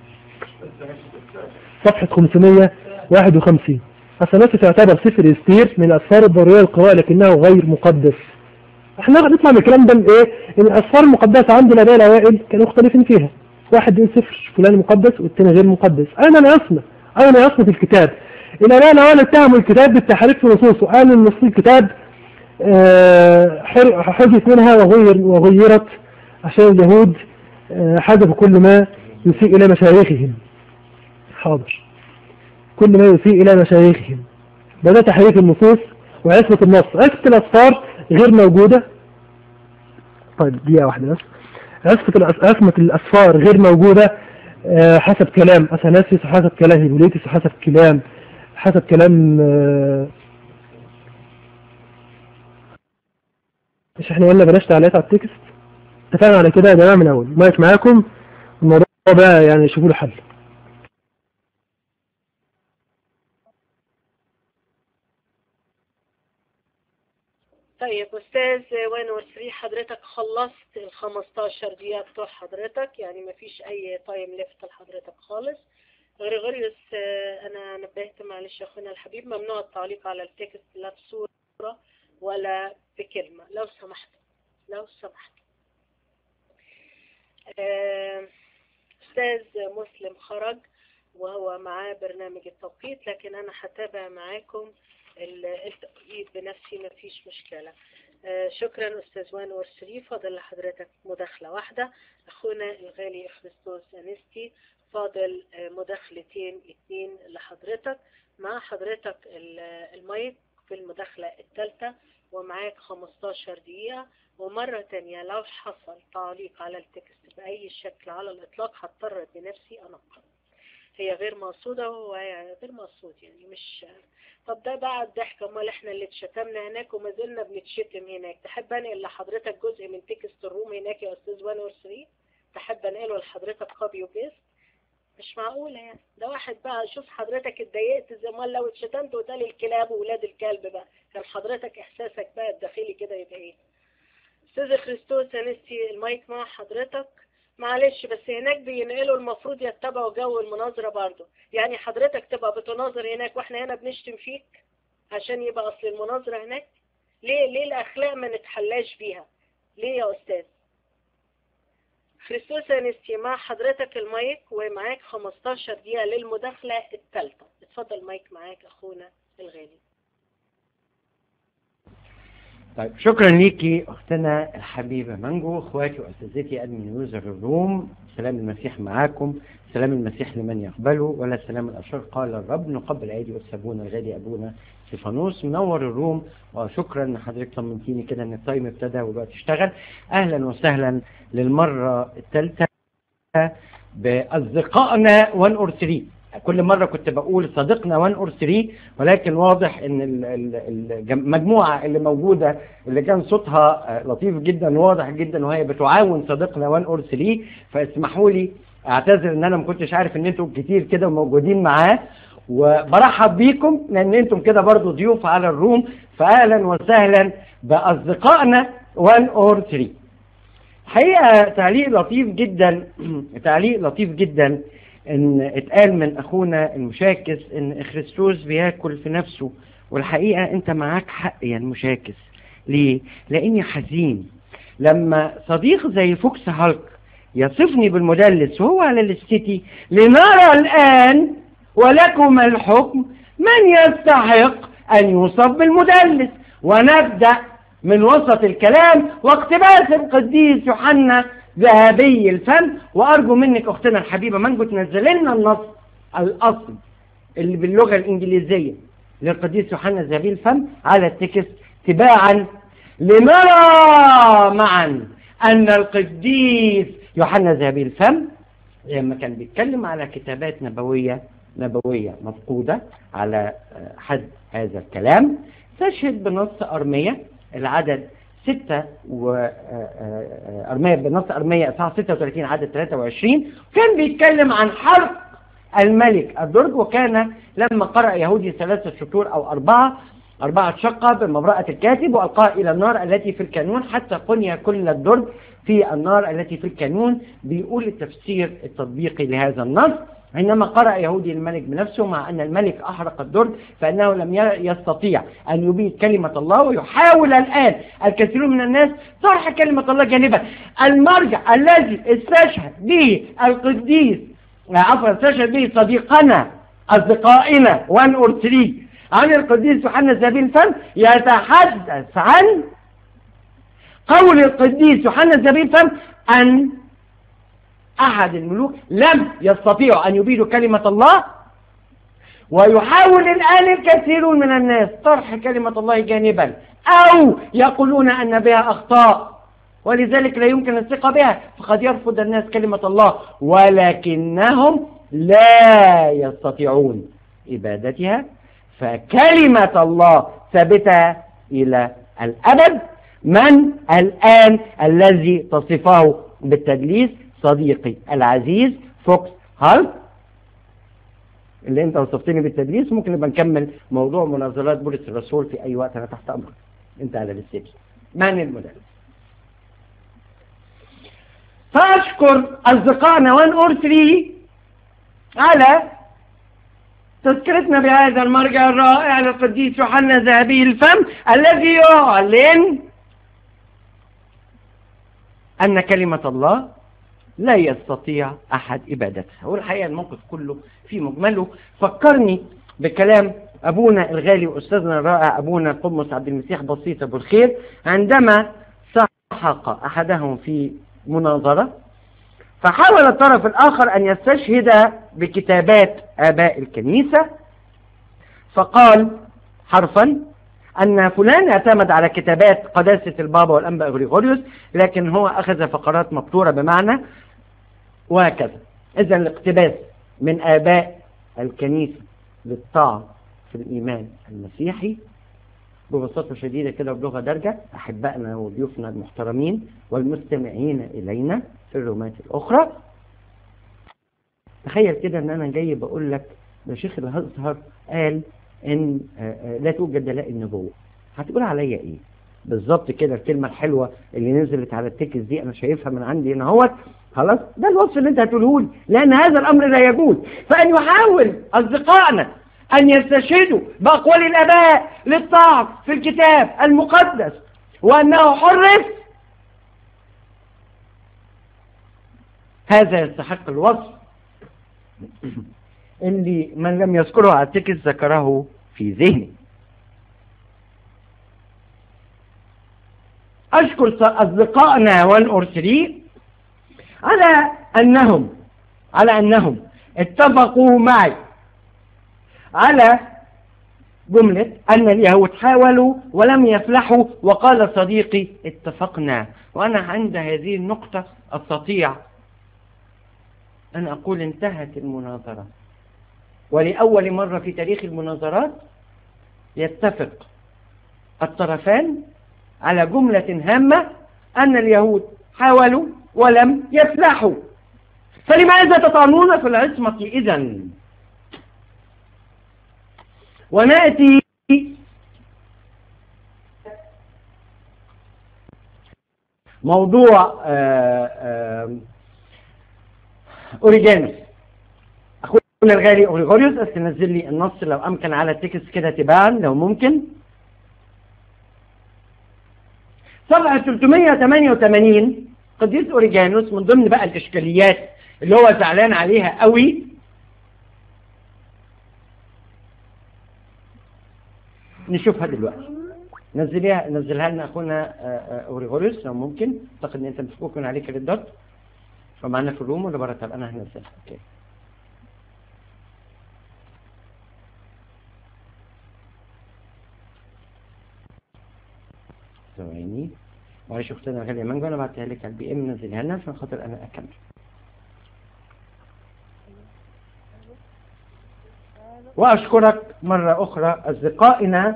صفحة 551 أثناسيوس يعتبر سفر استير من الأسفار الضرورية للقراءة لكنه غير مقدس احنا نطلع من الكلام ده ايه ان الاسفار المقدسة عند الاباء الاوائل كانوا مختلفين فيها واحد يقول سفر فلان مقدس والتاني غير مقدس اين يصنف اين يصنف الكتاب الاباء الاوائل اتهموا الكتاب بالتحريف في نصوصه قالوا ان نصوص الكتاب آه، حر- حذف منها وغير وغيرت عشان اليهود آه، حذفوا كل ما يسيء الى مشايخهم حاضر كل ما يسيء الى مشايخهم ده ده تحريف النصوص وعصمة النص عصمة الأسفار غير موجودة طيب دقيقة واحدة بس عصمة الأس- عصمة الأسفار غير موجودة آه، حسب كلام أثناسيوس وحسب كلام هيبوليتس وحسب كلام حسب كلام آه، مش احنا قلنا بلاش تعليقات على التكست اتفقنا على كده يا جماعة من أول مايك معاكم الموضوع بقى يعني شوفوا له حل طيب استاذ وين وسري حضرتك خلصت ال 15 دقيقة بتوع حضرتك يعني ما فيش اي تايم ليفت لحضرتك خالص غريغوريوس آه، انا نبهت معلش يا اخونا الحبيب ممنوع التعليق على التكست لا بصورة ولا بكلمة لو سمحت لو سمحت آه، استاذ مسلم خرج وهو معاه برنامج التوقيت لكن انا هتابع معاكم ال- التوقيت بنفسي ما فيش مشكلة آه، شكرا أستاذ وان ورسري فاضل لحضرتك مداخلة واحدة أخونا الغالي خريستوس أنستي فاضل آه، مداخلتين اتنين لحضرتك مع حضرتك ال- المايك في المداخلة الثالثة ومعاك 15 دقيقة ومرة تانية لو حصل تعليق على التكست بأي شكل على الإطلاق هضطر بنفسي أنقل هي غير مقصودة وهو غير مقصود يعني مش طب ده بقى الضحك امال احنا اللي اتشتمنا هناك وما زلنا بنتشتم هناك تحب انقل لحضرتك جزء من تكست الروم هناك يا استاذ وان ورسري تحب انقله لحضرتك كوبي وبيست مش معقولة يعني ده واحد بقى شوف حضرتك اتضايقت زي ما لو اتشتمت وتالي الكلاب وولاد الكلب بقى كان حضرتك احساسك بقى الداخلي كده يبقى ايه استاذ خريستوس انستي المايك مع حضرتك معلش بس هناك بينقلوا المفروض يتبعوا جو المناظرة برضه يعني حضرتك تبقى بتناظر هناك واحنا هنا بنشتم فيك عشان يبقى اصل المناظرة هناك ليه ليه الاخلاق ما نتحلاش بيها ليه يا استاذ خريستوس انستي مع حضرتك المايك ومعاك 15 دقيقة للمداخلة الثالثة اتفضل المايك معاك اخونا الغالي طيب شكرا ليكي اختنا الحبيبه مانجو اخواتي واساتذتي ادمن يوزر الروم سلام المسيح معاكم سلام المسيح لمن يقبله ولا سلام الاشرار قال الرب نقبل ايدي والسابون الغالي ابونا سيفانوس منور الروم وشكرا ان حضرتك طمنتيني كده ان التايم ابتدى والوقت اشتغل اهلا وسهلا للمره الثالثه باصدقائنا 1 اور 3 كل مرة كنت بقول صديقنا 1 اور 3 ولكن واضح ان ال- ال- الجم- المجموعة اللي موجودة اللي كان صوتها آه، لطيف جدا واضح جدا وهي بتعاون صديقنا 1 اور 3 فاسمحوا لي اعتذر ان انا ما كنتش عارف ان انتم كتير كده وموجودين معاه وبرحب بيكم لان انتم كده برضو ضيوف على الروم فاهلا وسهلا باصدقائنا 1 اور 3 حقيقة تعليق لطيف جدا تعليق لطيف جدا ان اتقال من اخونا المشاكس ان خريستوس بياكل في نفسه والحقيقة انت معاك حق يا المشاكس ليه؟ لاني حزين لما صديق زي فوكس هالك يصفني بالمدلس وهو على الاستيتي لنرى الآن ولكم الحكم من يستحق أن يوصف بالمدلس ونبدأ من وسط الكلام واقتباس القديس يوحنا ذهبي الفم وأرجو منك أختنا الحبيبة منجو تنزل لنا النص الأصل اللي باللغة الإنجليزية للقديس يوحنا ذهبي الفم على التكست تباعا لنرى معا أن القديس يوحنا ذهبي الفم لما كان بيتكلم على كتابات نبوية نبوية مفقودة على حد هذا الكلام تشهد بنص أرمية العدد ستة و أرمية بنص أرمية إصحاح 36 عدد 23 كان بيتكلم عن حرق الملك الدرج وكان لما قرأ يهودي ثلاثة شطور أو أربعة أربعة شقة بمبرأة الكاتب وألقاه إلى النار التي في الكانون حتى قني كل الدرج في النار التي في الكانون بيقول التفسير التطبيقي لهذا النص حينما قرأ يهودي الملك بنفسه مع أن الملك أحرق الدرج فإنه لم يستطيع أن يبيد كلمة الله ويحاول الآن الكثيرون من الناس طرح كلمة الله جانبا المرجع الذي استشهد به القديس عفوا استشهد به صديقنا أصدقائنا وان أرسلي عن القديس يوحنا زابين فم يتحدث عن قول القديس يوحنا زابين فم أن أحد الملوك لم يستطيعوا أن يبيدوا كلمة الله ويحاول الآن الكثير من الناس طرح كلمة الله جانبا أو يقولون أن بها أخطاء ولذلك لا يمكن الثقة بها فقد يرفض الناس كلمة الله ولكنهم لا يستطيعون إبادتها فكلمة الله ثابتة إلى الأبد من الآن الذي تصفه بالتدليس صديقي العزيز فوكس هالك اللي انت وصفتني بالتدليس ممكن نبقى نكمل موضوع مناظرات بولس الرسول في اي وقت انا تحت امرك انت على الاستيج من المدرس فاشكر اصدقائنا وان اور 3 على تذكرتنا بهذا المرجع الرائع للقديس يوحنا ذهبي الفم الذي يعلن أن كلمة الله لا يستطيع أحد إبادتها والحقيقة الموقف كله في مجمله فكرني بكلام أبونا الغالي وأستاذنا الرائع أبونا قمص عبد المسيح بسيط أبو الخير عندما سحق أحدهم في مناظرة فحاول الطرف الآخر أن يستشهد بكتابات آباء الكنيسة فقال حرفا أن فلان اعتمد على كتابات قداسة البابا والأنبا غريغوريوس لكن هو أخذ فقرات مقطورة بمعنى وهكذا إذا الاقتباس من آباء الكنيسة للطاعة في الإيمان المسيحي ببساطة شديدة كده بلغة درجة أحبائنا وضيوفنا المحترمين والمستمعين إلينا في الرومات الأخرى تخيل كده أن أنا جاي بقول لك ده شيخ الأزهر قال إن لا توجد دلائل النبوة هتقول عليا إيه؟ بالظبط كده الكلمة الحلوة اللي نزلت على التكس دي أنا شايفها من عندي هنا اهوت خلاص ده الوصف اللي أنت هتقوله لي لأن هذا الأمر لا يجوز فأن يحاول أصدقائنا أن يستشهدوا بأقوال الآباء للطاعة في الكتاب المقدس وأنه حرف هذا يستحق الوصف اللي من لم يذكره على التكس ذكره في ذهني أشكر أصدقائنا والأرسلين على أنهم على أنهم اتفقوا معي على جملة أن اليهود حاولوا ولم يفلحوا وقال صديقي اتفقنا وأنا عند هذه النقطة أستطيع أن أقول انتهت المناظرة ولأول مرة في تاريخ المناظرات يتفق الطرفان على جملة هامة أن اليهود حاولوا ولم يفلحوا فلماذا تطعنون في العصمة إذا ونأتي موضوع آه، آه، اوريجانوس اخونا الغالي اوريغوريوس بس تنزل لي النص لو امكن على التكست كده تباعا لو ممكن صفحة 388 قديس اوريجانوس من ضمن بقى الاشكاليات اللي هو زعلان عليها قوي نشوفها دلوقتي نزليها نزلها لنا اخونا آه، آه، اوريغوريوس لو ممكن اعتقد ان انت مفكوك من عليك الريدات فمعنا في الروم ولا بره طب انا هنزلها اوكي ثواني معلش اختنا غالية مانجو انا بعتها لك على البي ام نزلها لنا عشان خاطر انا اكمل واشكرك مرة اخرى اصدقائنا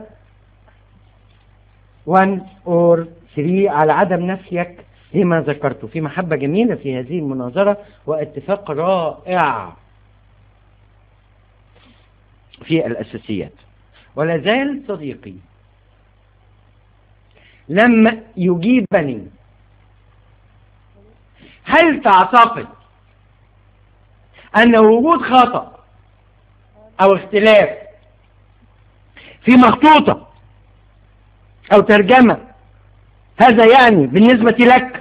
1 اور 3 على عدم نفيك لما ذكرت في محبة جميلة في هذه المناظرة واتفاق رائع في الأساسيات ولا زال صديقي لم يجيبني هل تعتقد أن وجود خطأ أو اختلاف في مخطوطة أو ترجمة هذا يعني بالنسبة لك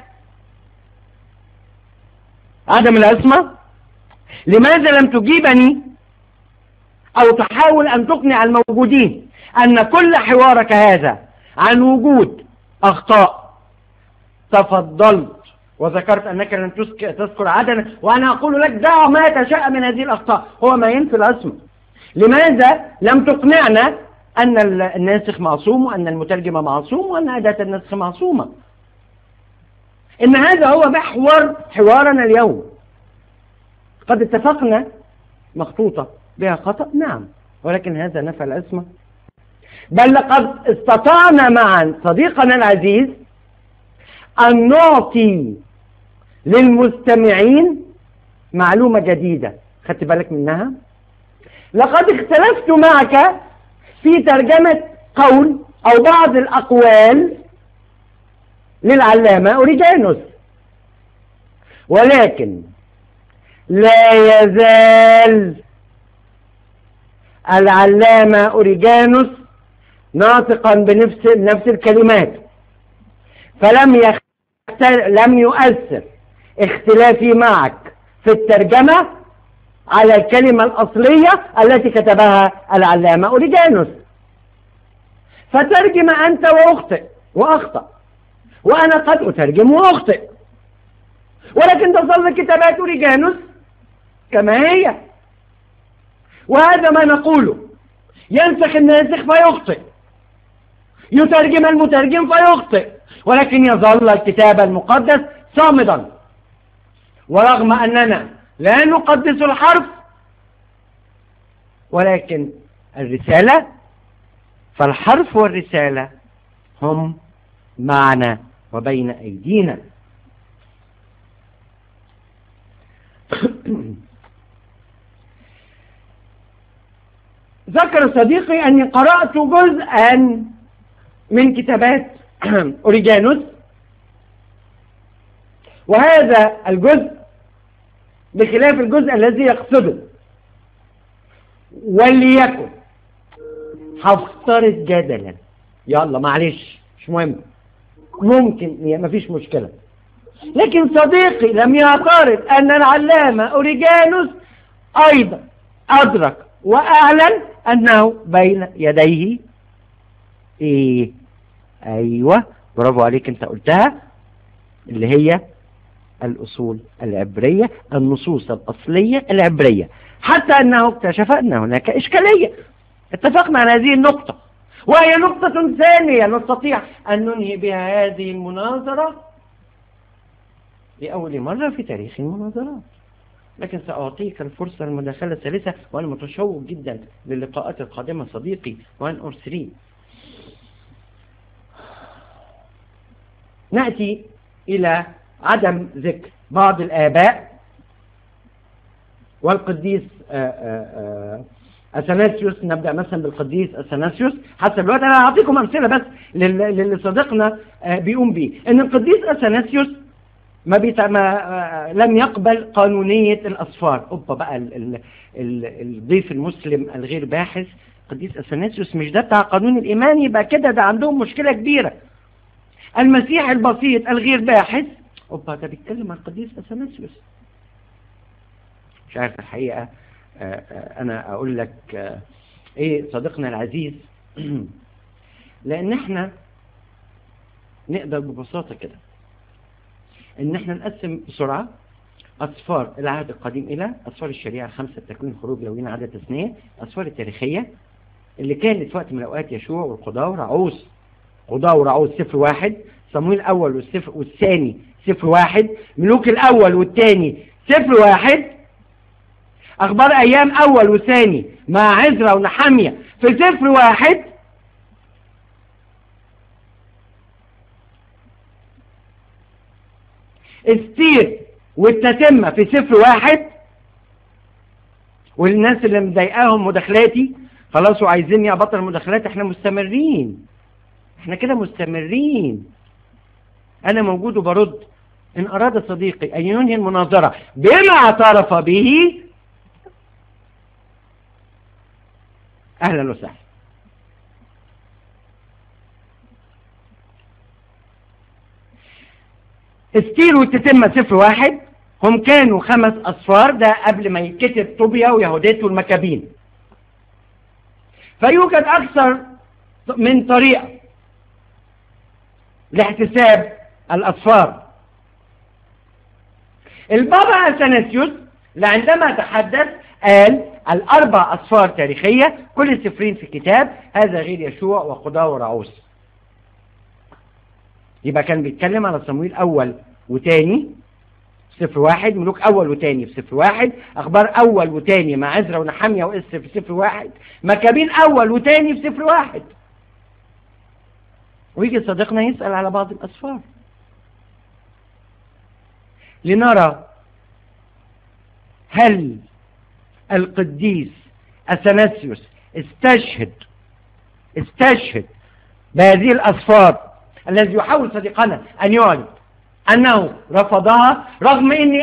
عدم العصمة لماذا لم تجيبني أو تحاول أن تقنع الموجودين أن كل حوارك هذا عن وجود أخطاء تفضلت وذكرت أنك لن تذك- تذكر عددا وأنا أقول لك دع ما تشاء من هذه الأخطاء هو ما ينفي العصمة لماذا لم تقنعنا أن ال- الناسخ معصوم وأن المترجم معصوم وأن أداة النسخ معصومة إن هذا هو محور حوارنا اليوم قد اتفقنا مخطوطة بها خطأ نعم ولكن هذا نفى العصمة بل لقد استطعنا معا صديقنا العزيز أن نعطي للمستمعين معلومة جديدة خدت بالك منها لقد اختلفت معك في ترجمة قول أو بعض الأقوال للعلامة أوريجانوس ولكن لا يزال العلامة أوريجانوس ناطقا بنفس نفس الكلمات فلم يختل... لم يؤثر اختلافي معك في الترجمة على الكلمة الأصلية التي كتبها العلامة أوريجانوس فترجم أنت وأخطئ وأخطأ وأنا قد أترجم وأخطئ ولكن تظل كتابات أوريجانوس كما هي وهذا ما نقوله ينسخ الناسخ فيخطئ يترجم المترجم فيخطئ ولكن يظل الكتاب المقدس صامدا ورغم أننا لا نقدس الحرف ولكن الرسالة فالحرف والرسالة هم معنا وبين أيدينا ذكر صديقي أني قرأت جزءا من كتابات أوريجانوس وهذا الجزء بخلاف الجزء الذي يقصده وليكن هفترض جدلا يلا معلش مش مهم ممكن يعني مفيش مشكلة لكن صديقي لم يعترض أن العلامة أوريجانوس أيضا أدرك وأعلن أنه بين يديه إيه أيوة برافو عليك أنت قلتها اللي هي الأصول العبرية النصوص الأصلية العبرية حتى أنه اكتشف أن هناك إشكالية اتفقنا على هذه النقطة وهي نقطة ثانية نستطيع أن ننهي بها هذه المناظرة لأول مرة في تاريخ المناظرات لكن سأعطيك الفرصة المداخلة الثالثة وأنا متشوق جدا للقاءات القادمة صديقي 1 أور 3 نأتي إلى عدم ذكر بعض الآباء والقديس آآ آآ اثناسيوس نبدا مثلا بالقديس اثناسيوس حسب الوقت انا هعطيكم امثله بس لل- للي صديقنا آه، بيقوم بيه ان القديس اثناسيوس ما, بيت... ما آه، لم يقبل قانونيه الاصفار اوبا بقى ال... ال... ال... الضيف المسلم الغير باحث قديس اثناسيوس مش ده بتاع قانون الايمان يبقى كده ده عندهم مشكله كبيره المسيح البسيط الغير باحث اوبا ده بيتكلم عن القديس اثناسيوس مش عارف الحقيقه آه، آه، انا اقول لك آه، ايه صديقنا العزيز لان احنا نقدر ببساطه كده ان احنا نقسم بسرعه اصفار العهد القديم الى اصفار الشريعه خمسه تكوين خروج لوين عدد تثنيه اصفار التاريخيه اللي كانت في وقت من الاوقات يشوع والقضاء ورعوس قضاء ورعوس صفر واحد صمويل الاول والصفر والثاني صفر واحد ملوك الاول والثاني صفر واحد اخبار ايام اول وثاني مع عزرا ونحمية في صفر واحد استير والتتمة في صفر واحد والناس اللي مضايقاهم مداخلاتي خلاص وعايزيني ابطل مداخلات احنا مستمرين احنا كده مستمرين انا موجود وبرد ان اراد صديقي ان ينهي المناظرة بما اعترف به اهلا وسهلا استير والتتمة صفر واحد هم كانوا خمس أصفار ده قبل ما يتكتب طوبيا ويهودات والمكابين فيوجد أكثر من طريقة لاحتساب الأصفار البابا أثناسيوس عندما تحدث قال الأربع أصفار تاريخية كل سفرين في كتاب هذا غير يشوع وقضاء ورعوس يبقى كان بيتكلم على صمويل أول وتاني في صفر واحد ملوك أول وتاني في صفر واحد أخبار أول وتاني مع عزرا ونحمية وإسر في صفر واحد مكابين أول وتاني في صفر واحد ويجي صديقنا يسأل على بعض الأصفار لنرى هل القديس أثناسيوس استشهد استشهد بهذه الأصفار الذي يحاول صديقنا أن يعلن أنه رفضها رغم أني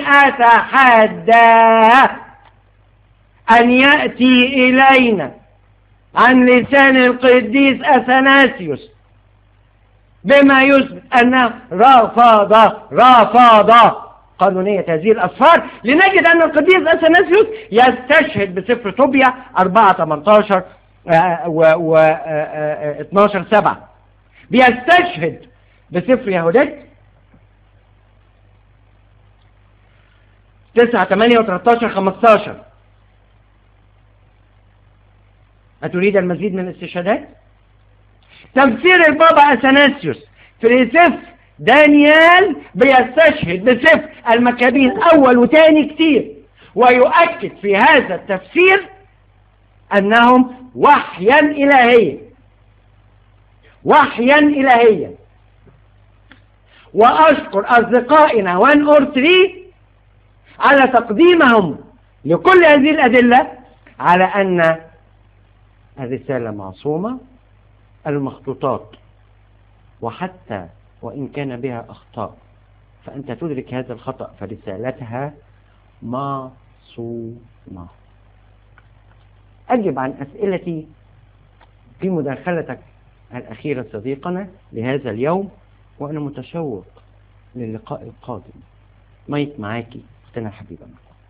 أتحدى أن يأتي إلينا عن لسان القديس أثناسيوس بما يثبت أنه رفض رفض قانونية هذه الأصفار لنجد أن القديس أثناسيوس يستشهد بسفر طوبيا 4 18 و 12 7 بيستشهد بسفر يهودات 9 8 و 13 15 أتريد المزيد من الاستشهادات؟ تفسير البابا أثناسيوس في سفر دانيال بيستشهد بسفر المكابين أول وتاني كتير ويؤكد في هذا التفسير أنهم وحيا إلهيا وحيا إلهيا وأشكر أصدقائنا وان أورتري على تقديمهم لكل هذه الأدلة على أن الرسالة معصومة المخطوطات وحتى وإن كان بها أخطاء فأنت تدرك هذا الخطأ فرسالتها معصومة أجب عن أسئلتي في مداخلتك الأخيرة صديقنا لهذا اليوم وأنا متشوق للقاء القادم مايك معاكي أختنا الحبيبة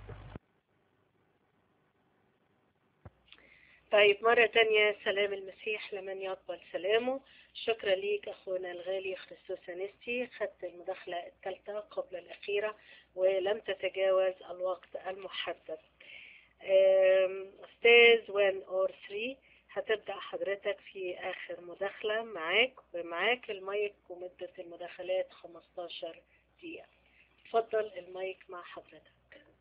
طيب مرة تانية سلام المسيح لمن يقبل سلامه شكرا ليك أخونا الغالي خريستوس أنستي خدت المداخلة الثالثة قبل الأخيرة ولم تتجاوز الوقت المحدد أستاذ 1 أور 3 هتبدأ حضرتك في آخر مداخلة معاك ومعاك المايك ومدة المداخلات 15 دقيقة اتفضل المايك مع حضرتك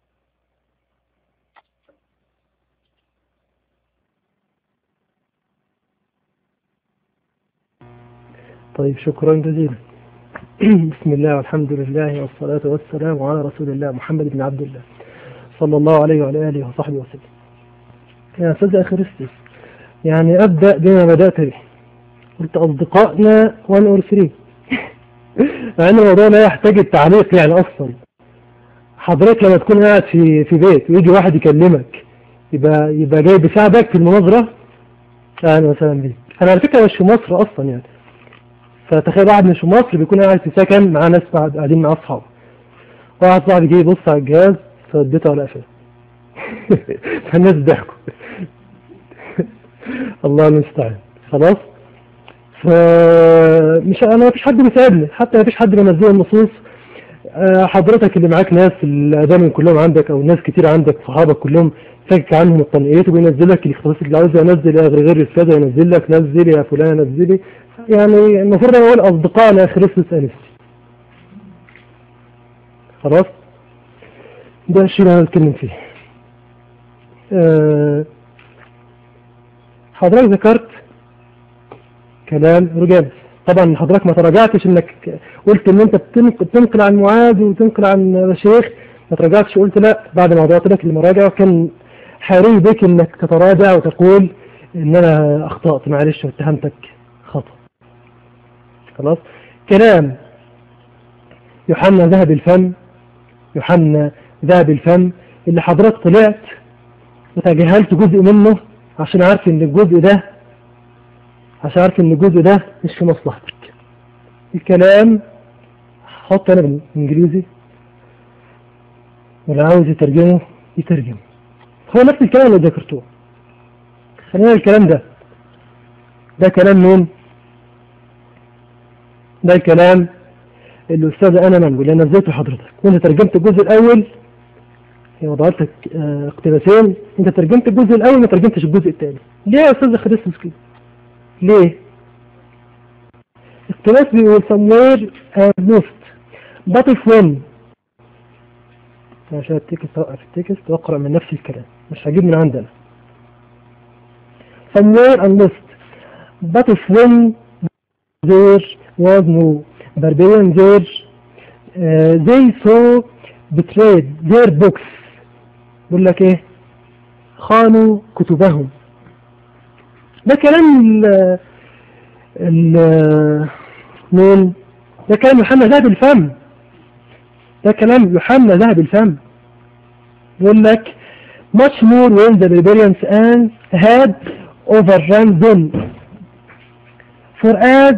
طيب شكرا جزيلا بسم الله والحمد لله والصلاة والسلام على رسول الله محمد بن عبد الله صلى الله عليه وعلى آله وصحبه وسلم يا أستاذ أخرستس يعني أبدأ بما بدأت به قلت أصدقائنا 1 اور 3 مع أن الموضوع لا يحتاج التعليق يعني أصلا حضرتك لما تكون قاعد في في بيت ويجي واحد يكلمك يبقى يبقى جاي بيساعدك في المناظرة أهلا وسهلا بيك أنا على فكرة مش في مصر أصلا يعني فتخيل واحد مش في مصر بيكون قاعد في سكن مع ناس قاعد- قاعدين مع أصحابه واحد صاحبي جه يبص على الجهاز فاديته على قفاه فالناس ضحكوا الله المستعان خلاص فمش انا مفيش حد بيساعدني حتى مفيش حد بينزل النصوص آه، حضرتك اللي معاك ناس الادام كلهم عندك او ناس كتير عندك صحابك كلهم فك عنهم التنقيات وبينزل لك الاختصاص اللي عاوز ينزل يا غريغير كذا ينزل لك نزل يا فلان نزلي يعني المفروض انا اقول اصدقائنا خريستوس انستي خلاص ده الشيء اللي انا بتكلم فيه آه، حضرتك ذكرت كلام رجال طبعا حضرتك ما تراجعتش انك قلت ان انت بتنق- بتنقل عن معاذ وتنقل عن شيخ ما تراجعتش قلت لا بعد ما وضعت لك المراجعة كان حري بك انك تتراجع وتقول ان انا اخطأت معلش واتهمتك خطأ خلاص كلام يوحنا ذهب الفم يوحنا ذهب الفم اللي حضرتك طلعت وتجاهلت جزء منه عشان عارف ان الجزء ده عشان عارف ان الجزء ده مش في مصلحتك الكلام حط انا بالانجليزي واللي عاوز يترجمه يترجم هو نفس الكلام اللي ذكرتوه خلينا الكلام ده ده كلام مين ده الكلام الأستاذ أنا منجو اللي نزلته لحضرتك وأنت ترجمت الجزء الأول هي وضعت لك آه، اقتباسين أنت ترجمت الجزء الأول ما ترجمتش الجزء الثاني ليه يا أستاذ خريستوس كده؟ ليه؟ اقتباس بيقول somewhere and most but if when عشان التكست أوقف التكست وأقرأ من نفس الكلام مش هجيب من عندنا somewhere and most but if when there was no barbarian there uh, they so betrayed their books بيقول لك ايه خانوا كتبهم ده كلام ال ال مين ده كلام يوحنا ذهب الفم ده كلام يوحنا ذهب الفم يقول لك much more when the barbarians and had overrun them for add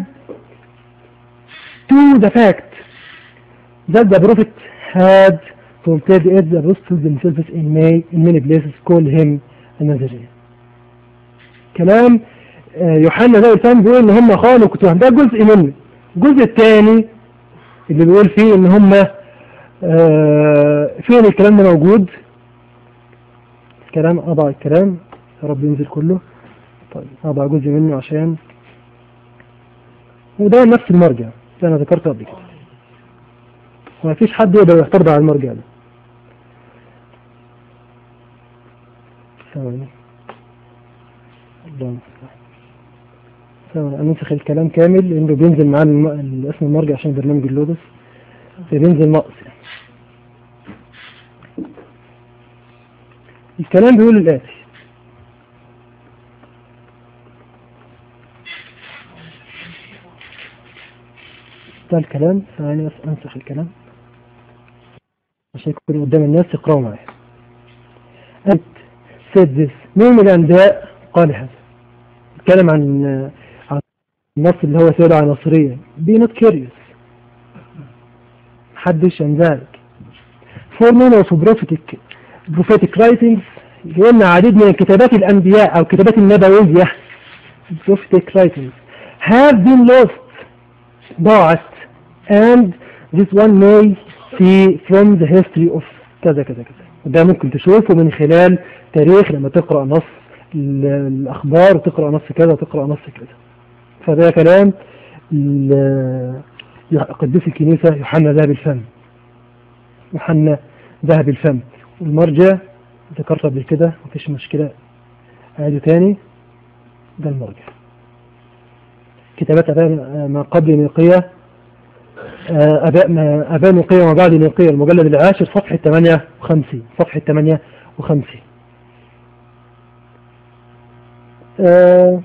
to the fact that the prophet had fulfilled it the apostles themselves in, May, in many places call him a Nazarene كلام آه، يوحنا ده الفهم بيقول ان هم خانوا كتبهم ده جزء منه الجزء الثاني اللي بيقول فيه ان هم آه، فين الكلام ده موجود الكلام اضع الكلام يا رب ينزل كله طيب اضع جزء منه عشان وده نفس المرجع اللي انا ذكرته قبل كده وما فيش حد يقدر يعترض على المرجع ده ثواني اللهم صل. ثواني انسخ الكلام كامل لانه بينزل معاه الم... اسم المرجع عشان برنامج اللودس فبينزل نقص يعني. الكلام بيقول الآتي ده الكلام ثواني بس انسخ الكلام عشان يكون قدام الناس يقرأوا معايا أنت said this مين من الأنبياء قال هذا اتكلم عن عن النص اللي هو سيدة عناصرية be not curious محدش عن ذلك for none of prophetic prophetic writings لأن عديد من كتابات الأنبياء أو كتابات النبوية prophetic writings have been lost ضاعت and this one may see from the history of كذا كذا كذا وده ممكن تشوفه من خلال تاريخ لما تقرأ نص ال- الأخبار وتقرأ نص كذا وتقرأ نص كذا فده كلام ال- قديس الكنيسة يوحنا ذهب الفم يوحنا ذهب الفم والمرجع ذكرت قبل كده مفيش مشكلة عادي تاني ده المرجع كتابات أباء ما قبل نيقية آه، أباء ما أباء نيقية وما بعد نيقية المجلد العاشر صفحة 58 صفحة 58 آه،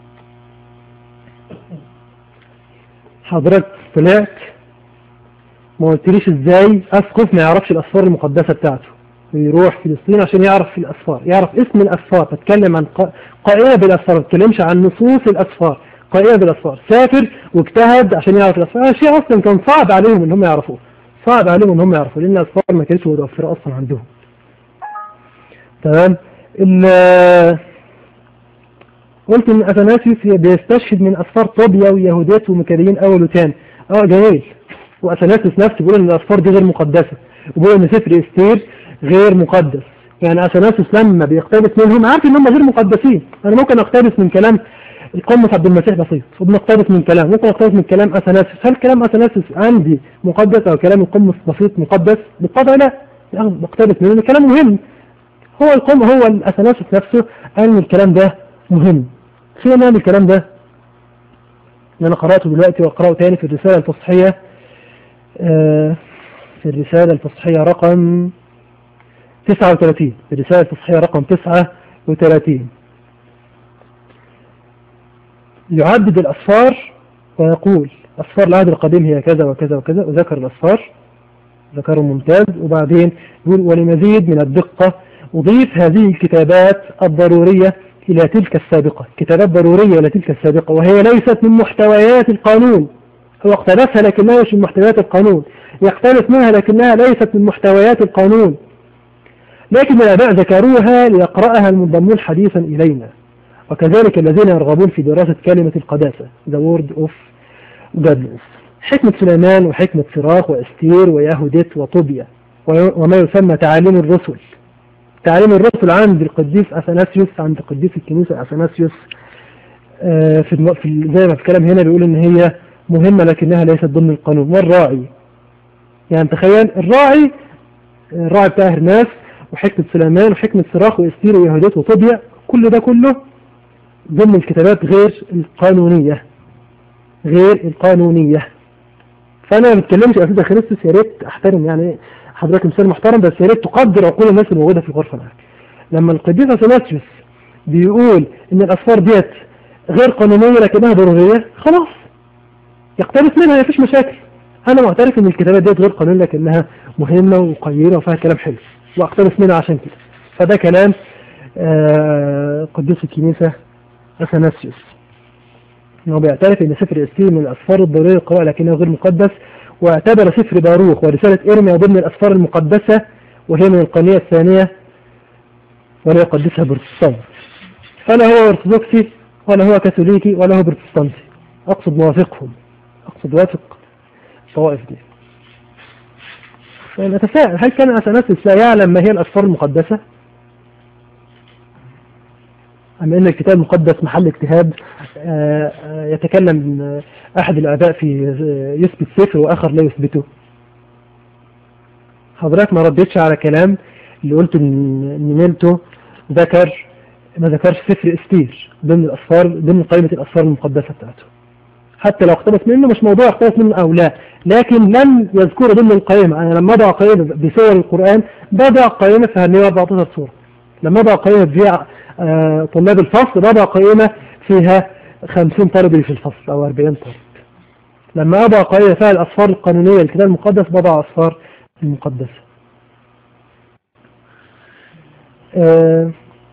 حضرتك طلعت ما قلتليش ازاي اسقف ما يعرفش الاسفار المقدسه بتاعته ويروح فلسطين عشان يعرف في الاسفار يعرف اسم الاسفار بتكلم عن ق- قائمه بالاسفار ما بتكلمش عن نصوص الاسفار قائمه بالاسفار سافر واجتهد عشان يعرف الاسفار هذا شيء اصلا كان صعب عليهم ان هم يعرفوه صعب عليهم ان هم يعرفوه لان الاسفار ما كانتش متوفره اصلا عندهم تمام ال- قلت ان اثناسيوس بيستشهد من اسفار طوبيا ويهودات ومكاريين اول وثاني اه جميل واثناسيوس نفسه بيقول ان الاسفار دي غير مقدسه وبيقول ان سفر استير غير مقدس يعني اثناسيوس لما بيقتبس منهم عارف ان هم غير مقدسين انا ممكن اقتبس من كلام القمة عبد المسيح بسيط وبنقتبس من كلام ممكن اقتبس من كلام اثناسيوس هل كلام اثناسيوس عندي مقدس او كلام القمة بسيط مقدس بالطبع لا يعني بقتبس منه لأن كلام مهم هو القم هو الاثناسيوس نفسه قال ان الكلام ده مهم فين نعمل الكلام ده اللي انا قرأته دلوقتي واقرأه تاني في الرسالة الفصحية آه، في الرسالة الفصحية رقم 39 في الرسالة الفصحية رقم 39 يعدد الأصفار ويقول أصفار العهد القديم هي كذا وكذا وكذا وذكر الأصفار ذكره ممتاز وبعدين يقول ولمزيد من الدقة أضيف هذه الكتابات الضرورية إلى تلك السابقة كتابات ضرورية إلى تلك السابقة وهي ليست من محتويات القانون هو اقتبسها لكنها مش من محتويات القانون يقتبس منها لكنها ليست من محتويات القانون لكن الآباء ذكروها ليقرأها المنضمون حديثا إلينا وكذلك الذين يرغبون في دراسة كلمة القداسة the word of godliness حكمة سليمان وحكمة صراخ وأستير ويهودت وطوبيا وي- وما يسمى تعاليم الرسل تعاليم الرسل عند القديس أثناسيوس عند قديس الكنيسة أثناسيوس آه، في الم- في ال- زي ما في الكلام هنا بيقول إن هي مهمة لكنها ليست ضمن القانون والراعي يعني تخيل الراعي الراعي بتاع هرناس وحكمة سليمان وحكمة صراخ وإستير ويهودت وطوبيا كل ده كله ضمن الكتابات غير القانونية غير القانونية فأنا ما بتكلمش يا أستاذ خريستوس يا ريت أحترم يعني حضرتك مثال محترم بس يا ريت تقدر عقول الناس الموجودة في الغرفة معاك لما القديس أثناسيوس بيقول إن الأسفار ديت غير قانونية لكنها ضرورية خلاص يقتبس منها مفيش مشاكل أنا معترف إن الكتابات ديت غير قانونية لكنها مهمة وقيمة وفيها كلام حلو وأقتبس منها عشان كده فده كلام آه، قديس الكنيسة أثناسيوس إنه بيعترف إن سفر إستير من الأسفار الضرورية للقراءة لكنه غير مقدس واعتبر سفر باروخ ورسالة إرميا ضمن الأسفار المقدسة وهي من القرنية الثانية ولا يقدسها بروتستانت فلا هو أرثوذكسي ولا هو كاثوليكي ولا هو بروتستانتي أقصد موافقهم أقصد وافق الطوائف دي فنتساءل هل كان أثناسيوس لا يعلم ما هي الأسفار المقدسة؟ أم أن الكتاب المقدس محل اجتهاد آه، آه، يتكلم آه، أحد الآباء في آه، يثبت سفر وآخر لا يثبته حضرتك ما ردتش على كلام اللي قلت إن إن ميلتو ذكر ما ذكرش سفر استير ضمن الأسفار ضمن قائمة الأسفار المقدسة بتاعته حتى لو اقتبس منه مش موضوع اقتبس منه أو لا لكن لم يذكره ضمن القائمة أنا لما أضع قائمة بصور القرآن بضع قائمة فيها 114 صورة لما أضع قائمة فيها آه، طلاب الفصل بضع قائمة فيها 50 طالب في الفصل أو 40 طالب لما أضع قائمة فيها الأصفار القانونية للكتاب المقدس بضع أصفار المقدسة آه،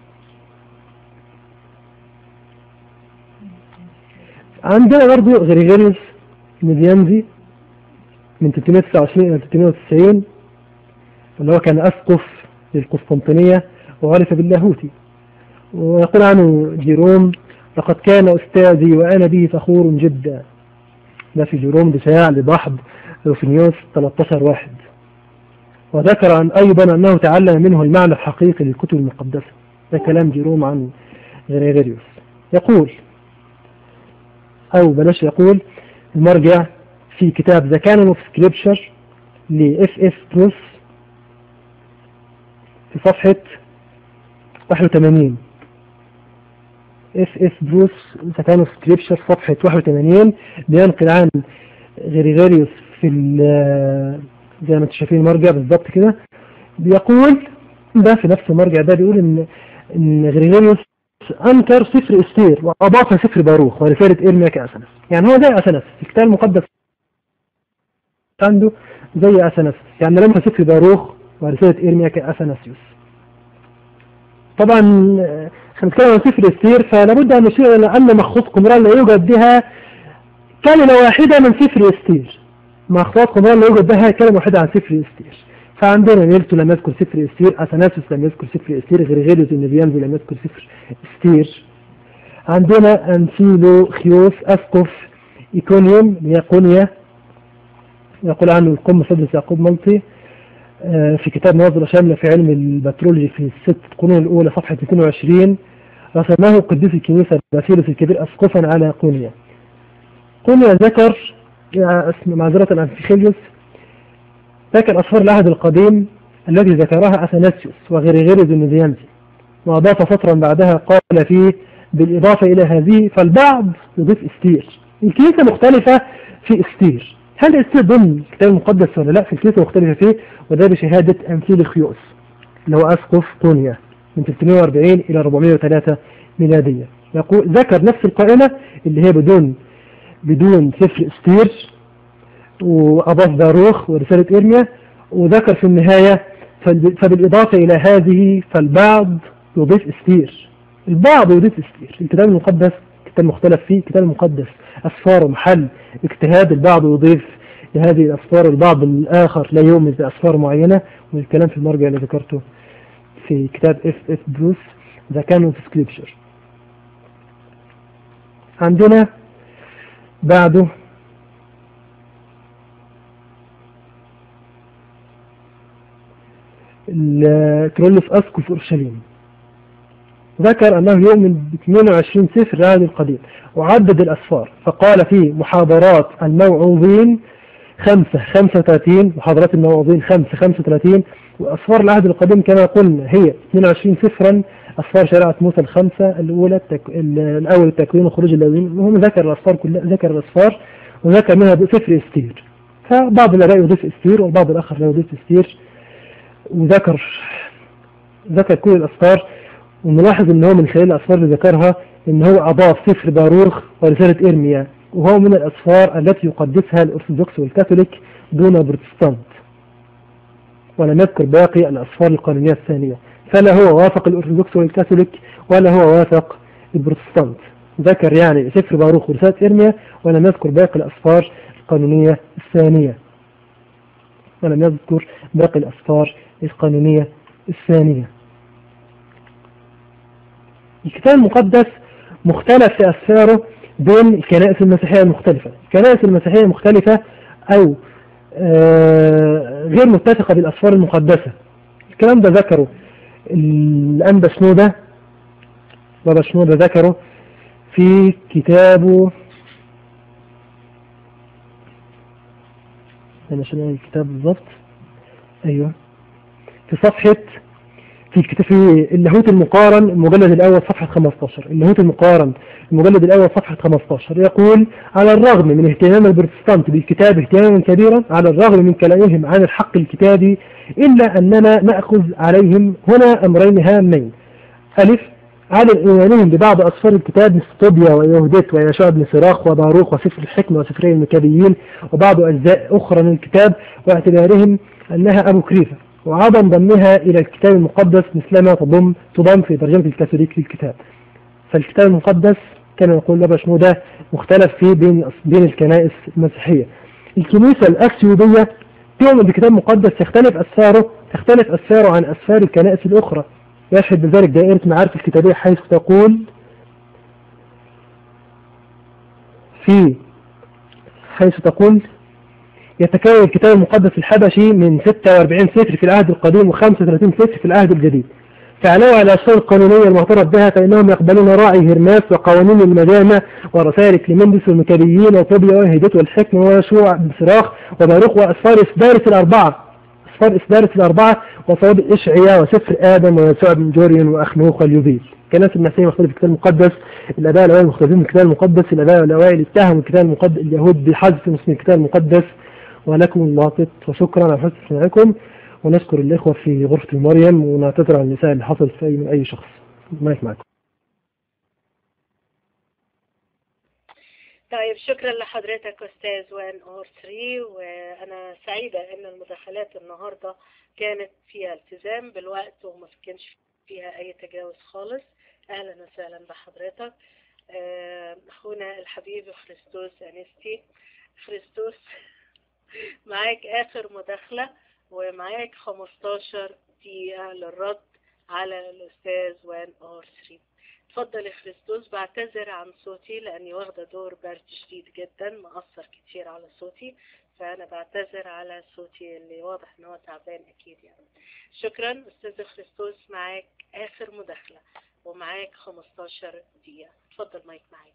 عندنا برضو غريغوريوس ميديانزي من 329 إلى 390 اللي هو كان أسقف للقسطنطينية وعرف باللاهوتي ويقول عنه جيروم لقد كان أستاذي وأنا به فخور جدا ده في جيروم دفاع لبحض روفينيوس 13 واحد وذكر عن أيضا أنه تعلم منه المعنى الحقيقي للكتب المقدسة ده كلام جيروم عن غريغوريوس يقول أو بلاش يقول المرجع في كتاب ذا كانون اوف سكريبشر لاف اف بروس في صفحة 81 اف اف بروس ذا كانون اوف سكريبشر صفحة 81 بينقل عن غريغوريوس في ال- زي ما انتم شايفين المرجع بالضبط كده بيقول ده في نفس المرجع ده بيقول ان ان غريغوريوس أنكر سفر استير وأضاف سفر باروخ ورسالة إرميا كأسنس يعني هو زي أسنس الكتاب المقدس عنده زي أسنس يعني لما سفر باروخ ورسالة إرميا كأسنسيوس طبعا آه، هنتكلم عن سفر استير فلابد أن نشير إلى أن مخصوص قمران لا يوجد بها كلمة واحدة من سفر استير مخصوص قمران لا يوجد بها كلمة واحدة عن سفر استير فعندنا نيلتو لم يذكر سفر استير أثناسوس لم يذكر سفر استير غريغيريوس النبيانزي لم يذكر سفر استير عندنا أنسيلو خيوس أسقف إيكونيوم ياقونيا يقول عنه القم سدس يعقوب ملطي آه، في كتاب نظرة شاملة في علم البترولوجي في الست قرون الأولى صفحة 22 رسمه قديس الكنيسة باسيلوس الكبير أسقفا على قونيا قونيا ذكر يا اسم معذرة الأنفيخيليوس ذكر أسفار العهد القديم التي ذكرها أثناسيوس وغيرغيريوس النزيانزي وأضاف سطرا بعدها قال فيه بالإضافة إلى هذه فالبعض يضيف استير الكنيسة مختلفة في استير هل استير ضمن الكتاب المقدس ولا لا في الكنيسة مختلفة فيه وده بشهادة أنفيليخيوس اللي هو أسقف قونيا من 340 إلى 403 ميلادية يقول ذكر نفس القائمة اللي هي بدون بدون سفر استير وأضاف باروخ ورسالة إرميا وذكر في النهاية فال- فبالإضافة إلى هذه فالبعض يضيف استير البعض يضيف استير الكتاب المقدس كتاب مختلف فيه الكتاب المقدس أسفار محل اجتهاد البعض يضيف لهذه الأسفار البعض الآخر لا يؤمن بأسفار معينة والكلام في المرجع اللي ذكرته في كتاب اف اف بروس ذا كانون في سكريبشر عندنا بعده كرولوس أسقف أورشليم ذكر أنه يؤمن ب 22 سفر العهد القديم وعدد الأسفار فقال في محاضرات الموعوظين خمسة خمسة وثلاثين محاضرات الموعوظين خمسة خمسة وثلاثين وأسفار العهد القديم كما قلنا هي 22 سفرا أسفار شريعة موسى الخمسة الأولى التك... ال- الأول التكوين وخروج اللاويين المهم ذكر الأسفار كلها ذكر الأسفار وذكر منها سفر استير فبعض الآباء يضيف استير والبعض الآخر لا يضيف استير وذكر ذكر كل الأسفار ونلاحظ ان هو من خلال الأسفار اللي ذكرها ان هو أضاف سفر باروخ ورسالة إرميا وهو من الأسفار التي يقدسها الأرثوذكس والكاثوليك دون بروتستانت ولم يذكر باقي الأسفار القانونية الثانية فلا هو وافق الأرثوذكس والكاثوليك ولا هو وافق البروتستانت ذكر يعني سفر باروخ ورسالة إرميا ولم يذكر باقي الأسفار القانونية الثانية ولم يذكر باقي الأسفار القانونية الثانية الكتاب المقدس مختلف في أسفاره بين الكنائس المسيحية المختلفة الكنائس المسيحية المختلفة أو آه، غير متفقة بالأسفار المقدسة الكلام ده ذكره الأنبا شنودة بابا شنودة ذكره في كتابه أنا عشان ألاقي الكتاب بالظبط أيوه في صفحة في كتاب في اللاهوت المقارن المجلد الأول صفحة 15 اللاهوت المقارن المجلد الأول صفحة 15 يقول على الرغم من اهتمام البروتستانت بالكتاب اهتماما كبيرا على الرغم من كلامهم عن الحق الكتابي إلا أننا نأخذ عليهم هنا أمرين هامين ألف عدم إيمانهم ببعض أسفار الكتاب مثل طوبيا ويهودت ويشوع بن سراخ وباروخ وسفر الحكمة وسفري المكابيين وبعض أجزاء أخرى من الكتاب واعتبارهم أنها أبو كريفة وعدم ضمها إلى الكتاب المقدس مثلما تضم تضم في ترجمة الكاثوليك للكتاب فالكتاب المقدس كما يقول لبا شنودة مختلف فيه بين بين الكنائس المسيحية الكنيسة الأكسيودية تؤمن بكتاب مقدس يختلف أسفاره تختلف أسفاره عن أسفار الكنائس الأخرى يشهد بذلك دائرة معارف الكتابية حيث تقول في حيث تقول يتكون الكتاب المقدس الحبشي من 46 سفر في العهد القديم و35 سفر في العهد الجديد فعلوا على الأسفار القانونية المعترف بها فإنهم يقبلون راعي هرماس وقوانين المجامع ورسائل كليمندس والمكابيين وطوبيا وهيدت والحكمة ويشوع بن صراخ وباروخ وأسفار إسدارس الأربعة أسفار إسدارس الأربعة وصواب إشعيا وسفر آدم ويسوع بن جوريون وأخنوخ واليوبيل كناس المسيحية مختلف في الكتاب المقدس الآباء الأوائل مختلفين في الكتاب المقدس الآباء الأوائل اتهموا الكتاب المقدس اليهود بحذف نصف الكتاب المقدس ولكم اللاقط وشكرا على حسن استماعكم ونشكر الإخوة في غرفة المريم ونعتذر عن النساء اللي حصل في أي من أي شخص مايك معكم طيب شكرا لحضرتك أستاذ وان أور 3 وأنا سعيدة إن المداخلات النهاردة كانت فيها التزام بالوقت وما كانش فيها أي تجاوز خالص أهلا وسهلا بحضرتك آه، أخونا الحبيب خريستوس أنستي خريستوس معاك آخر مداخلة ومعاك 15 دقيقة للرد على الأستاذ وان أور 3 اتفضل يا خريستوس بعتذر عن صوتي لاني واخده دور برد شديد جدا مأثر كتير على صوتي فانا بعتذر على صوتي اللي واضح ان هو تعبان اكيد يعني شكرا استاذ خريستوس معاك اخر مداخله ومعاك 15 دقيقه اتفضل مايك معاك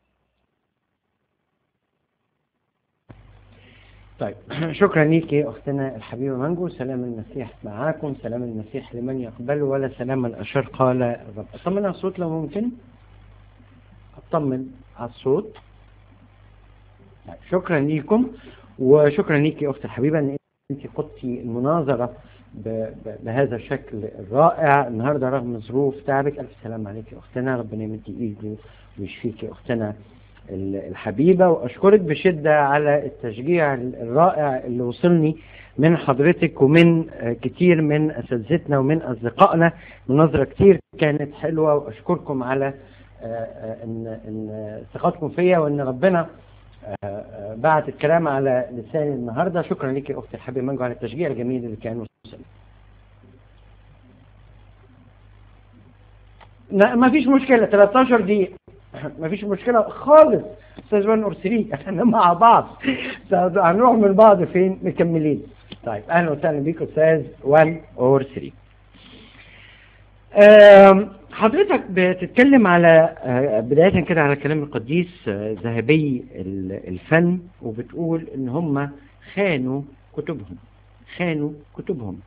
طيب شكرا ليك يا اختنا الحبيبه مانجو سلام المسيح معاكم سلام المسيح لمن يقبله ولا سلام من اشار قال الرب اطمن على الصوت لو ممكن اطمن على الصوت طيب شكرا ليكم وشكرا ليك يا اختي الحبيبه ان انت قدتي المناظره ب- ب- بهذا الشكل الرائع النهارده رغم ظروف تعبك الف سلام عليك يا اختنا ربنا يمد ايده ويشفيك يا اختنا ال- الحبيبة وأشكرك بشدة على التشجيع الرائع اللي وصلني من حضرتك ومن آه، كتير من أساتذتنا ومن أصدقائنا مناظرة كتير كانت حلوة وأشكركم على آه، آه، إن إن ثقتكم فيا وإن ربنا آه، آه، بعت الكلام على لساني النهاردة شكرا لك يا أختي الحبيبة مانجو على التشجيع الجميل اللي كان وصلني لا ما فيش مشكلة 13 دقيقة ما فيش مشكلة خالص استاذ وان اور 3 احنا مع بعض هنروح من بعض فين مكملين طيب اهلا وسهلا بيك استاذ وان اور 3 آم، حضرتك بتتكلم على آه، بداية كده على كلام القديس آه، ذهبي ال- الفن وبتقول ان هم خانوا كتبهم خانوا كتبهم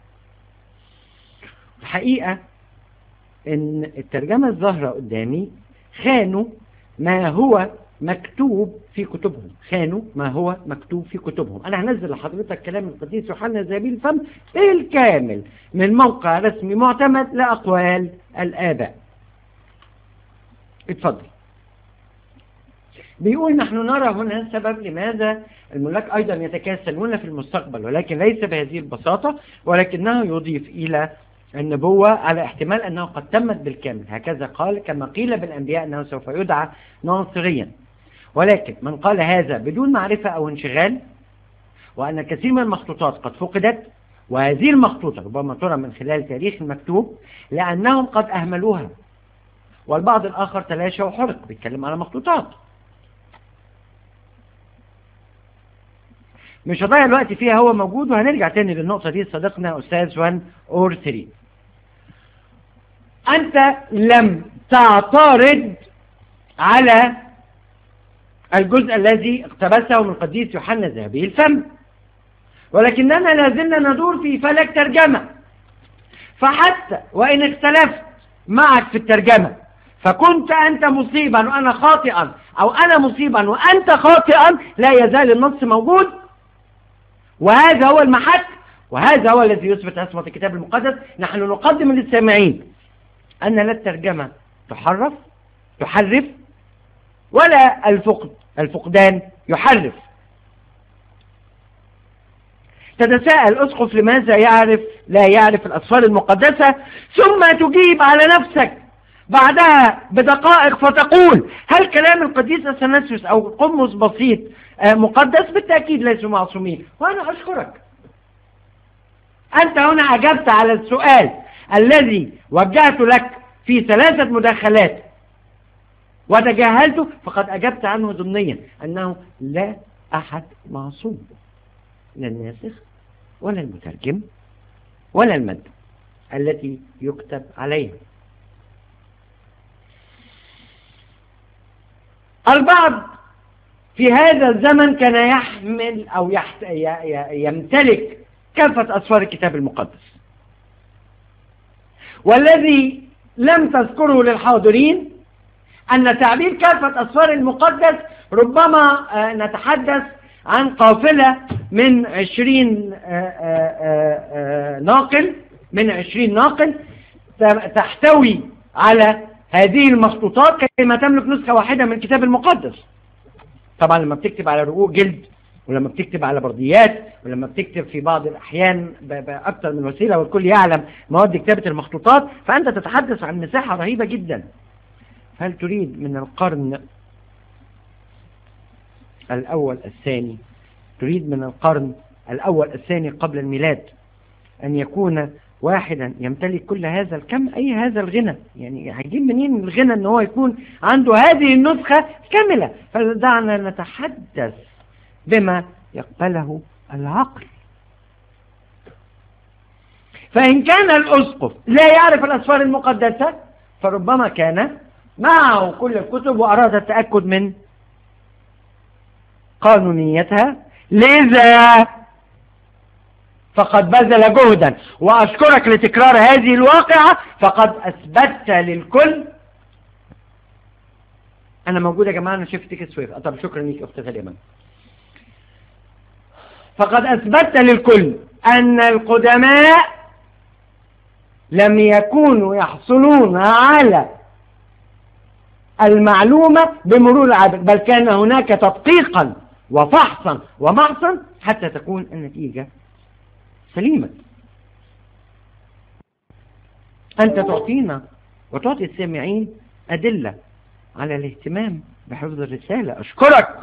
الحقيقة ان الترجمة الظاهرة قدامي خانوا ما هو مكتوب في كتبهم خانوا ما هو مكتوب في كتبهم انا هنزل لحضرتك كلام القديس يوحنا زابيل الفم بالكامل من موقع رسمي معتمد لاقوال الاباء اتفضل بيقول نحن نرى هنا سبب لماذا الملاك أيضا يتكاسلون في المستقبل ولكن ليس بهذه البساطة ولكنه يضيف إلى النبوة على احتمال أنه قد تمت بالكامل هكذا قال كما قيل بالأنبياء أنه سوف يدعى ناصريا ولكن من قال هذا بدون معرفة أو انشغال وأن كثير من المخطوطات قد فقدت وهذه المخطوطة ربما ترى من خلال تاريخ المكتوب لأنهم قد أهملوها والبعض الآخر تلاشى وحرق بيتكلم على مخطوطات مش هضيع الوقت فيها هو موجود وهنرجع تاني للنقطة دي صديقنا أستاذ 1 اور 3 أنت لم تعترض على الجزء الذي اقتبسه من قديس يوحنا ذهبي الفم ولكننا لازلنا ندور في فلك ترجمة فحتى وإن اختلفت معك في الترجمة فكنت أنت مصيبا وأنا خاطئا أو أنا مصيبا وأنت خاطئا لا يزال النص موجود وهذا هو المحك وهذا هو الذي يثبت عصمة الكتاب المقدس نحن نقدم للسامعين أن لا الترجمة تحرف تحرف ولا الفقد الفقدان يحرف تتساءل أسقف لماذا يعرف لا يعرف الأسفار المقدسة ثم تجيب على نفسك بعدها بدقائق فتقول هل كلام القديس أثناسيوس أو قمص بسيط آه، مقدس بالتأكيد ليسوا معصومين وأنا أشكرك أنت هنا أجبت على السؤال الذي وجهت لك في ثلاثة مداخلات وتجاهلته فقد أجبت عنه ضمنيا أنه لا أحد معصوم لا الناسخ ولا المترجم ولا المادة التي يكتب عليها البعض في هذا الزمن كان يحمل أو يحت... ي... ي... يمتلك كافة أسفار الكتاب المقدس والذي لم تذكره للحاضرين أن تعبير كافة أسفار المقدس ربما آه، نتحدث عن قافلة من عشرين آه، آه، آه، ناقل من عشرين ناقل ت- تحتوي على هذه المخطوطات كما تملك نسخة واحدة من الكتاب المقدس طبعا لما بتكتب على رقوق جلد ولما بتكتب على برديات ولما بتكتب في بعض الأحيان ب- بأكثر من وسيلة والكل يعلم مواد كتابة المخطوطات فأنت تتحدث عن مساحة رهيبة جدا هل تريد من القرن الأول الثاني تريد من القرن الأول الثاني قبل الميلاد أن يكون واحدا يمتلك كل هذا الكم أي هذا الغنى يعني هيجيب منين الغنى أن هو يكون عنده هذه النسخة كاملة فدعنا نتحدث بما يقبله العقل فإن كان الأسقف لا يعرف الأسفار المقدسة فربما كان معه كل الكتب وأراد التأكد من قانونيتها لذا فقد بذل جهدا وأشكرك لتكرار هذه الواقعة فقد أثبتت للكل أنا موجود يا جماعة أنا شفت تيكت سويف طب شكرا ليك أختي اليمن فقد أثبتت للكل أن القدماء لم يكونوا يحصلون على المعلومة بمرور العدد بل كان هناك تدقيقا وفحصا ومحصا حتى تكون النتيجة سليمة أنت تعطينا وتعطي السامعين أدلة على الاهتمام بحفظ الرسالة أشكرك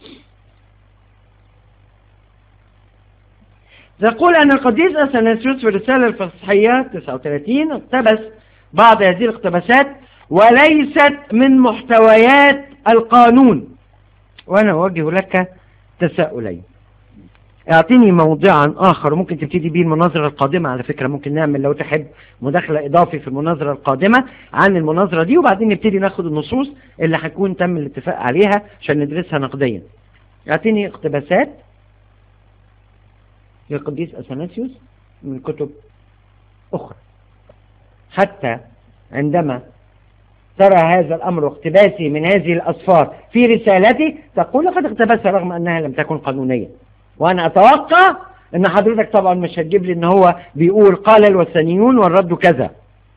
تقول أن القديس أثناسيوس في الرسالة الفصحية 39 اقتبس بعض هذه الاقتباسات وليست من محتويات القانون وأنا أوجه لك تساؤلين اعطيني موضعا آخر ممكن تبتدي به المناظرة القادمة على فكرة ممكن نعمل لو تحب مداخلة إضافي في المناظرة القادمة عن المناظرة دي وبعدين نبتدي ناخد النصوص اللي هيكون تم الاتفاق عليها عشان ندرسها نقديا اعطيني اقتباسات للقديس أثناسيوس من كتب أخرى حتى عندما ترى هذا الأمر اقتباسي من هذه الأصفار في رسالتي تقول لقد اقتبسها رغم أنها لم تكن قانونية وأنا أتوقع أن حضرتك طبعا مش هتجيب لي أن هو بيقول قال الوثنيون والرد كذا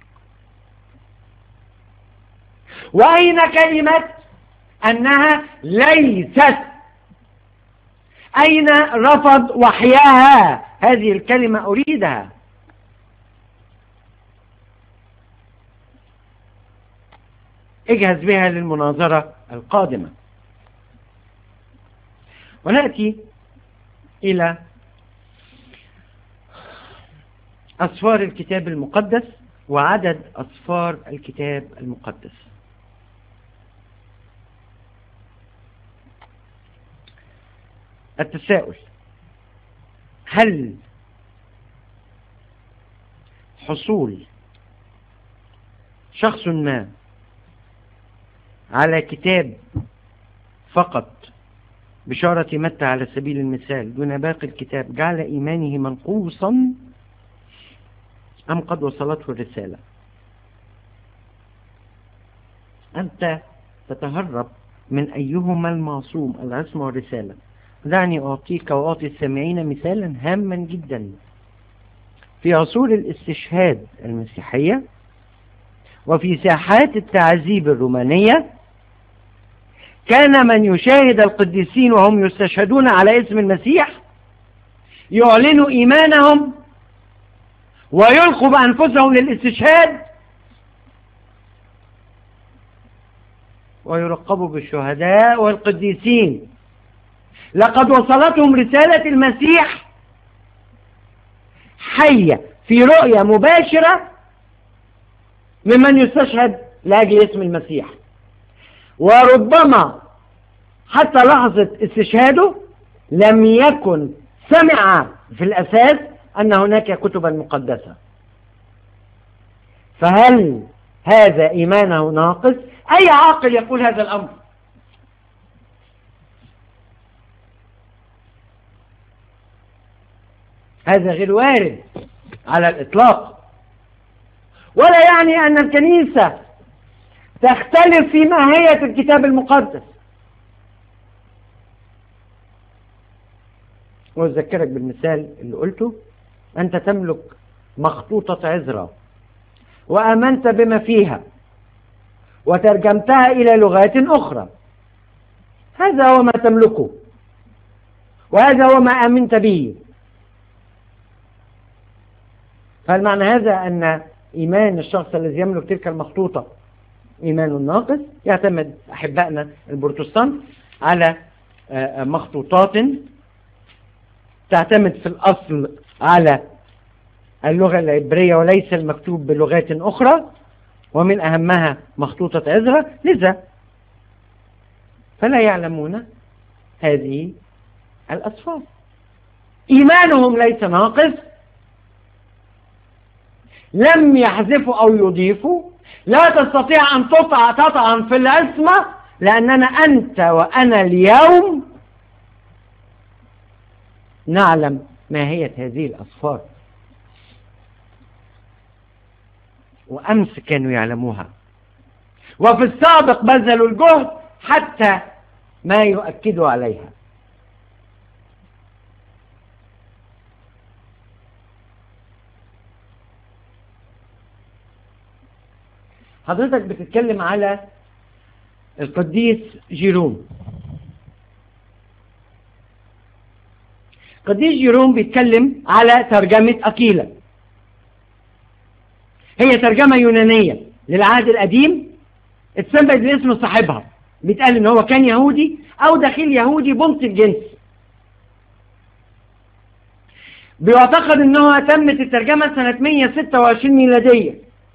وأين كلمة أنها ليست أين رفض وحياها هذه الكلمة أريدها اجهز بها للمناظرة القادمة ونأتي إلى أسفار الكتاب المقدس وعدد أسفار الكتاب المقدس التساؤل هل حصول شخص ما على كتاب فقط بشارة متى على سبيل المثال دون باقي الكتاب جعل إيمانه منقوصا أم قد وصلته الرسالة أنت تتهرب من أيهما المعصوم العصمة والرسالة دعني أعطيك وأعطي السامعين مثالا هاما جدا في عصور الاستشهاد المسيحية وفي ساحات التعذيب الرومانية كان من يشاهد القديسين وهم يستشهدون على اسم المسيح يعلنوا إيمانهم ويلقوا بأنفسهم للاستشهاد ويرقبوا بالشهداء والقديسين لقد وصلتهم رسالة المسيح حية في رؤية مباشرة ممن يستشهد لأجل اسم المسيح وربما حتى لحظة استشهاده لم يكن سمع في الأساس أن هناك كتبا مقدسة فهل هذا إيمانه ناقص أي عاقل يقول هذا الأمر هذا غير وارد على الإطلاق ولا يعني أن الكنيسة تختلف في ماهية الكتاب المقدس وأذكرك بالمثال اللي قلته أنت تملك مخطوطة عزرا وآمنت بما فيها وترجمتها إلى لغات أخرى هذا هو ما تملكه وهذا هو ما آمنت به فالمعنى هذا أن إيمان الشخص الذي يملك تلك المخطوطة إيمان ناقص يعتمد أحبائنا البروتستانت على مخطوطات تعتمد في الأصل على اللغة العبرية وليس المكتوب بلغات أخرى ومن أهمها مخطوطة عزرا لذا فلا يعلمون هذه الأصفار إيمانهم ليس ناقص لم يحذفوا أو يضيفوا لا تستطيع أن تطع تطعن في العصمة لأننا أنت وأنا اليوم نعلم ماهية هذه الأصفار وأمس كانوا يعلموها وفي السابق بذلوا الجهد حتى ما يؤكدوا عليها حضرتك بتتكلم على القديس جيروم القديس جيروم بيتكلم على ترجمة أكيلة هي ترجمة يونانية للعهد القديم اتسمت باسم صاحبها بيتقال ان هو كان يهودي او دخيل يهودي بنت الجنس بيعتقد انه تمت الترجمة سنة 126 ميلادية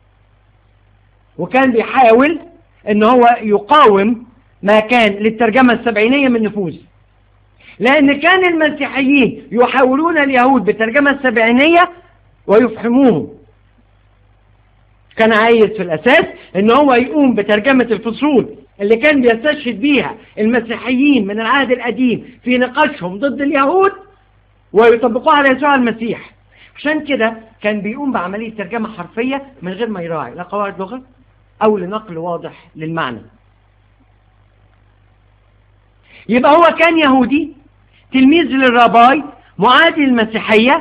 وكان بيحاول ان هو يقاوم ما كان للترجمة السبعينية من نفوذ لان كان المسيحيين يحاولون اليهود بالترجمة السبعينية ويفهموهم كان عايز في الاساس ان هو يقوم بترجمة الفصول اللي كان بيستشهد بيها المسيحيين من العهد القديم في نقاشهم ضد اليهود ويطبقوها على يسوع المسيح عشان كده كان بيقوم بعملية ترجمة حرفية من غير ما يراعي لا قواعد لغة أو لنقل واضح للمعنى يبقى هو كان يهودي تلميذ للراباي معادي المسيحية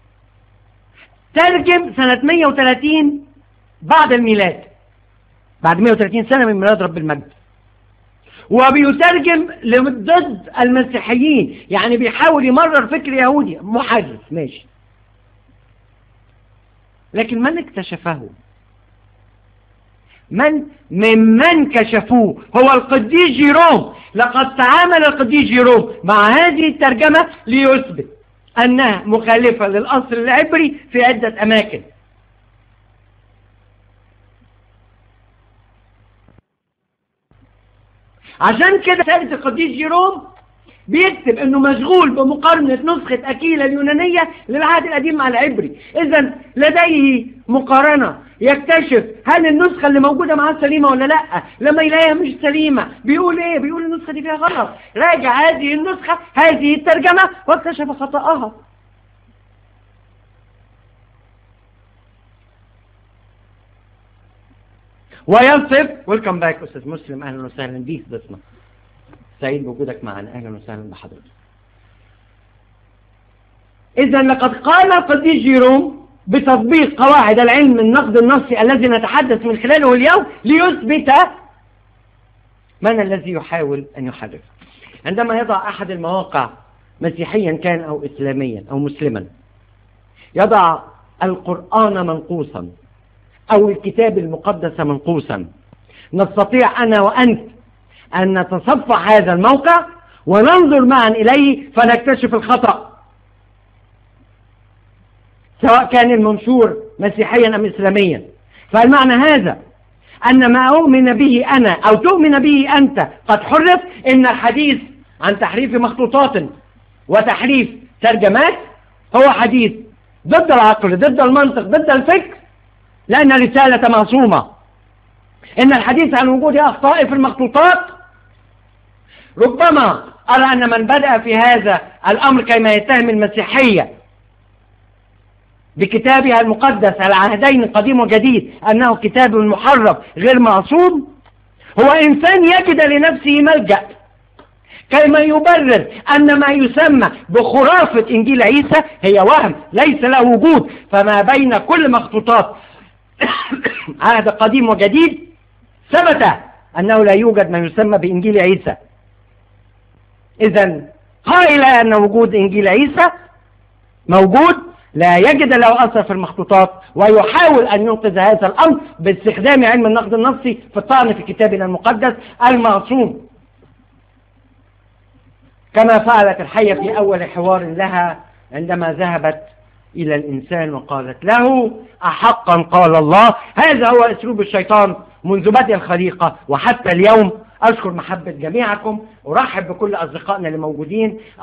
ترجم سنة 130 بعد الميلاد بعد 130 سنة من ميلاد رب المجد وبيترجم ضد المسيحيين يعني بيحاول يمرر فكر يهودي محرف ماشي لكن من اكتشفه من ممن كشفوه هو القديس جيروم لقد تعامل القديس جيروم مع هذه الترجمة ليثبت أنها مخالفة للأصل العبري في عدة أماكن عشان كده سالة القديس جيروم بيكتب انه مشغول بمقارنة نسخة اكيلة اليونانية للعهد القديم مع العبري اذا لديه مقارنة يكتشف هل النسخة اللي موجودة معاه سليمة ولا لا لما يلاقيها مش سليمة بيقول ايه بيقول النسخة دي فيها غلط راجع هذه النسخة هذه الترجمة واكتشف خطأها ويصف ويلكم باك استاذ مسلم اهلا وسهلا بيك ضيفنا سعيد بوجودك معنا اهلا وسهلا بحضرتك اذا لقد قال القديس جيروم بتطبيق قواعد العلم النقد النصي الذي نتحدث من خلاله اليوم ليثبت من الذي يحاول ان يحرف عندما يضع احد المواقع مسيحيا كان او اسلاميا او مسلما يضع القرآن منقوصا أو الكتاب المقدس منقوسا نستطيع أنا وأنت أن نتصفح هذا الموقع وننظر معا إليه فنكتشف الخطأ سواء كان المنشور مسيحيا أم إسلاميا فالمعنى هذا أن ما أؤمن به أنا أو تؤمن به أنت قد حرف إن الحديث عن تحريف مخطوطات وتحريف ترجمات هو حديث ضد العقل ضد المنطق ضد الفكر لأن الرسالة معصومة إن الحديث عن وجود أخطاء في المخطوطات ربما أرى أن من بدأ في هذا الأمر كما يتهم المسيحية بكتابها المقدس على عهدين قديم وجديد أنه كتاب محرف غير معصوم هو إنسان يجد لنفسه ملجأ كما يبرر أن ما يسمى بخرافة إنجيل عيسى هي وهم ليس له وجود فما بين كل مخطوطات عهد قديم وجديد ثبت أنه لا يوجد ما يسمى بإنجيل عيسى إذا قائلة أن وجود إنجيل عيسى موجود لا يجد له أثر في المخطوطات ويحاول أن ينقذ هذا الأمر باستخدام علم النقد النصي في الطعن في كتابنا المقدس المعصوم كما فعلت الحية في أول حوار لها عندما ذهبت إلى الإنسان وقالت له أحقا قال الله هذا هو أسلوب الشيطان منذ بدء الخليقة وحتى اليوم أشكر محبة جميعكم أرحب بكل أصدقائنا اللي موجودين